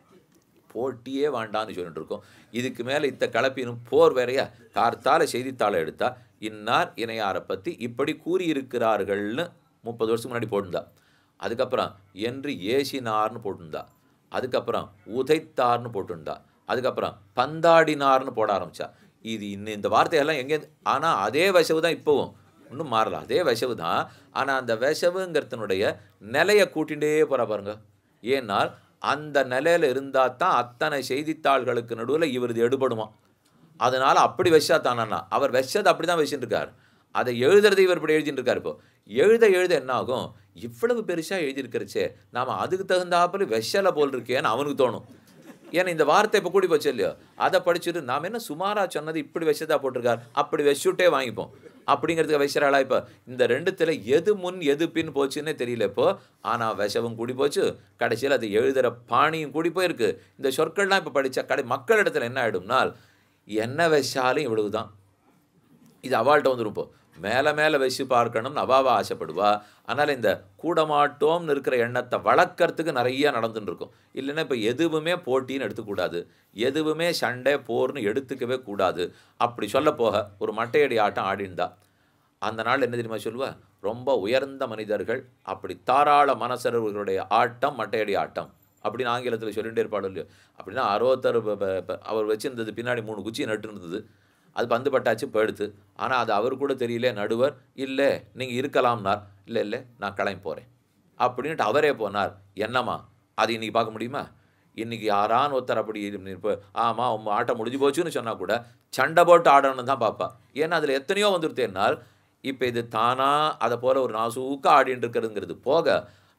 Speaker 1: போட்டியே வேண்டான்னு சொல்லிட்டு இருக்கோம் இதுக்கு மேலே இத்த கலப்பினும் போர் வேறையா கார்த்தால செய்தித்தாளை எடுத்தா இன்னார் இணையாரை பற்றி இப்படி கூறியிருக்கிறார்கள்னு முப்பது வருஷத்துக்கு முன்னாடி போட்டிருந்தா அதுக்கப்புறம் என்று ஏசினார்னு போட்டிருந்தா அதுக்கப்புறம் உதைத்தார்னு போட்டிருந்தா அதுக்கப்புறம் பந்தாடினார்னு போட ஆரம்பிச்சா இது இன்னும் இந்த வார்த்தையெல்லாம் எங்கே ஆனால் அதே வசவு தான் இப்போவும் இன்னும் மாறல அதே வசவு தான் ஆனால் அந்த வசவுங்கிறதுனுடைய நிலையை கூட்டிகிட்டே போகிற பாருங்க ஏன்னால் அந்த நிலையில் இருந்தால் தான் அத்தனை செய்தித்தாள்களுக்கு நடுவில் இவரது எடுபடுமா அதனால் அப்படி வச்சா தானா அவர் வச்சது அப்படி தான் வச்சுட்டு இருக்கார் அதை எழுதுறது இவர் இப்படி எழுதிட்டு இருக்கார் இப்போ எழுத எழுத என்ன ஆகும் இவ்வளவு பெருசாக எழுதியிருக்கிறச்சே நாம் அதுக்கு தகுந்தாப்புல வெஷலை போல் இருக்கேன்னு அவனுக்கு தோணும் ஏன்னா இந்த வார்த்தை இப்போ கூடி போச்சு இல்லையோ அதை படிச்சுட்டு நாம் என்ன சுமாராக சொன்னது இப்படி வச்சதா போட்டிருக்கார் அப்படி வச்சுட்டே வாங்கிப்போம் அப்படிங்கிறதுக்கு வச்சுறாளா இப்போ இந்த ரெண்டுத்தில் எது முன் எது பின் போச்சுன்னே தெரியல இப்போ ஆனால் விஷவும் கூடி போச்சு கடைசியில் அது எழுதுகிற பாணியும் கூடி போயிருக்கு இந்த சொற்கள்லாம் இப்போ படித்தா கடை மக்களிடத்தில் என்ன ஆகிடும்னால் என்ன வச்சாலும் இவ்வளவு தான் இது அவள்கிட்ட வந்துருப்போம் மேலே மேலே வச்சு பார்க்கணும்னு அவாவா ஆசைப்படுவா அதனால் இந்த கூடமாட்டோம்னு இருக்கிற எண்ணத்தை வளர்க்கறதுக்கு நிறைய நடந்துட்டு இருக்கும் இல்லைன்னா இப்போ எதுவுமே போட்டின்னு எடுத்துக்கூடாது எதுவுமே சண்டை போர்னு எடுத்துக்கவே கூடாது அப்படி சொல்ல போக ஒரு மட்டையடி ஆட்டம் ஆடிண்டா அந்த நாள் என்ன தெரியுமா சொல்லுவா ரொம்ப உயர்ந்த மனிதர்கள் அப்படி தாராள மனசர்களுடைய ஆட்டம் மட்டையடி ஆட்டம் அப்படின்னு ஆங்கிலத்தில் சொல்லிகிட்டே இருப்பாடு இல்லையோ அப்படின்னா அறுபத்தர் அவர் வச்சிருந்தது பின்னாடி மூணு குச்சி நட்டு இருந்தது அது பந்து பட்டாச்சு போயிடுத்து ஆனால் அது அவர் கூட தெரியல நடுவர் இல்லை நீங்கள் இருக்கலாம்னார் இல்லை இல்லை நான் கிளம்பி போகிறேன் அப்படின்ட்டு அவரே போனார் என்னம்மா அது இன்றைக்கி பார்க்க முடியுமா இன்றைக்கி யாரான்னு ஒருத்தர் அப்படி இப்போ ஆமாம் உங்கள் ஆட்டம் முடிஞ்சு போச்சுன்னு சொன்னால் கூட சண்டை போட்டு ஆடணும்னு தான் பார்ப்பா ஏன்னா அதில் எத்தனையோ வந்துருத்தேனால் இப்போ இது தானாக அதை போல் ஒரு நாசூக்க ஆடின்னு இருக்கிறதுங்கிறது போக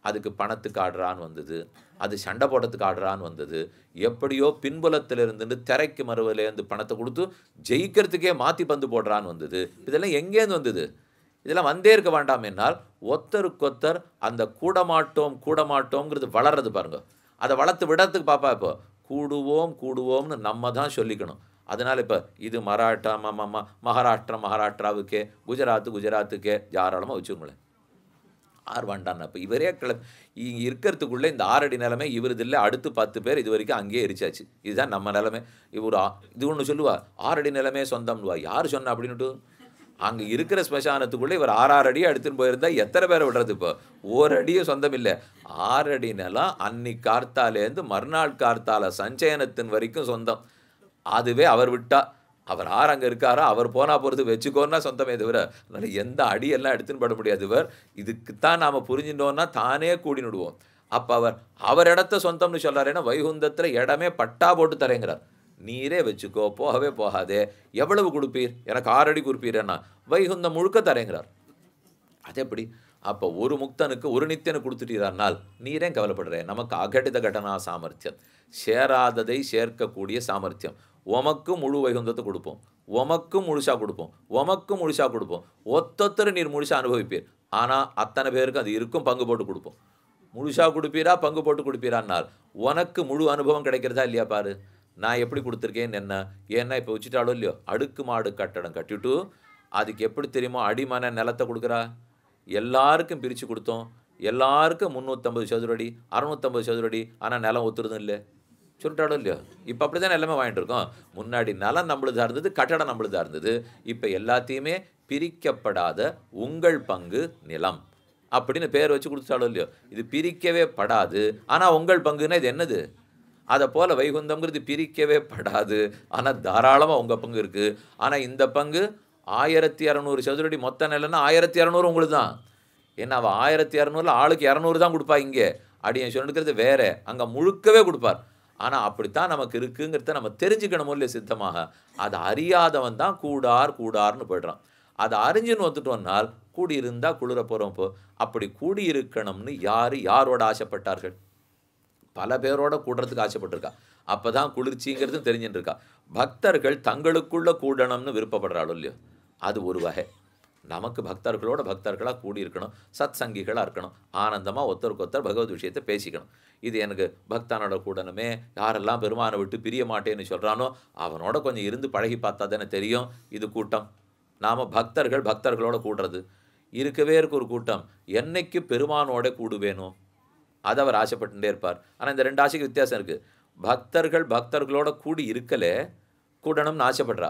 Speaker 1: அதுக்கு பணத்துக்கு ஆடுறான்னு வந்தது அது சண்டை போடுறதுக்கு ஆடுறான்னு வந்தது எப்படியோ பின்புலத்தில் இருந்துட்டு திரைக்கு மறுவிலேருந்து பணத்தை கொடுத்து ஜெயிக்கிறதுக்கே மாற்றி பந்து போடுறான்னு வந்தது இதெல்லாம் எங்கேருந்து வந்தது இதெல்லாம் வந்தே இருக்க வேண்டாம் என்னால் ஒத்தருக்கொத்தர் அந்த கூடமாட்டோம் கூடமாட்டோங்கிறது வளர்றது பாருங்க அதை வளர்த்து விடறதுக்கு பாப்பா இப்போ கூடுவோம் கூடுவோம்னு நம்ம தான் சொல்லிக்கணும் அதனால் இப்போ இது மராட்டா ம ம ம- மகாராஷ்டிரா மகாராஷ்டிராவுக்கே குஜராத்து குஜராத்துக்கே தாராளமாக வச்சுக்கோங்களேன் ஆர் வேண்டான்னு இப்போ இவரே கிள இங்கே இருக்கிறதுக்குள்ளே இந்த ஆறடி நிலைமை இவரது இல்லை அடுத்து பத்து பேர் இது வரைக்கும் அங்கேயே எரிச்சாச்சு இதுதான் நம்ம நிலைமை இவர் ஆ- இது ஒன்று சொல்லுவா ஆறடி நிலைமை சொந்தம்னுவா யார் சொன்னா அப்படின்னுட்டு அங்கே இருக்கிற ஸ்மசானத்துக்குள்ளே இவர் ஆறாறு அடியை எடுத்துன்னு போயிருந்தா எத்தனை பேரை விடுறது இப்போ ஒரு அடியும் சொந்தம் இல்லை ஆறு அடி நிலம் அன்னைக்கு கார்த்தாலேருந்து மறுநாள் கார்த்தால சஞ்சயனத்தின் வரைக்கும் சொந்தம் அதுவே அவர் விட்டா அவர் ஆர் அங்கே இருக்காரோ அவர் போனா போகிறது வச்சுக்கோன்னா சொந்தமே தவிர அதனால எந்த அடியெல்லாம் எடுத்துன்னு பட முடியாது இவர் இதுக்குத்தான் நாம் புரிஞ்சுட்டோம்னா தானே கூடினுடுவோம் அப்போ அவர் அவர் இடத்த சொந்தம்னு சொல்றாரு ஏன்னா வைகுந்தத்தில் இடமே பட்டா போட்டு தரேங்கிறார் நீரே வச்சுக்கோ போகவே போகாதே எவ்வளவு கொடுப்பீர் எனக்கு ஆறடி கொடுப்பீரன்னா வைகுந்தம் முழுக்க தரேங்கிறார் அது எப்படி அப்போ ஒரு முக்தனுக்கு ஒரு நித்தியனுக்கு கொடுத்துட்டீரானால் நீரே கவலைப்படுறேன் நமக்கு அகடித கடனா சாமர்த்தியம் சேராததை சேர்க்கக்கூடிய சாமர்த்தியம் உமக்கும் முழு வைகுந்தத்தை கொடுப்போம் உமக்கும் முழுசா கொடுப்போம் உமக்கும் முழுசா கொடுப்போம் ஒத்தொத்தர் நீர் முழுசா அனுபவிப்பீர் ஆனால் அத்தனை பேருக்கு அது இருக்கும் பங்கு போட்டு கொடுப்போம் முழுசா கொடுப்பீரா பங்கு போட்டு கொடுப்பீரானால் உனக்கு முழு அனுபவம் கிடைக்கிறதா இல்லையா பாரு நான் எப்படி கொடுத்துருக்கேன்னு என்ன ஏன்னா இப்போ வச்சுட்டாலும் இல்லையோ அடுக்கு மாடு கட்டடம் கட்டிட்டு அதுக்கு எப்படி தெரியுமோ அடிமனை நிலத்தை கொடுக்குறா எல்லாருக்கும் பிரித்து கொடுத்தோம் எல்லாருக்கும் முந்நூற்றம்பது சதுரடி அறுநூத்தம்பது சதுரடி ஆனால் நிலம் ஒத்துறதும் இல்லை சொல்லிட்டாலும் இல்லையோ இப்போ அப்படி தான் எல்லாமே வாங்கிட்டு இருக்கோம் முன்னாடி நிலம் நம்மளுதா இருந்தது கட்டடம் நம்மளுதா இருந்தது இப்போ எல்லாத்தையுமே பிரிக்கப்படாத உங்கள் பங்கு நிலம் அப்படின்னு பேர் வச்சு கொடுத்தாலும் இல்லையோ இது பிரிக்கவே படாது ஆனால் உங்கள் பங்குன்னா இது என்னது அதை போல் வைகுந்தம்ங்கிறது பிரிக்கவே படாது ஆனால் தாராளமாக உங்கள் பங்கு இருக்குது ஆனால் இந்த பங்கு ஆயிரத்தி இரநூறு சதுரடி மொத்த நிலன்னா ஆயிரத்தி இரநூறு உங்களுக்கு தான் ஏன்னா அவள் ஆயிரத்தி இரநூறுல ஆளுக்கு இரநூறு தான் கொடுப்பா இங்கே அப்படி என் சொல்லிக்கிறது வேற அங்கே முழுக்கவே கொடுப்பார் ஆனால் அப்படித்தான் நமக்கு இருக்குங்கிறத நம்ம தெரிஞ்சுக்கணும் இல்லையா சித்தமாக அதை அறியாதவன் தான் கூடார் கூடார்னு போய்ட்றான் அதை அறிஞ்சுன்னு வந்துட்டோம்னால் கூடியிருந்தா குளிர போகிறோம் இப்போ அப்படி கூடியிருக்கணும்னு யார் யாரோட ஆசைப்பட்டார்கள் பல பேரோட கூடுறதுக்கு ஆசைப்பட்டிருக்கா அப்போ தான் குளிர்ச்சிங்கிறது தெரிஞ்சுட்டு இருக்கா பக்தர்கள் தங்களுக்குள்ள கூடணும்னு விருப்பப்படுறாளோ இல்லையோ அது ஒரு வகை நமக்கு பக்தர்களோட பக்தர்களாக கூடியிருக்கணும் சத் சங்கிகளாக இருக்கணும் ஆனந்தமாக ஒருத்தருக்கு ஒருத்தர் பகவத் விஷயத்தை பேசிக்கணும் இது எனக்கு பக்தானோட கூடணுமே யாரெல்லாம் பெருமானை விட்டு பிரிய மாட்டேன்னு சொல்கிறானோ அவனோட கொஞ்சம் இருந்து பழகி பார்த்தா தானே தெரியும் இது கூட்டம் நாம் பக்தர்கள் பக்தர்களோட கூடுறது இருக்கவே இருக்கு ஒரு கூட்டம் என்னைக்கு பெருமானோட கூடுவேனோ அதை அவர் ஆசைப்பட்டுட்டே இருப்பார் ஆனால் இந்த ரெண்டு ஆசைக்கு வித்தியாசம் இருக்குது பக்தர்கள் பக்தர்களோட கூடி இருக்கலே கூடணும்னு ஆசைப்படுறா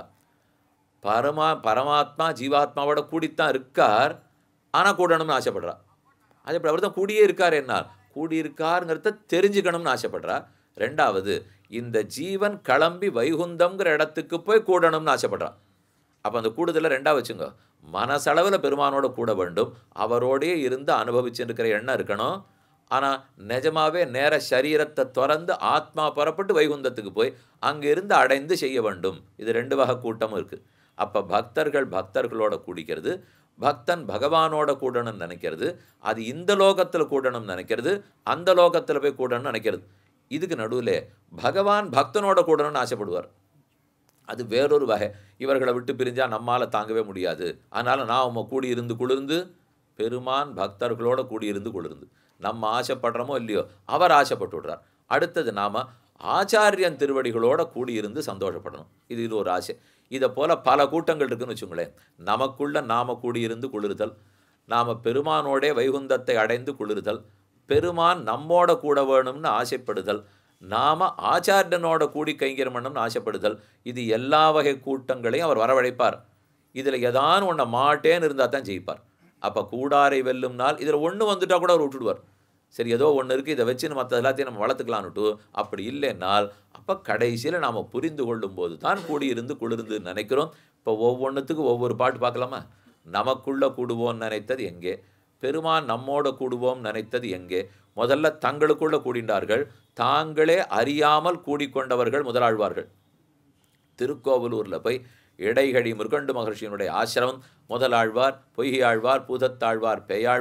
Speaker 1: பரமா பரமாத்மா ஜீவாத்மாவோட கூடித்தான் இருக்கார் ஆனால் கூடணும்னு ஆசைப்படுறா அது எப்படி அவர் தான் கூடியே இருக்கார் என்னால் கூடியிருக்காருங்கிறத தெரிஞ்சுக்கணும்னு ஆசைப்படுறா ரெண்டாவது இந்த ஜீவன் கிளம்பி வைகுந்தம்ங்கிற இடத்துக்கு போய் கூடணும்னு ஆசைப்படுறா அப்போ அந்த கூடுதலை ரெண்டா வச்சுங்க மனசளவில் பெருமானோட கூட வேண்டும் அவரோடயே இருந்து அனுபவிச்சுருக்கிற எண்ணம் இருக்கணும் ஆனால் நிஜமாவே நேர சரீரத்தை திறந்து ஆத்மா புறப்பட்டு வைகுந்தத்துக்கு போய் அங்கே இருந்து அடைந்து செய்ய வேண்டும் இது ரெண்டு வகை கூட்டமும் இருக்குது அப்போ பக்தர்கள் பக்தர்களோட கூடிக்கிறது பக்தன் பகவானோட கூடணும்னு நினைக்கிறது அது இந்த லோகத்தில் கூடணும்னு நினைக்கிறது அந்த லோகத்தில் போய் கூடணும்னு நினைக்கிறது இதுக்கு நடுவில் பகவான் பக்தனோட கூடணும்னு ஆசைப்படுவார் அது வேறொரு வகை இவர்களை விட்டு பிரிஞ்சா நம்மால தாங்கவே முடியாது அதனால நான் உம்ம கூடி இருந்து குளிர்ந்து பெருமான் பக்தர்களோட கூடியிருந்து குளிர்ந்து நம்ம ஆசைப்படுறோமோ இல்லையோ அவர் ஆசைப்பட்டு விடுறார் அடுத்தது நாம ஆச்சாரியன் திருவடிகளோட கூடியிருந்து சந்தோஷப்படணும் இது இது ஒரு ஆசை இதை போல பல கூட்டங்கள் இருக்குன்னு வச்சுங்களேன் நமக்குள்ள நாம கூடியிருந்து குளிர்தல் நாம பெருமானோடே வைகுந்தத்தை அடைந்து குளிர்தல் பெருமான் நம்மோட கூட வேணும்னு ஆசைப்படுதல் நாம ஆச்சாரியனோட கூடி கைங்கரம் பண்ணணும்னு ஆசைப்படுதல் இது எல்லா வகை கூட்டங்களையும் அவர் வரவழைப்பார் இதில் ஏதானும் ஒன்றை மாட்டேன்னு இருந்தால் தான் ஜெயிப்பார் அப்போ கூடாரை வெல்லும் நாள் இதில் ஒன்று வந்துட்டா கூட அவர் விட்டுடுவார் சரி ஏதோ ஒன்று இருக்குது இதை வச்சு மற்ற எல்லாத்தையும் நம்ம வளர்த்துக்கலான்னுட்டு அப்படி இல்லைன்னால் அப்போ கடைசியில் நாம் புரிந்து கொள்ளும் போது தான் கூடியிருந்து குளிர்ந்து நினைக்கிறோம் இப்போ ஒவ்வொன்றுத்துக்கும் ஒவ்வொரு பாட்டு பார்க்கலாமா நமக்குள்ள கூடுவோம் நினைத்தது எங்கே பெருமான் நம்மோட கூடுவோம் நினைத்தது எங்கே முதல்ல தங்களுக்குள்ள கூடினார்கள் தாங்களே அறியாமல் கூடிக்கொண்டவர்கள் முதலாழ்வார்கள் திருக்கோவலூரில் போய் இடைகழி முருகண்டு மகர்ஷியினுடைய ஆசிரமம் முதலாழ்வார் பொய்யாழ்வார் பூதத்தாழ்வார் பேயாழ்வார்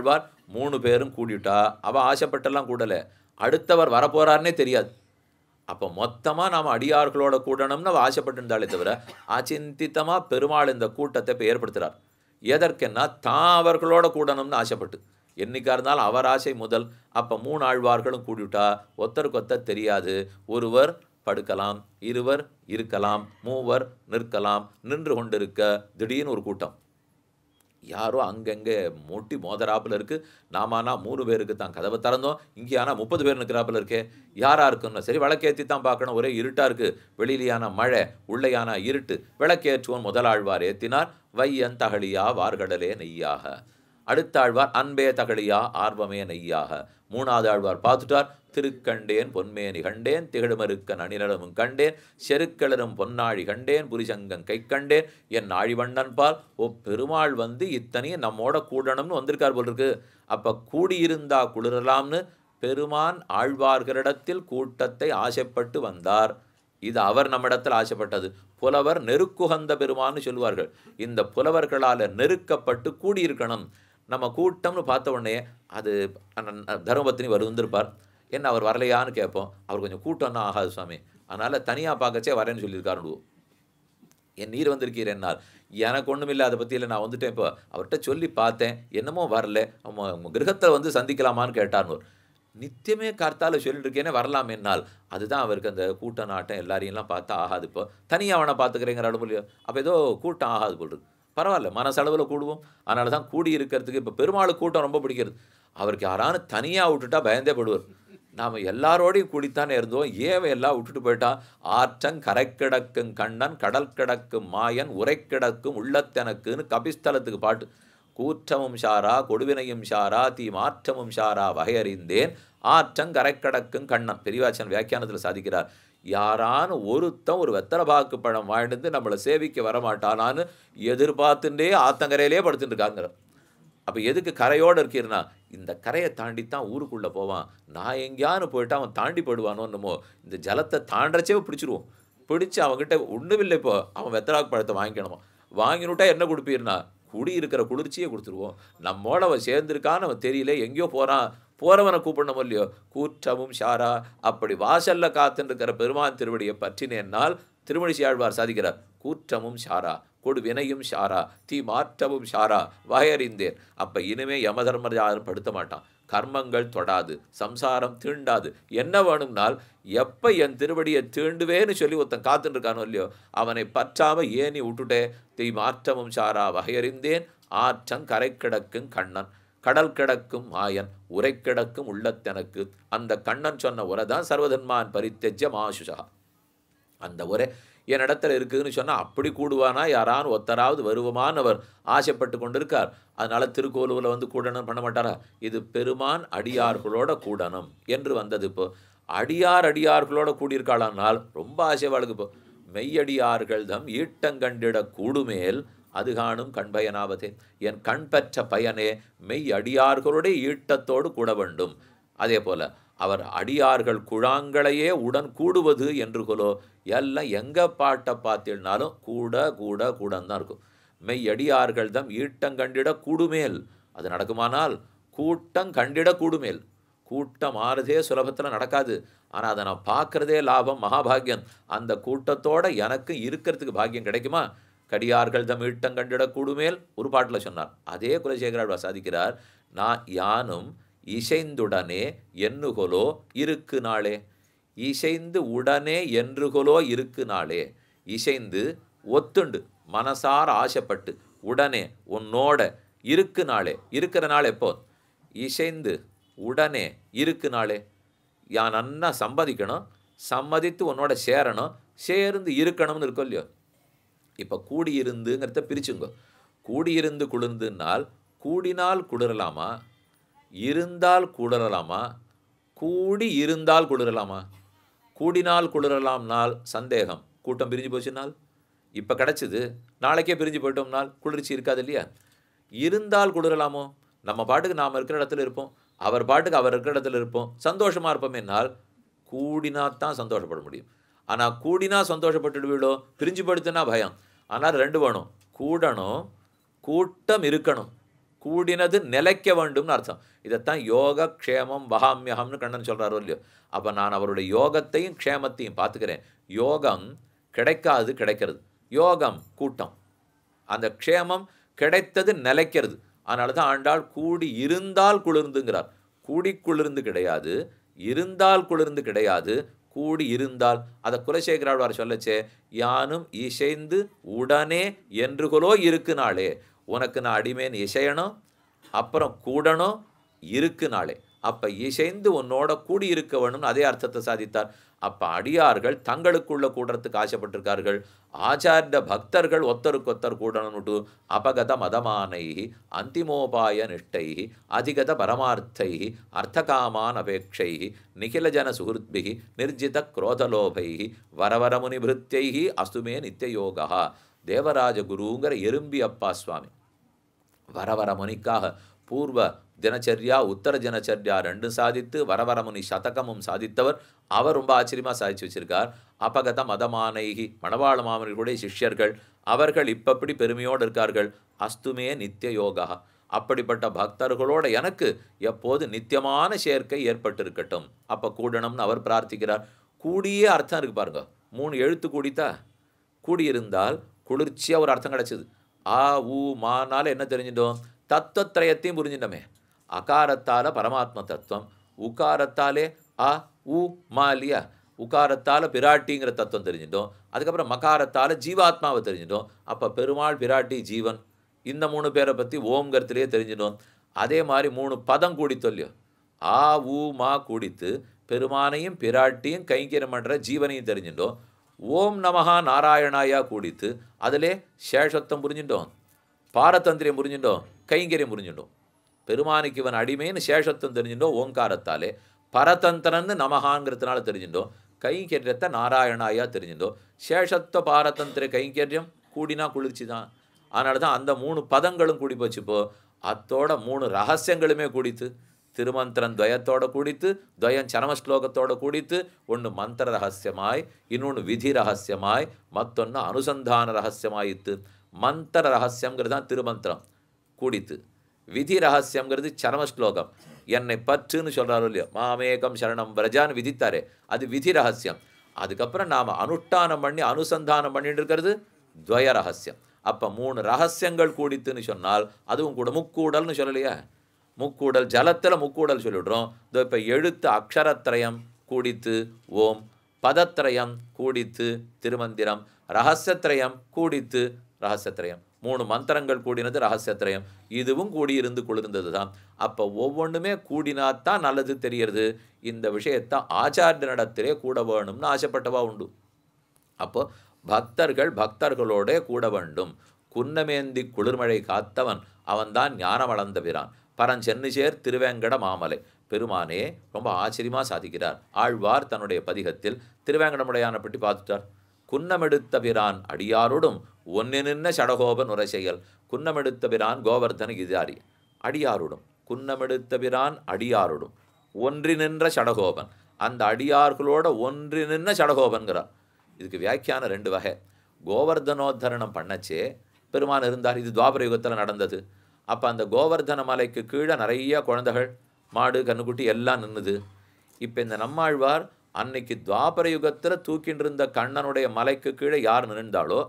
Speaker 1: மூணு பேரும் கூடிட்டா அவள் ஆசைப்பட்டெல்லாம் கூடலை அடுத்தவர் வரப்போறாருன்னே தெரியாது அப்போ மொத்தமாக நாம் அடியார்களோட கூடணும்னு அவள் ஆசைப்பட்டிருந்தாலே தவிர அச்சிந்தித்தமாக பெருமாள் இந்த கூட்டத்தை இப்போ ஏற்படுத்துகிறார் எதற்கென்னா தான் அவர்களோட கூடணும்னு ஆசைப்பட்டு என்னைக்கா இருந்தாலும் அவர் ஆசை முதல் அப்போ மூணு ஆழ்வார்களும் கூடிவிட்டா ஒத்தருக்கொத்தர் தெரியாது ஒருவர் படுக்கலாம் இருவர் இருக்கலாம் மூவர் நிற்கலாம் நின்று கொண்டிருக்க திடீர்னு ஒரு கூட்டம் யாரோ அங்கங்கே முட்டி மோதராப்பில் இருக்குது நாமானா மூணு பேருக்கு தான் கதவை திறந்தோம் இங்கே ஆனால் முப்பது பேர் நிற்கிறாப்புல இருக்கே யாரா இருக்குன்னு சரி விளக்கேற்றி தான் பார்க்கணும் ஒரே இருட்டாக இருக்குது வெளியிலையான மழை உள்ளையான இருட்டு விளக்கேற்றுவோம் முதலாழ்வார் ஏற்றினார் வையன் தகழியா வார்கடலே நெய்யாக அடுத்த ஆழ்வார் அன்பே தகழியா ஆர்வமே நெய்யாக மூணாவது ஆழ்வார் பார்த்துட்டார் திருக்கண்டேன் பொன்மேனி கண்டேன் திகழுமருக்கன் அணிலமும் கண்டேன் செருக்களரும் பொன்னாழி கண்டேன் புரிசங்கன் கை கண்டேன் என் ஆழிவண்ணன் பால் ஓ பெருமாள் வந்து இத்தனையும் நம்மோட கூடணும்னு வந்திருக்கார் போல் இருக்கு அப்போ கூடியிருந்தா குளிரலாம்னு பெருமான் ஆழ்வார்களிடத்தில் கூட்டத்தை ஆசைப்பட்டு வந்தார் இது அவர் நம்மிடத்தில் ஆசைப்பட்டது புலவர் நெருக்குகந்த பெருமான்னு சொல்லுவார்கள் இந்த புலவர்களால் நெருக்கப்பட்டு கூடியிருக்கணும் நம்ம கூட்டம்னு பார்த்த உடனே அது தர்மபத்தினி வருந்திருப்பார் என்ன அவர் வரலையான்னு கேட்போம் அவர் கொஞ்சம் கூட்டம்னா ஆகாது சுவாமி அதனால் தனியாக பார்க்கச்சே வரேன்னு சொல்லியிருக்காரு என் நீர் வந்திருக்கீர் என்னால் எனக்கு ஒன்றும் இல்லை அதை பற்றி இல்லை நான் வந்துட்டேன் இப்போ அவர்கிட்ட சொல்லி பார்த்தேன் என்னமோ வரல கிரகத்தில் வந்து சந்திக்கலாமான்னு கேட்டார்னு நித்தியமே கார்த்தால சொல்லிட்டு இருக்கேனே வரலாம் என்னால் அதுதான் அவருக்கு அந்த கூட்ட நாட்டம் எல்லாரையும்லாம் பார்த்தா ஆகாது இப்போ தனியாக அவனை பார்த்துக்கிறேங்கிற அளவுலையோ அப்போ ஏதோ கூட்டம் ஆகாது போல் இருக்கு பரவாயில்ல மனசளவில் கூடுவோம் அதனால தான் கூடி இருக்கிறதுக்கு இப்போ பெருமாள் கூட்டம் ரொம்ப பிடிக்கிறது அவருக்கு யாரானு தனியாக விட்டுட்டா பயந்தே படுவார் நாம் எல்லாரோடையும் கூடித்தானே இருந்தோம் ஏன் எல்லாம் விட்டுட்டு போயிட்டா ஆற்றங் கரை கிடக்கும் கண்ணன் கடல் கிடக்கும் மாயன் உரை கிடக்கும் உள்ளத்தனக்குன்னு கபிஸ்தலத்துக்கு பாட்டு கூற்றமும் ஷாரா கொடுவினையும் ஷாரா தீ மாற்றமும் ஷாரா வகையறிந்தேன் ஆற்றங் கரை கிடக்கும் கண்ணன் பெரியவாச்சன் வியாக்கியானத்தில் சாதிக்கிறார் யாரான ஒருத்தன் ஒரு வெத்தலை பாக்கு பழம் வாழ்ந்து நம்மளை சேவிக்க வரமாட்டானான்னு எதிர்பார்த்துட்டே ஆத்தங்கரையிலே படுத்துட்டு இருக்காங்கிற அப்போ எதுக்கு கரையோடு இருக்கீர்னா இந்த கரையை தாண்டி தான் ஊருக்குள்ளே போவான் நான் எங்கேயானு போயிட்டு அவன் தாண்டி போடுவானோ என்னமோ இந்த ஜலத்தை தாண்டச்சே பிடிச்சிருவோம் பிடிச்சி அவங்ககிட்ட ஒன்றுமில்லை இப்போ அவன் வெத்தலாக்கு பழத்தை வாங்கிக்கணுமா வாங்கினுட்டா என்ன கொடுப்பீர்னா குடி இருக்கிற குளிர்ச்சியை கொடுத்துருவோம் நம்மோட அவன் சேர்ந்துருக்கான்னு அவன் தெரியல எங்கேயோ போகிறான் போகிறவனை கூப்பிடணும் இல்லையோ கூற்றமும் ஷாரா அப்படி வாசல்ல காத்துன்னு இருக்கிற பெருமான் திருவடியை பற்றினேன்னால் திருமணிசி ஆழ்வார் சாதிக்கிறார் கூற்றமும் ஷாரா கொடு வினையும் ஷாரா தீ மாற்றமும் ஷாரா வகையறிந்தேன் அப்போ இனிமே யமதர்மர் யாரும் படுத்த மாட்டான் கர்மங்கள் தொடாது சம்சாரம் தீண்டாது என்ன வேணும்னால் எப்போ என் திருவடியை தீண்டுவேன்னு சொல்லி ஒருத்தன் காத்துட்டு இருக்கானோ இல்லையோ அவனை பற்றாம ஏனி விட்டுட்டே தீ மாற்றமும் ஷாரா வகையறிந்தேன் ஆற்றங் கரை கிடக்கும் கண்ணன் கடல் கிடக்கும் மாயன் உரை கிடக்கும் உள்ளத்தெனக்கு அந்த கண்ணன் சொன்ன உரை தான் சர்வதன்மான் பரித்தெஜ்ய மாசுஷா அந்த உரை என் இடத்துல இருக்குதுன்னு சொன்னால் அப்படி கூடுவானா யாரான்னு ஒத்தராவது வருவமான்னு அவர் ஆசைப்பட்டு கொண்டிருக்கார் அதனால திருக்கோலுவில் வந்து கூடணும் பண்ண மாட்டாரா இது பெருமான் அடியார்களோட கூடணும் என்று வந்தது இப்போ அடியார் அடியார்களோட கூடியிருக்காளானால் ரொம்ப ஆசைவாளுக்கு இப்போ மெய்யடியார்கள் தம் ஈட்டங்கண்டிட கூடுமேல் அது காணும் கண்பயனாவதே என் கண் பெற்ற பயனே மெய் அடியார்களுடைய ஈட்டத்தோடு கூட வேண்டும் அதே போல அவர் அடியார்கள் குழாங்களையே உடன் கூடுவது என்று கொலோ எல்லாம் எங்கே பாட்டை பார்த்தீங்கனாலும் கூட கூட கூடன்னு தான் இருக்கும் மெய் அடியார்கள் தம் ஈட்டங்கண்டிட கூடுமேல் அது நடக்குமானால் கூட்டம் கண்டிட கூடுமேல் கூட்டம் ஆறுதே சுலபத்தில் நடக்காது ஆனால் அதை நான் பார்க்குறதே லாபம் மகாபாகியம் அந்த கூட்டத்தோட எனக்கு இருக்கிறதுக்கு பாக்கியம் கிடைக்குமா கடியார்கள் தம் ஈட்டம் கண்டிட கூடுமேல் ஒரு பாட்டில் சொன்னார் அதே குலசேகராழ்வா சாதிக்கிறார் நான் யானும் இசைந்துடனே எண்ணுகொலோ இருக்கு நாளே இசைந்து உடனே என்றுகொலோ இருக்கு நாளே இசைந்து ஒத்துண்டு மனசார ஆசைப்பட்டு உடனே உன்னோட இருக்கு நாளே இருக்கிற நாள் எப்போ இசைந்து உடனே இருக்கு நாளே யான் நன்னா சம்மதிக்கணும் சம்மதித்து உன்னோட சேரணும் சேர்ந்து இருக்கணும்னு இருக்கும் இல்லையோ இப்போ கூடியிருந்துங்கிறத பிரிச்சுங்க கூடியிருந்து குளிர்ந்துனால் கூடினால் குளிரலாமா இருந்தால் குளிரலாமா கூடி இருந்தால் குளிரலாமா கூடினால் குளிரலாம்னால் சந்தேகம் கூட்டம் பிரிஞ்சு போச்சுனால் இப்போ கிடச்சிது நாளைக்கே பிரிஞ்சு போயிட்டோம்னால் குளிர்ச்சி இருக்காது இல்லையா இருந்தால் குளிரலாமோ நம்ம பாட்டுக்கு நாம் இருக்கிற இடத்துல இருப்போம் அவர் பாட்டுக்கு அவர் இருக்கிற இடத்துல இருப்போம் சந்தோஷமாக இருப்போமேனால் கூடினா தான் சந்தோஷப்பட முடியும் ஆனால் கூடினா சந்தோஷப்பட்டுடுவீடோ பிரிஞ்சு படுத்துனா பயம் ஆனால் ரெண்டு வேணும் கூடணும் கூட்டம் இருக்கணும் கூடினது நிலைக்க வேண்டும்னு அர்த்தம் இதைத்தான் யோக க்ஷேமம் வகாமியகம்னு கண்ணன் சொல்கிறாரோ இல்லையோ அப்போ நான் அவருடைய யோகத்தையும் க்ஷேமத்தையும் பார்த்துக்கிறேன் யோகம் கிடைக்காது கிடைக்கிறது யோகம் கூட்டம் அந்த க்ஷேமம் கிடைத்தது நிலைக்கிறது அதனால தான் ஆண்டாள் கூடி இருந்தால் குளிர்ந்துங்கிறார் கூடி குளிர்ந்து கிடையாது இருந்தால் குளிர்ந்து கிடையாது கூடி இருந்தால் அதை குலசேகராழ்வார் சொல்லச்சே யானும் இசைந்து உடனே என்றுகளோ இருக்கு நாளே உனக்கு நான் அடிமேன் இசையணும் அப்புறம் கூடணும் இருக்கு நாளே அப்போ இசைந்து உன்னோட கூடி இருக்க வேணும்னு அதே அர்த்தத்தை சாதித்தார் அப்போ அடியார்கள் தங்களுக்குள்ள கூடுறதுக்கு ஆசைப்பட்டிருக்கார்கள் ஆச்சாரிய பக்தர்கள் ஒத்தருக்கொத்தர் கூடணுட்டு அபகத மதமானை அந்திமோபாய நிஷ்டை அதிகத பரமார்த்தை அர்த்தகாமான் அபேட்சை நிகிலஜன சுகிருத்பி நிர்ஜித குரோதலோபை வரவரமுனிபிருத்தியை அஸ்துமே நித்தியயோகா தேவராஜ குருங்கிற எறும்பி அப்பா சுவாமி வரவர முனிக்காக பூர்வ தினச்சரியா உத்தர தினச்சரியா ரெண்டும் சாதித்து வரவரமுனி சதகமும் சாதித்தவர் அவர் ரொம்ப ஆச்சரியமாக சாதிச்சு வச்சிருக்கார் அபகத மதமானைகி மணவாள மாமனிகளுடைய சிஷ்யர்கள் அவர்கள் இப்பப்படி பெருமையோடு இருக்கார்கள் அஸ்துமே நித்திய யோகா அப்படிப்பட்ட பக்தர்களோட எனக்கு எப்போது நித்தியமான சேர்க்கை ஏற்பட்டிருக்கட்டும் அப்போ கூடணும்னு அவர் பிரார்த்திக்கிறார் கூடியே அர்த்தம் இருக்கு பாருங்க மூணு எழுத்து கூடித்தா கூடியிருந்தால் குளிர்ச்சியாக ஒரு அர்த்தம் கிடச்சிது ஆ ஊ மானால என்ன தெரிஞ்சிட்டோம் தத்துவத்திரயத்தையும் புரிஞ்சிட்டோமே அகாரத்தால பரமாத்ம தத்துவம் உகாரத்தாலே அ உ மா இல்லையா உகாரத்தால பிராட்டிங்கிற தத்துவம் தெரிஞ்சிட்டோம் அதுக்கப்புறம் மகாரத்தால ஜீவாத்மாவை தெரிஞ்சிட்டோம் அப்போ பெருமாள் பிராட்டி ஜீவன் இந்த மூணு பேரை பற்றி ஓம்ங்கிறதுலேயே தெரிஞ்சிட்டோம் அதே மாதிரி மூணு பதம் கூடி சொல்லியோ ஆ ஊ மா கூடித்து பெருமானையும் பிராட்டியும் கைங்கரம் பண்ணுற ஜீவனையும் தெரிஞ்சிட்டோம் ஓம் நமஹா நாராயணாயா கூடித்து அதிலே சேஷத்தம் புரிஞ்சுட்டோம் பாரதந்திரியம் புரிஞ்சுட்டோம் கைங்கரியம் புரிஞ்சுட்டோம் பெருமானுக்கு இவன் அடிமைன்னு சேஷத்தம் தெரிஞ்சுட்டோம் ஓங்காரத்தாலே பரதந்திரன்னு நமகாங்கிறதுனால தெரிஞ்சுட்டோம் கைங்கரியத்தை நாராயணாயா தெரிஞ்சுட்டோம் சேஷத்துவ பாரதந்திர கைங்கரியம் கூடினா குளிர்ச்சி தான் அதனால தான் அந்த மூணு பதங்களும் கூடி போச்சு இப்போ அத்தோட மூணு ரகசியங்களுமே கூடித்து திருமந்திரன் துவயத்தோட கூடித்து துவயம் சரம ஸ்லோகத்தோட கூடித்து ஒன்று மந்திர ரகசியமாய் இன்னொன்று விதி ரகசியமாய் மத்தொன்று அனுசந்தான ரகசியமாயித்து மந்திர ரகசியங்கிறது தான் திருமந்திரம் கூடித்து விதி ரகசியங்கிறது சரம ஸ்லோகம் என்னை பற்றுன்னு சொல்கிறாரோ இல்லையோ மாமேகம் சரணம் பிரஜான்னு விதித்தாரே அது விதி ரகசியம் அதுக்கப்புறம் நாம் அனுஷ்டானம் பண்ணி அனுசந்தானம் பண்ணிட்டு இருக்கிறது துவய ரகசியம் அப்போ மூணு ரகசியங்கள் கூடித்துன்னு சொன்னால் அதுவும் கூட முக்கூடல்னு சொல்லலையா முக்கூடல் ஜலத்தில் முக்கூடல் சொல்லிடுறோம் இதோ இப்போ எழுத்து அக்ஷரத்திரயம் கூடித்து ஓம் பதத்திரயம் கூடித்து திருமந்திரம் ரகசியத்திரயம் கூடித்து ரகசியத்திரயம் மூணு மந்திரங்கள் கூடினது ரகசியத்திரயம் இதுவும் கூடியிருந்து குளிர்ந்தது தான் அப்போ ஒவ்வொன்றுமே கூடினாத்தான் நல்லது தெரியறது இந்த விஷயத்தை ஆச்சாரியனிடத்திலே கூட வேணும்னு ஆசைப்பட்டவா உண்டு அப்போ பக்தர்கள் பக்தர்களோட கூட வேண்டும் குன்னமேந்தி குளிர்மழை காத்தவன் அவன்தான் ஞானம் வளர்ந்த பிரான் பரஞ்சென்னிசேர் திருவேங்கட மாமலை பெருமானே ரொம்ப ஆச்சரியமாக சாதிக்கிறார் ஆழ்வார் தன்னுடைய பதிகத்தில் திருவேங்கடமுடையான பற்றி பார்த்துட்டார் குன்னமெடுத்த பிரான் அடியாரோடும் ஒன்னு நின்ன சடகோபன் உரை செயல் குன்னமெடுத்த பிரான் கோவர்தன கிதாரி அடியாரோடும் குன்னமெடுத்த பிரான் அடியாரோடும் ஒன்றி நின்ற சடகோபன் அந்த அடியார்களோட ஒன்றி நின்ன சடகோபன்கிறார் இதுக்கு வியாக்கியானம் ரெண்டு வகை கோவர்தனோத்தரணம் பண்ணச்சே பெருமான் இருந்தார் இது துவாபர யுகத்தில் நடந்தது அப்போ அந்த கோவர்தன மலைக்கு கீழே நிறைய குழந்தைகள் மாடு கண்ணுக்குட்டி எல்லாம் நின்னுது இப்போ இந்த நம்மாழ்வார் அன்னைக்கு துவாபர யுகத்தில் தூக்கிட்டு இருந்த கண்ணனுடைய மலைக்கு கீழே யார் நின்றாலோ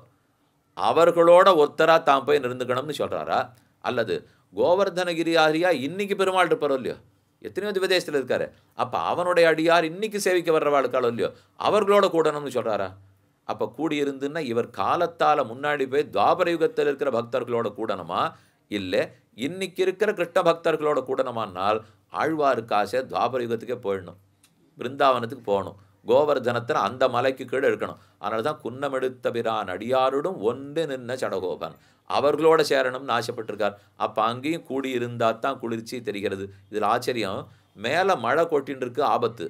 Speaker 1: அவர்களோட ஒருத்தரா தான் போய் நிறுந்துக்கணும்னு சொல்கிறாரா அல்லது கோவர்தனகிரியாரியா இன்னைக்கு பெருமாள் இருப்பாரோ இல்லையோ எத்தனையோ திவதேசத்தில் இருக்காரு அப்போ அவனுடைய அடியார் இன்னைக்கு சேவிக்க வர்றவாளுக்காளோ இல்லையோ அவர்களோட கூடணும்னு சொல்கிறாரா அப்போ கூடியிருந்துன்னா இவர் காலத்தால் முன்னாடி போய் துவாபர யுகத்தில் இருக்கிற பக்தர்களோட கூடணுமா இல்லை இன்னைக்கு இருக்கிற கிருஷ்ண பக்தர்களோட கூடணுமானால் ஆழ்வாருக்கு ஆசை துவாபர யுகத்துக்கே போயிடணும் பிருந்தாவனத்துக்கு போகணும் கோவர்தனத்தில் அந்த மலைக்கு கீழே இருக்கணும் அதனால தான் குன்னமெடுத்த பிரான் அடியாருடும் ஒன்று நின்ன சடகோபன் அவர்களோட சேரணும்னு ஆசைப்பட்டிருக்கார் அப்போ அங்கேயும் கூடி இருந்தால் தான் குளிர்ச்சி தெரிகிறது இதில் ஆச்சரியம் மேலே மழை கொட்டின்னு இருக்கு ஆபத்து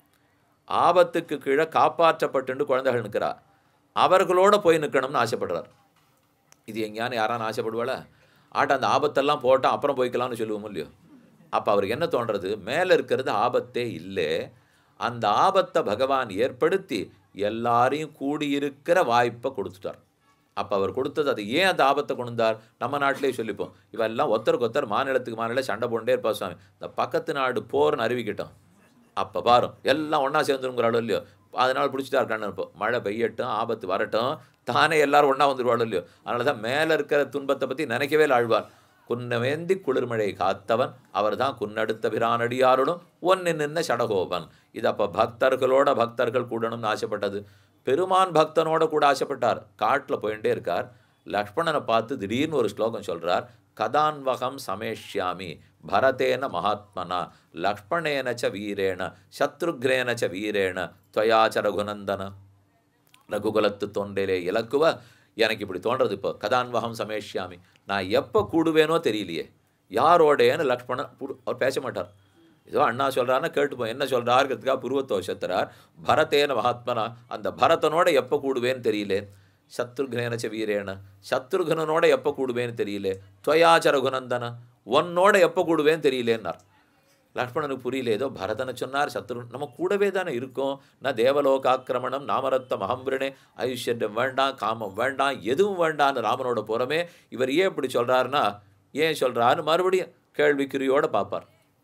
Speaker 1: ஆபத்துக்கு கீழே காப்பாற்றப்பட்டு குழந்தைகள் நிற்கிறா அவர்களோட போய் நிற்கணும்னு ஆசைப்படுறார் இது எங்கேயான யாரான ஆசைப்படுவாள ஆட்ட அந்த ஆபத்தெல்லாம் போட்டால் அப்புறம் போய்க்கலாம்னு சொல்லுவோம் இல்லையோ அப்போ அவருக்கு என்ன தோன்றது மேலே இருக்கிறது ஆபத்தே இல்லை அந்த ஆபத்தை பகவான் ஏற்படுத்தி எல்லாரையும் கூடியிருக்கிற வாய்ப்பை கொடுத்துட்டார் அப்போ அவர் கொடுத்தது அது ஏன் அந்த ஆபத்தை கொண்டு வந்தார் நம்ம நாட்டிலே சொல்லிப்போம் இவெல்லாம் ஒருத்தருக்கு ஒருத்தர் மாநிலத்துக்கு மாநிலம் சண்டை போண்டே இருப்பா சுவாமி இந்த பக்கத்து நாடு போர்னு அறிவிக்கிட்டோம் அப்போ பாரும் எல்லாம் ஒன்றா சேர்ந்துருங்கிறாளோ இல்லையோ அதனால பிடிச்சிட்டா இருக்கான்னு இருப்போம் மழை பெய்யட்டும் ஆபத்து வரட்டும் தானே எல்லாரும் ஒன்றா வந்துருவாளோ இல்லையோ அதனால தான் மேலே இருக்கிற துன்பத்தை பற்றி நினைக்கவே இல்லை ஆழ்வார் குன்னவேந்தி குளிர்மழை காத்தவன் அவர்தான் குன்னடுத்த பிரானடியாருடன் ஒன்னு நின்ன சடகோபன் இது அப்போ பக்தர்களோட பக்தர்கள் கூடணும்னு ஆசைப்பட்டது பெருமான் பக்தனோட கூட ஆசைப்பட்டார் காட்டில் போயிட்டே இருக்கார் லக்ஷ்மணனை பார்த்து திடீர்னு ஒரு ஸ்லோகம் சொல்றார் கதான்வகம் சமேஷ்யாமி பரதேன மகாத்மனா லக்ஷ்மணேன ச வீரேண சத்ருக்ரேன ச வீரேண துவயாச்ச ரகுநந்தன ரகுகுலத்து தொண்டிலே இலக்குவ எனக்கு இப்படி தோன்றது இப்போ கதான்வகம் சமேஷ்யாமி நான் எப்போ கூடுவேனோ தெரியலையே யாரோடேன்னு லக்ஷ்மணன் புரு- அவர் பேச மாட்டார் ஏதோ அண்ணா சொல்கிறாருன்னா கேட்டுப்போம் என்ன சொல்கிறாருங்கிறதுக்காக புருவத்தோ சத்துறார் பரதேன மகாத்மனா அந்த பரதனோட எப்போ கூடுவேன்னு தெரியல சத்ருக்னேனச்ச வீரேன சத்ருகனனோட எப்போ கூடுவேன்னு தெரியல துவயாச்ச ரகுநந்தன உன்னோட எப்போ கூடுவேன்னு தெரியலேன்னார் லக்ஷ்மணனுக்கு புரியல ஏதோ பரதனை சொன்னார் சத்ரு நம்ம கூடவே தானே இருக்கோம் நான் தேவலோகாக்கிரமணம் நாமரத்த மகம்பிரணே ஐஸ்வர்யம் வேண்டாம் காமம் வேண்டாம் எதுவும் வேண்டாம்னு ராமனோட புறமே இவர் ஏன் இப்படி சொல்கிறாருன்னா ஏன் சொல்கிறாருன்னு மறுபடியும் கேள்விக்குறியோட பார்ப்பார்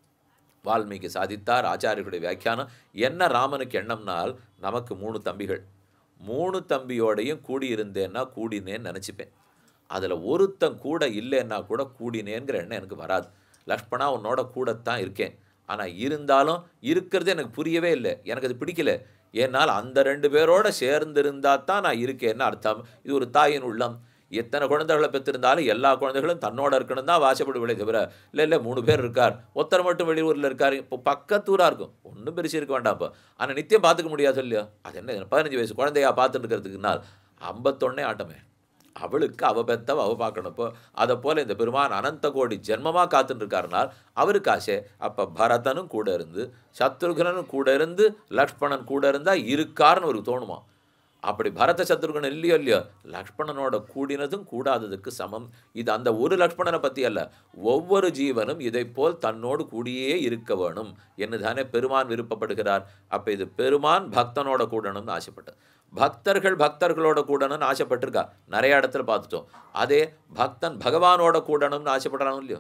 Speaker 1: வால்மீகி சாதித்தார் ஆச்சாரியர்களுடைய வியாக்கியானம் என்ன ராமனுக்கு எண்ணம்னால் நமக்கு மூணு தம்பிகள் மூணு தம்பியோடையும் கூடியிருந்தேன்னா கூடினேன்னு நினச்சிப்பேன் அதில் ஒருத்தன் கூட இல்லைன்னா கூட கூடினேங்கிற எண்ணம் எனக்கு வராது லக்ஷ்மணா உன்னோட கூடத்தான் இருக்கேன் ஆனால் இருந்தாலும் இருக்கிறது எனக்கு புரியவே இல்லை எனக்கு அது பிடிக்கல ஏன்னால் அந்த ரெண்டு பேரோட சேர்ந்திருந்தா தான் நான் இருக்கேன்னு அர்த்தம் இது ஒரு தாயின் உள்ளம் எத்தனை குழந்தைகளை பெற்றிருந்தாலும் எல்லா குழந்தைகளும் தன்னோட இருக்கணும் தான் வாசப்படுவதை தவிர இல்லை இல்லை மூணு பேர் இருக்கார் ஒருத்தர் மட்டும் வெளியூரில் இருக்கார் இப்போ பக்கத்தூராக இருக்கும் ஒன்றும் பெருசு இருக்க வேண்டாம் இப்போ ஆனால் நித்தியம் பார்த்துக்க முடியாது இல்லையா அது என்ன பதினஞ்சு வயசு குழந்தையா பார்த்துட்டு இருக்கிறதுக்குனால் ஐம்பத்தொன்னே ஆட்டமே அவளுக்கு அவ பெத்தவ அவ பார்க்கணும் இப்போ அதை போல இந்த பெருமான் அனந்த கோடி ஜென்மமாக காத்துட்டு இருக்காருனால் அவருக்கு ஆசை அப்போ பரதனும் கூட இருந்து சத்ருகனும் கூட இருந்து லக்ஷ்மணன் கூட இருந்தால் இருக்காருன்னு அவருக்கு தோணுமா அப்படி பரத சத்ருகன் இல்லையோ இல்லையோ லக்ஷ்மணனோட கூடினதும் கூடாததுக்கு சமம் இது அந்த ஒரு லக்ஷ்மணனை பற்றி அல்ல ஒவ்வொரு ஜீவனும் இதைப் போல் தன்னோடு கூடியே இருக்க வேணும் என்று தானே பெருமான் விருப்பப்படுகிறார் அப்போ இது பெருமான் பக்தனோட கூடணும்னு ஆசைப்பட்டது பக்தர்கள் பக்தர்களோட கூடணும்னு ஆசைப்பட்டிருக்கா நிறைய இடத்துல பார்த்துட்டோம் அதே பக்தன் பகவானோட கூடணும்னு ஆசைப்படுறானோ இல்லையோ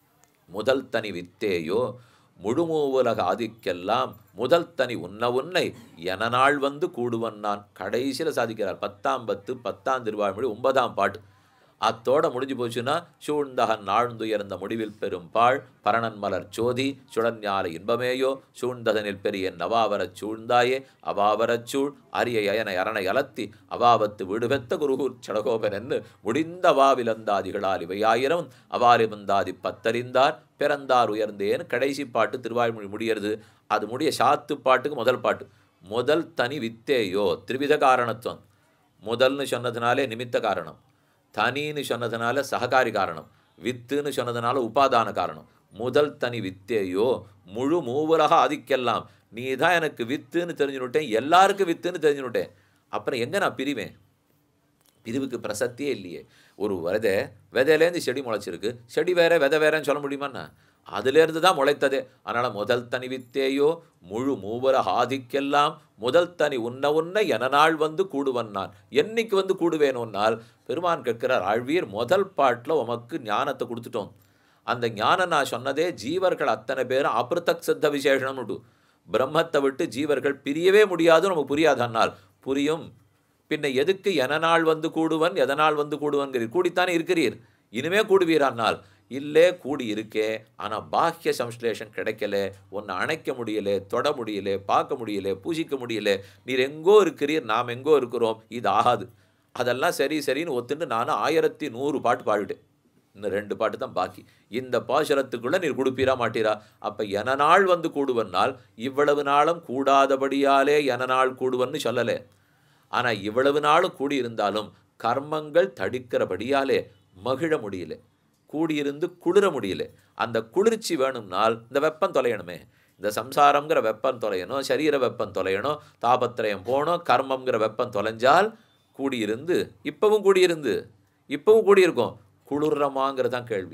Speaker 1: முதல் தனி வித்தேயோ முழுமூவுலக ஆதிக்கெல்லாம் முதல் தனி உன்ன உன்னை என நாள் வந்து கூடுவன் நான் கடைசியில் சாதிக்கிறார் பத்தாம் பத்து பத்தாம் திருவாய்மொழி ஒன்பதாம் பாட்டு அத்தோட முடிஞ்சு போச்சுன்னா சூழ்ந்தகன் நாழ்ந்துயர்ந்த முடிவில் பெரும் பாழ் பரணன் மலர் சோதி சுடஞ்ஞால இன்பமேயோ சூழ்ந்ததனில் பெரிய நவாவரச் சூழ்ந்தாயே அவாவரச் சூழ் அரிய அயன அரணை அலத்தி அவாவத்து விடுபெத்த குருகூர் சடகோபன் என்று முடிந்த அவாவிலந்தாதிகளால் இவையாயிரம் அவாலிமந்தாதி பத்தறிந்தார் பிறந்தார் உயர்ந்தேன்னு கடைசி பாட்டு திருவாய்மொழி முடியறது அது முடிய சாத்து பாட்டுக்கு முதல் பாட்டு முதல் தனி வித்தேயோ திரிவித காரணத்துவம் முதல்னு சொன்னதுனாலே நிமித்த காரணம் தனின்னு சொன்னதுனால சககாரி காரணம் வித்துன்னு சொன்னதுனால உபாதான காரணம் முதல் தனி வித்தேயோ முழு மூவுலக ஆதிக்கெல்லாம் நீ தான் எனக்கு வித்துன்னு தெரிஞ்சுனுட்டேன் எல்லாருக்கும் வித்துன்னு தெரிஞ்சுனுட்டேன் அப்புறம் எங்கே நான் பிரிவேன் பிரிவுக்கு பிரசத்தியே இல்லையே ஒரு விதை விதையிலேருந்து செடி முளைச்சிருக்கு செடி வேற விதை வேறன்னு சொல்ல முடியுமாண்ணா அதிலேருந்து தான் முளைத்ததே அதனால் முதல் தனி வித்தேயோ முழு மூவர ஆதிக்கெல்லாம் முதல் தனி உன்ன உன்ன என நாள் வந்து கூடுவன் நான் என்னைக்கு வந்து கூடுவேனோன்னால் பெருமான் கேட்கிறார் ஆழ்வீர் முதல் பாட்டில் உமக்கு ஞானத்தை கொடுத்துட்டோம் அந்த ஞானம் நான் சொன்னதே ஜீவர்கள் அத்தனை பேரும் அபிருத்தக் சித்த விசேஷம்னு பிரம்மத்தை விட்டு ஜீவர்கள் பிரியவே முடியாது நமக்கு புரியாதன்னால் புரியும் பின்ன எதுக்கு என நாள் வந்து கூடுவன் எதனால் வந்து கூடுவன்கிறீர் கூடித்தானே இருக்கிறீர் இனிமே கூடுவீரானால் இல்லே கூடி இருக்கே ஆனால் பாக்கிய சம்ஸ்லேஷன் கிடைக்கல உன்னை அணைக்க முடியல தொட முடியல பார்க்க முடியல பூசிக்க முடியல நீர் எங்கோ இருக்கிறீர் நாம் எங்கோ இருக்கிறோம் இது ஆகாது அதெல்லாம் சரி சரின்னு ஒத்துண்டு நானும் ஆயிரத்தி நூறு பாட்டு பாடிட்டேன் இன்னும் ரெண்டு பாட்டு தான் பாக்கி இந்த பாசுரத்துக்குள்ளே நீர் கொடுப்பீரா மாட்டீரா அப்போ என நாள் வந்து கூடுவன்னால் இவ்வளவு நாளும் கூடாதபடியாலே என நாள் கூடுவன்னு சொல்லலை ஆனால் இவ்வளவு நாளும் கூடியிருந்தாலும் கர்மங்கள் தடிக்கிறபடியாலே மகிழ முடியல கூடியிருந்து குளிர முடியல அந்த குளிர்ச்சி வேணும்னால் இந்த வெப்பம் தொலையணுமே இந்த சம்சாரம்ங்கிற வெப்பம் தொலையணும் சரீர வெப்பம் தொலையணும் தாபத்திரயம் போகணும் கர்மம்ங்கிற வெப்பம் தொலைஞ்சால் கூடியிருந்து இப்பவும் கூடியிருந்து இப்பவும் கூடியிருக்கும் குளிர்றமாங்கிறது தான் கேள்வி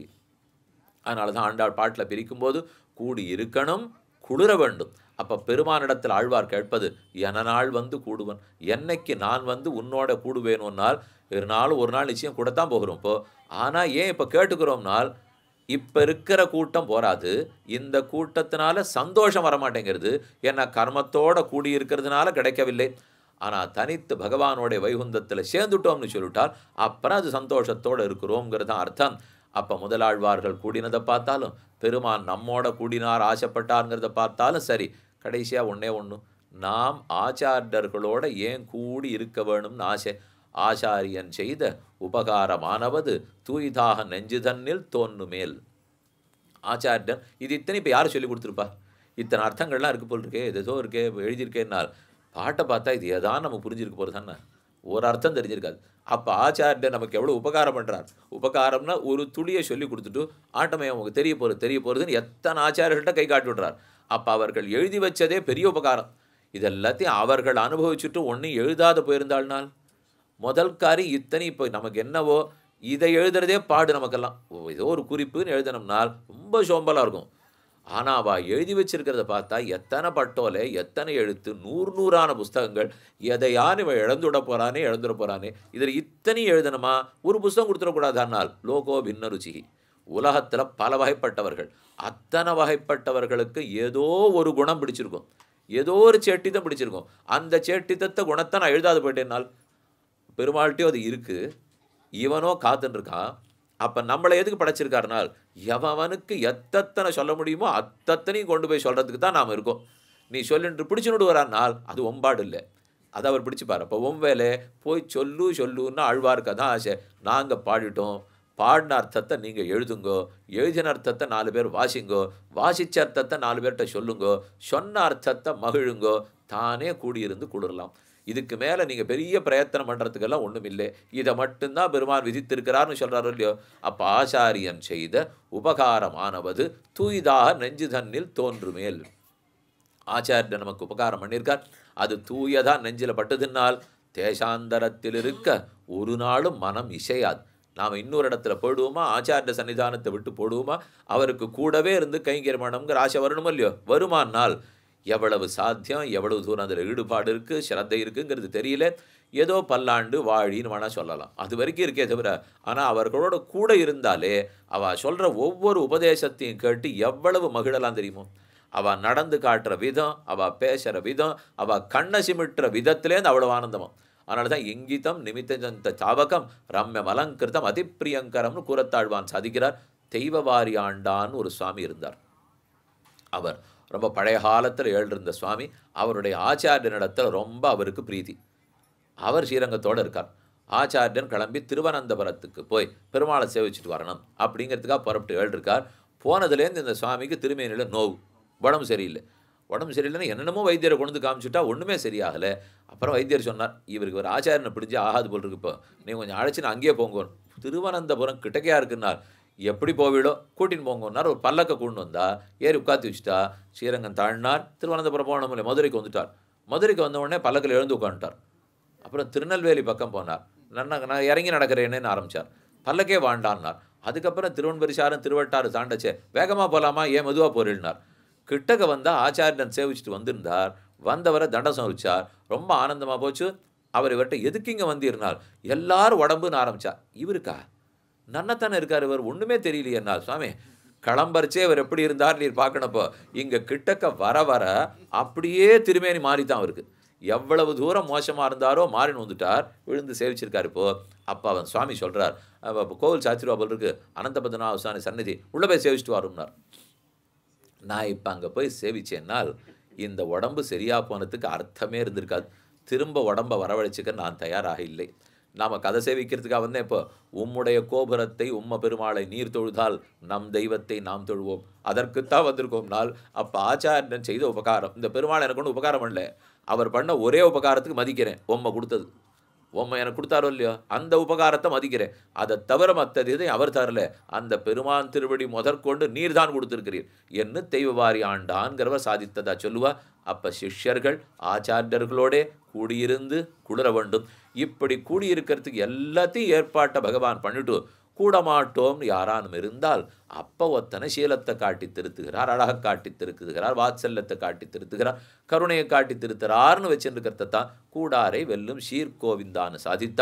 Speaker 1: அதனால தான் ஆண்டாள் பாட்டில் பிரிக்கும்போது கூடி இருக்கணும் குளிர வேண்டும் அப்போ பெருமானிடத்தில் ஆழ்வார் கேட்பது என நாள் வந்து கூடுவன் என்னைக்கு நான் வந்து உன்னோட கூடுவேனோன்னால் ஒரு நாள் ஒரு நாள் நிச்சயம் கூடத்தான் போகிறோம் இப்போ ஆனால் ஏன் இப்போ கேட்டுக்கிறோம்னால் இப்போ இருக்கிற கூட்டம் போராது இந்த கூட்டத்தினால சந்தோஷம் வரமாட்டேங்கிறது ஏன்னா கர்மத்தோட கூடி இருக்கிறதுனால கிடைக்கவில்லை ஆனால் தனித்து பகவானோடைய வைகுந்தத்தில் சேர்ந்துட்டோம்னு சொல்லிட்டால் அப்புறம் அது சந்தோஷத்தோடு இருக்கிறோங்கிறது தான் அர்த்தம் அப்போ முதலாழ்வார்கள் கூடினதை பார்த்தாலும் பெருமான் நம்மோட கூடினார் ஆசைப்பட்டாருங்கிறத பார்த்தாலும் சரி கடைசியாக ஒன்றே ஒன்று நாம் ஆச்சாரியர்களோட ஏன் கூடி இருக்க வேணும்னு ஆசை ஆச்சாரியன் செய்த உபகாரமானவது தூய்தாக நெஞ்சு தன்னில் தோன்றுமேல் ஆச்சாரியன் இது இத்தனை இப்போ யார் சொல்லி கொடுத்துருப்பா இத்தனை அர்த்தங்கள்லாம் இருக்கு போல் இருக்கே இது ஏதோ இருக்கே எழுதியிருக்கேன்னால் பாட்டை பார்த்தா இது எதான் நம்ம புரிஞ்சிருக்க போகிறது தானே ஒரு அர்த்தம் தெரிஞ்சிருக்காது அப்போ ஆச்சாரியர் நமக்கு எவ்வளோ உபகாரம் பண்ணுறார் உபகாரம்னா ஒரு துளியை சொல்லி கொடுத்துட்டு ஆட்டமே அவங்களுக்கு தெரிய போகிறது தெரிய போகிறதுன்னு எத்தனை ஆச்சாரியர்கள்ட்ட கை காட்டி விடுறார் அப்போ அவர்கள் எழுதி வச்சதே பெரிய உபகாரம் இது எல்லாத்தையும் அவர்கள் அனுபவிச்சுட்டு ஒன்றும் எழுதாத போயிருந்தாள்னால் முதல் காரி இத்தனை இப்போ நமக்கு என்னவோ இதை எழுதுறதே பாடு நமக்கெல்லாம் ஓ, ஏதோ ஒரு குறிப்புன்னு எழுதணும்னால் ரொம்ப சோம்பலாக இருக்கும் ஆனால் அவள் எழுதி வச்சிருக்கிறத பார்த்தா எத்தனை பட்டோலை எத்தனை எழுத்து நூறு நூறான புஸ்தகங்கள் எதையான் இவன் இழந்துட போகிறானே இழந்துட போகிறானே இதில் இத்தனை எழுதணுமா ஒரு புஸ்தகம் கொடுத்துடக்கூடாதானால் லோகோ பின்ன ருச்சிகி உலகத்தில் பல வகைப்பட்டவர்கள் அத்தனை வகைப்பட்டவர்களுக்கு ஏதோ ஒரு குணம் பிடிச்சிருக்கும் ஏதோ ஒரு சேட்டித்தம் பிடிச்சிருக்கும் அந்த சேட்டித்தத்தை குணத்தை நான் எழுதாது போயிட்டேனால் பெருமாள்கிட்டயும் அது இருக்குது இவனோ காத்துன்னு இருக்கான் அப்போ நம்மளை எதுக்கு படைச்சிருக்காருனால் எவனுக்கு எத்தனை சொல்ல முடியுமோ அத்தனையும் கொண்டு போய் சொல்கிறதுக்கு தான் நாம் இருக்கோம் நீ சொல்லிட்டு பிடிச்சுன்னு வரானால் அது ஒம்பாடு இல்லை அதை அவர் பிடிச்சிப்பார் அப்போ உன் வேலை போய் சொல்லு சொல்லுன்னா அழ்வார்க்க தான் ஆசை நாங்கள் பாடிட்டோம் பாடின அர்த்தத்தை நீங்கள் எழுதுங்கோ எழுதின அர்த்தத்தை நாலு பேர் வாசிங்கோ வாசிச்ச அர்த்தத்தை நாலு பேர்கிட்ட சொல்லுங்கோ சொன்ன அர்த்தத்தை மகிழுங்கோ தானே கூடியிருந்து கூடலாம் இதுக்கு மேலே நீங்கள் பெரிய பிரயத்தனம் பண்ணுறதுக்கெல்லாம் ஒன்றும் இல்லை இதை மட்டும்தான் பெருமான் விதித்திருக்கிறார்னு சொல்கிறாரோ இல்லையோ அப்போ ஆச்சாரியன் செய்த உபகாரமானவது தூய்தாக நெஞ்சு தன்னில் தோன்றுமேல் ஆச்சாரியர் நமக்கு உபகாரம் பண்ணியிருக்கார் அது தூயதா நெஞ்சில் பட்டதுனால் தேசாந்தரத்தில் இருக்க ஒரு நாளும் மனம் இசையாது நாம் இன்னொரு இடத்துல போடுவோமா ஆச்சாரிய சன்னிதானத்தை விட்டு போடுவோமா அவருக்கு கூடவே இருந்து கைங்கரிமணம்ங்கிற ஆசை வரணுமோ இல்லையோ வருமானால் எவ்வளவு சாத்தியம் எவ்வளவு தூரம் அதில் ஈடுபாடு இருக்குது ஸ்ரத்தை இருக்குங்கிறது தெரியல ஏதோ பல்லாண்டு வாழின்னு வேணால் சொல்லலாம் அது வரைக்கும் இருக்கே தவிர ஆனால் அவர்களோட கூட இருந்தாலே அவள் சொல்கிற ஒவ்வொரு உபதேசத்தையும் கேட்டு எவ்வளவு மகிழலாம் தெரியுமோ அவள் நடந்து காட்டுற விதம் அவள் பேசுகிற விதம் அவள் கண்ணை சிமிட்டுற விதத்திலேருந்து அவ்வளோ ஆனந்தமும் அதனால தான் இங்கிதம் நிமித்தஜந்த சாவகம் ரம்யம் அலங்கிருதம் அதிப்பிரியங்கரம்னு கூறத்தாழ்வான் சாதிக்கிறார் தெய்வவாரி ஆண்டான்னு ஒரு சுவாமி இருந்தார் அவர் ரொம்ப பழைய காலத்தில் எழுந்திருந்த சுவாமி அவருடைய ஆச்சாரியனிடத்தில் ரொம்ப அவருக்கு பிரீதி அவர் ஸ்ரீரங்கத்தோடு இருக்கார் ஆச்சாரியன் கிளம்பி திருவனந்தபுரத்துக்கு போய் பெருமாளை சேவிச்சுட்டு வரணும் அப்படிங்கிறதுக்காக புறப்பட்டு எழுதிருக்கார் போனதுலேருந்து இந்த சுவாமிக்கு திருமேனியில் நோவு உடம்பு சரியில்லை உடம்பு சரியில்லைன்னு என்னென்னமோ வைத்தியரை கொண்டு வந்து காமிச்சுட்டா ஒன்றுமே சரியாகலை அப்புறம் வைத்தியர் சொன்னார் இவருக்கு ஒரு ஆச்சாரியனை பிடிச்சி ஆகாது போல் இருக்கு இப்போ நீங்கள் கொஞ்சம் அழைச்சின்னு அங்கேயே போங்க திருவனந்தபுரம் கிட்டக்கையாக இருக்குன்னார் எப்படி போவிடோ கூட்டின்னு போங்கன்னார் ஒரு பல்லக்க கொண்டு வந்தா ஏறி உட்காந்து வச்சுட்டா ஸ்ரீரங்கம் தாழ்னார் திருவனந்தபுரம் போனோம்ல மதுரைக்கு வந்துட்டார் மதுரைக்கு வந்த உடனே பல்லக்கில் எழுந்து உட்காந்துட்டார் அப்புறம் திருநெல்வேலி பக்கம் போனார் நான் நான் இறங்கி நடக்கிறேன்னு ஆரம்பித்தார் பல்லக்கே வாண்டான்னார் அதுக்கப்புறம் திருவன்பரிசாரம் திருவட்டாறு தாண்டச்சே வேகமாக போகலாமா ஏன் மெதுவாக போரிடினார் கிட்டக்க வந்தால் ஆச்சாரியன் சேவிச்சுட்டு வந்திருந்தார் வந்தவரை தண்டம் சமைச்சார் ரொம்ப ஆனந்தமாக போச்சு அவர் இவர்கிட்ட எதுக்கு இங்கே வந்திருந்தார் எல்லாரும் உடம்புன்னு ஆரம்பிச்சார் இவருக்கா நன்னத்தானே இருக்கார் இவர் ஒன்றுமே தெரியலையேன்னா சுவாமி களம்பரிச்சே இவர் எப்படி இருந்தார் நீர் பார்க்கணப்போ இங்கே கிட்டக்க வர வர அப்படியே திருமேனி மாறி தான் அவருக்கு எவ்வளவு தூரம் மோசமாக இருந்தாரோ மாறின்னு வந்துட்டார் விழுந்து சேவிச்சிருக்காரு இப்போ அப்போ அவன் சுவாமி சொல்கிறார் கோவில் சாத்திருவாபல் இருக்கு அனந்தபத்மநாப சுவாமி சன்னதி உள்ளே போய் சேவிச்சுட்டு வரும்னார் நான் இப்போ அங்கே போய் சேவிச்சேன்னால் இந்த உடம்பு சரியாக போனதுக்கு அர்த்தமே இருந்திருக்காது திரும்ப உடம்பை வரவழைச்சிக்க நான் தயாராக இல்லை நாம் கதை சேவிக்கிறதுக்காக வந்தேன் இப்போ உம்முடைய கோபுரத்தை உம்ம பெருமாளை நீர் தொழுதால் நம் தெய்வத்தை நாம் தொழுவோம் அதற்குத்தான் வந்திருக்கோம் நாள் அப்போ ஆச்சாரியன் செய்த உபகாரம் இந்த பெருமாள் எனக்கு ஒன்றும் உபகாரம் பண்ணல அவர் பண்ண ஒரே உபகாரத்துக்கு மதிக்கிறேன் உம்மை கொடுத்தது உம்மை எனக்கு கொடுத்தாரோ இல்லையோ அந்த உபகாரத்தை மதிக்கிறேன் அதை தவிர மற்றது இதை அவர் தரல அந்த பெருமான் திருவடி முதற்கொண்டு நீர் தான் கொடுத்துருக்கிறீர் என்று தெய்வவாரி ஆண்டான்கிறவர் சாதித்ததா சொல்லுவா அப்போ சிஷ்யர்கள் ஆச்சாரியர்களோடே கூடியிருந்து குளிர வேண்டும் இப்படி கூடியிருக்கிறதுக்கு எல்லாத்தையும் ஏற்பாட்டை பகவான் பண்ணிட்டு கூடமாட்டோம்னு யாரானும் இருந்தால் அப்போ ஒத்தனை சீலத்தை காட்டி திருத்துகிறார் அழகை காட்டி திருக்குகிறார் வாத்சல்யத்தை காட்டி திருத்துகிறார் கருணையை காட்டி திருத்துறார்னு வச்சுருக்கிறத தான் கூடாரை வெல்லும் சீர்கோவிந்தான்னு சாதித்தாள்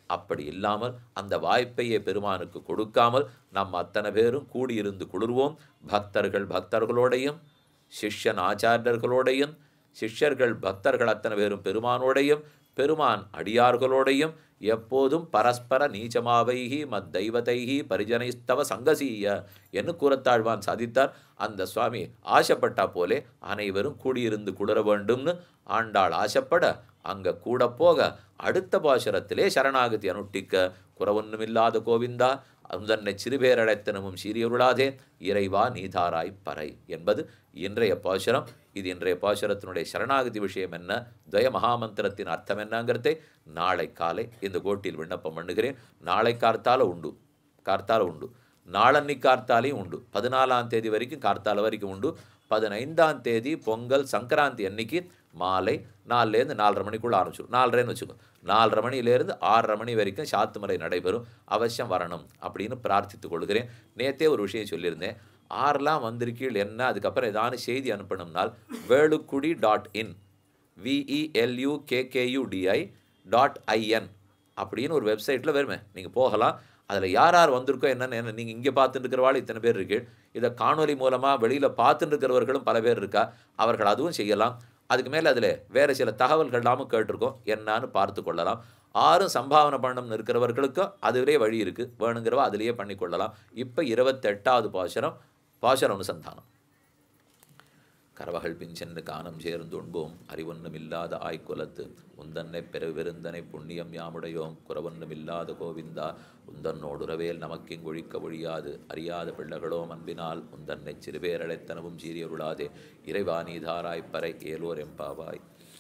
Speaker 1: அப்படி இல்லாமல் அந்த வாய்ப்பையே பெருமானுக்கு கொடுக்காமல் நம்ம அத்தனை பேரும் கூடியிருந்து குளிர்வோம் பக்தர்கள் பக்தர்களோடையும் சிஷ்யன் ஆச்சாரியர்களோடையும் சிஷ்யர்கள் பக்தர்கள் அத்தனை பேரும் பெருமானோடையும் பெருமான் அடியார்களோடையும் எப்போதும் பரஸ்பர நீச்சமாவைகி மத் தெய்வதைகி பரிஜனைஸ்தவ சங்கசீய என்று கூறத்தாழ்வான் சாதித்தார் அந்த சுவாமி ஆசைப்பட்டா போலே அனைவரும் கூடியிருந்து குளிர வேண்டும்னு ஆண்டாள் ஆசைப்பட அங்க கூட போக அடுத்த பாசுரத்திலே சரணாகதி அனுட்டிக்க குறவொன்னுமில்லாத கோவிந்தா அந்தன்னை சிறுபேரடைத்தனமும் சீரியருளாதே இறைவா நீதாராய் பறை என்பது இன்றைய பாசுரம் இது இன்றைய பாசுரத்தினுடைய சரணாகதி விஷயம் என்ன துவய மகாமந்திரத்தின் அர்த்தம் என்னங்கிறதை நாளை காலை இந்த கோட்டில் விண்ணப்பம் பண்ணுகிறேன் நாளை கார்த்தால உண்டு கார்த்தால உண்டு நாளன்னி கார்த்தாலையும் உண்டு பதினாலாம் தேதி வரைக்கும் கார்த்தால வரைக்கும் உண்டு பதினைந்தாம் தேதி பொங்கல் சங்கராந்தி அன்னைக்கு மாலை நாலுலேருந்து நாலரை மணிக்குள்ளே ஆரம்பிச்சிடும் நாலரைன்னு வச்சுக்கோ நாலரை மணிலேருந்து ஆறரை மணி வரைக்கும் சாத்துமறை நடைபெறும் அவசியம் வரணும் அப்படின்னு பிரார்த்தித்துக் கொள்கிறேன் நேத்தே ஒரு விஷயம் சொல்லியிருந்தேன் ஆறெல்லாம் வந்திருக்கீள் என்ன அதுக்கப்புறம் ஏதாவது செய்தி அனுப்பணும்னால் Velukkudi dot in விஇஎல்யூகேகேயுடிஐ dot IN அப்படின்னு ஒரு வெப்சைட்டில் வருமே நீங்கள் போகலாம் அதில் யார் யார் வந்திருக்கோ என்னென்னு என்ன நீங்கள் இங்கே பார்த்துட்டு இருக்கிறவாள் இத்தனை பேர் இருக்கு இதை காணொலி மூலமாக வெளியில் பார்த்துட்டு இருக்கிறவர்களும் பல பேர் இருக்கா அவர்கள் அதுவும் செய்யலாம் அதுக்கு மேலே அதில் வேறு சில தகவல்கள் எல்லாமும் கேட்டிருக்கோம் என்னான்னு பார்த்து கொள்ளலாம் ஆறும் சம்பாவனை பண்ணணும்னு இருக்கிறவர்களுக்கும் அதுலேயே வழி இருக்குது வேணுங்கிறவா அதிலேயே பண்ணிக்கொள்ளலாம் இப்போ இருபத்தெட்டாவது பாசுரம் பாசுர அனுசந்தானம் கரவகள் பின் சென்று காணம் சேர்ந்து உண்போம் அறிவொன்னுமில்லாத ஆய்க்குலத்து உந்தன்னை பெரு விருந்தனை புண்ணியம் யாமுடையோம் குறவொன்னுமில்லாத கோவிந்தா உந்தன்னோடுறவேல் நமக்கிங்கொழிக்க ஒழியாது அறியாத பிள்ளைகளோம் அன்பினால் உந்தன்னை சிறுபேரழைத்தனவும் சீரியருளாதே இறைவாணி தாராய்ப்பறை ஏலோர் எம்பாவாய்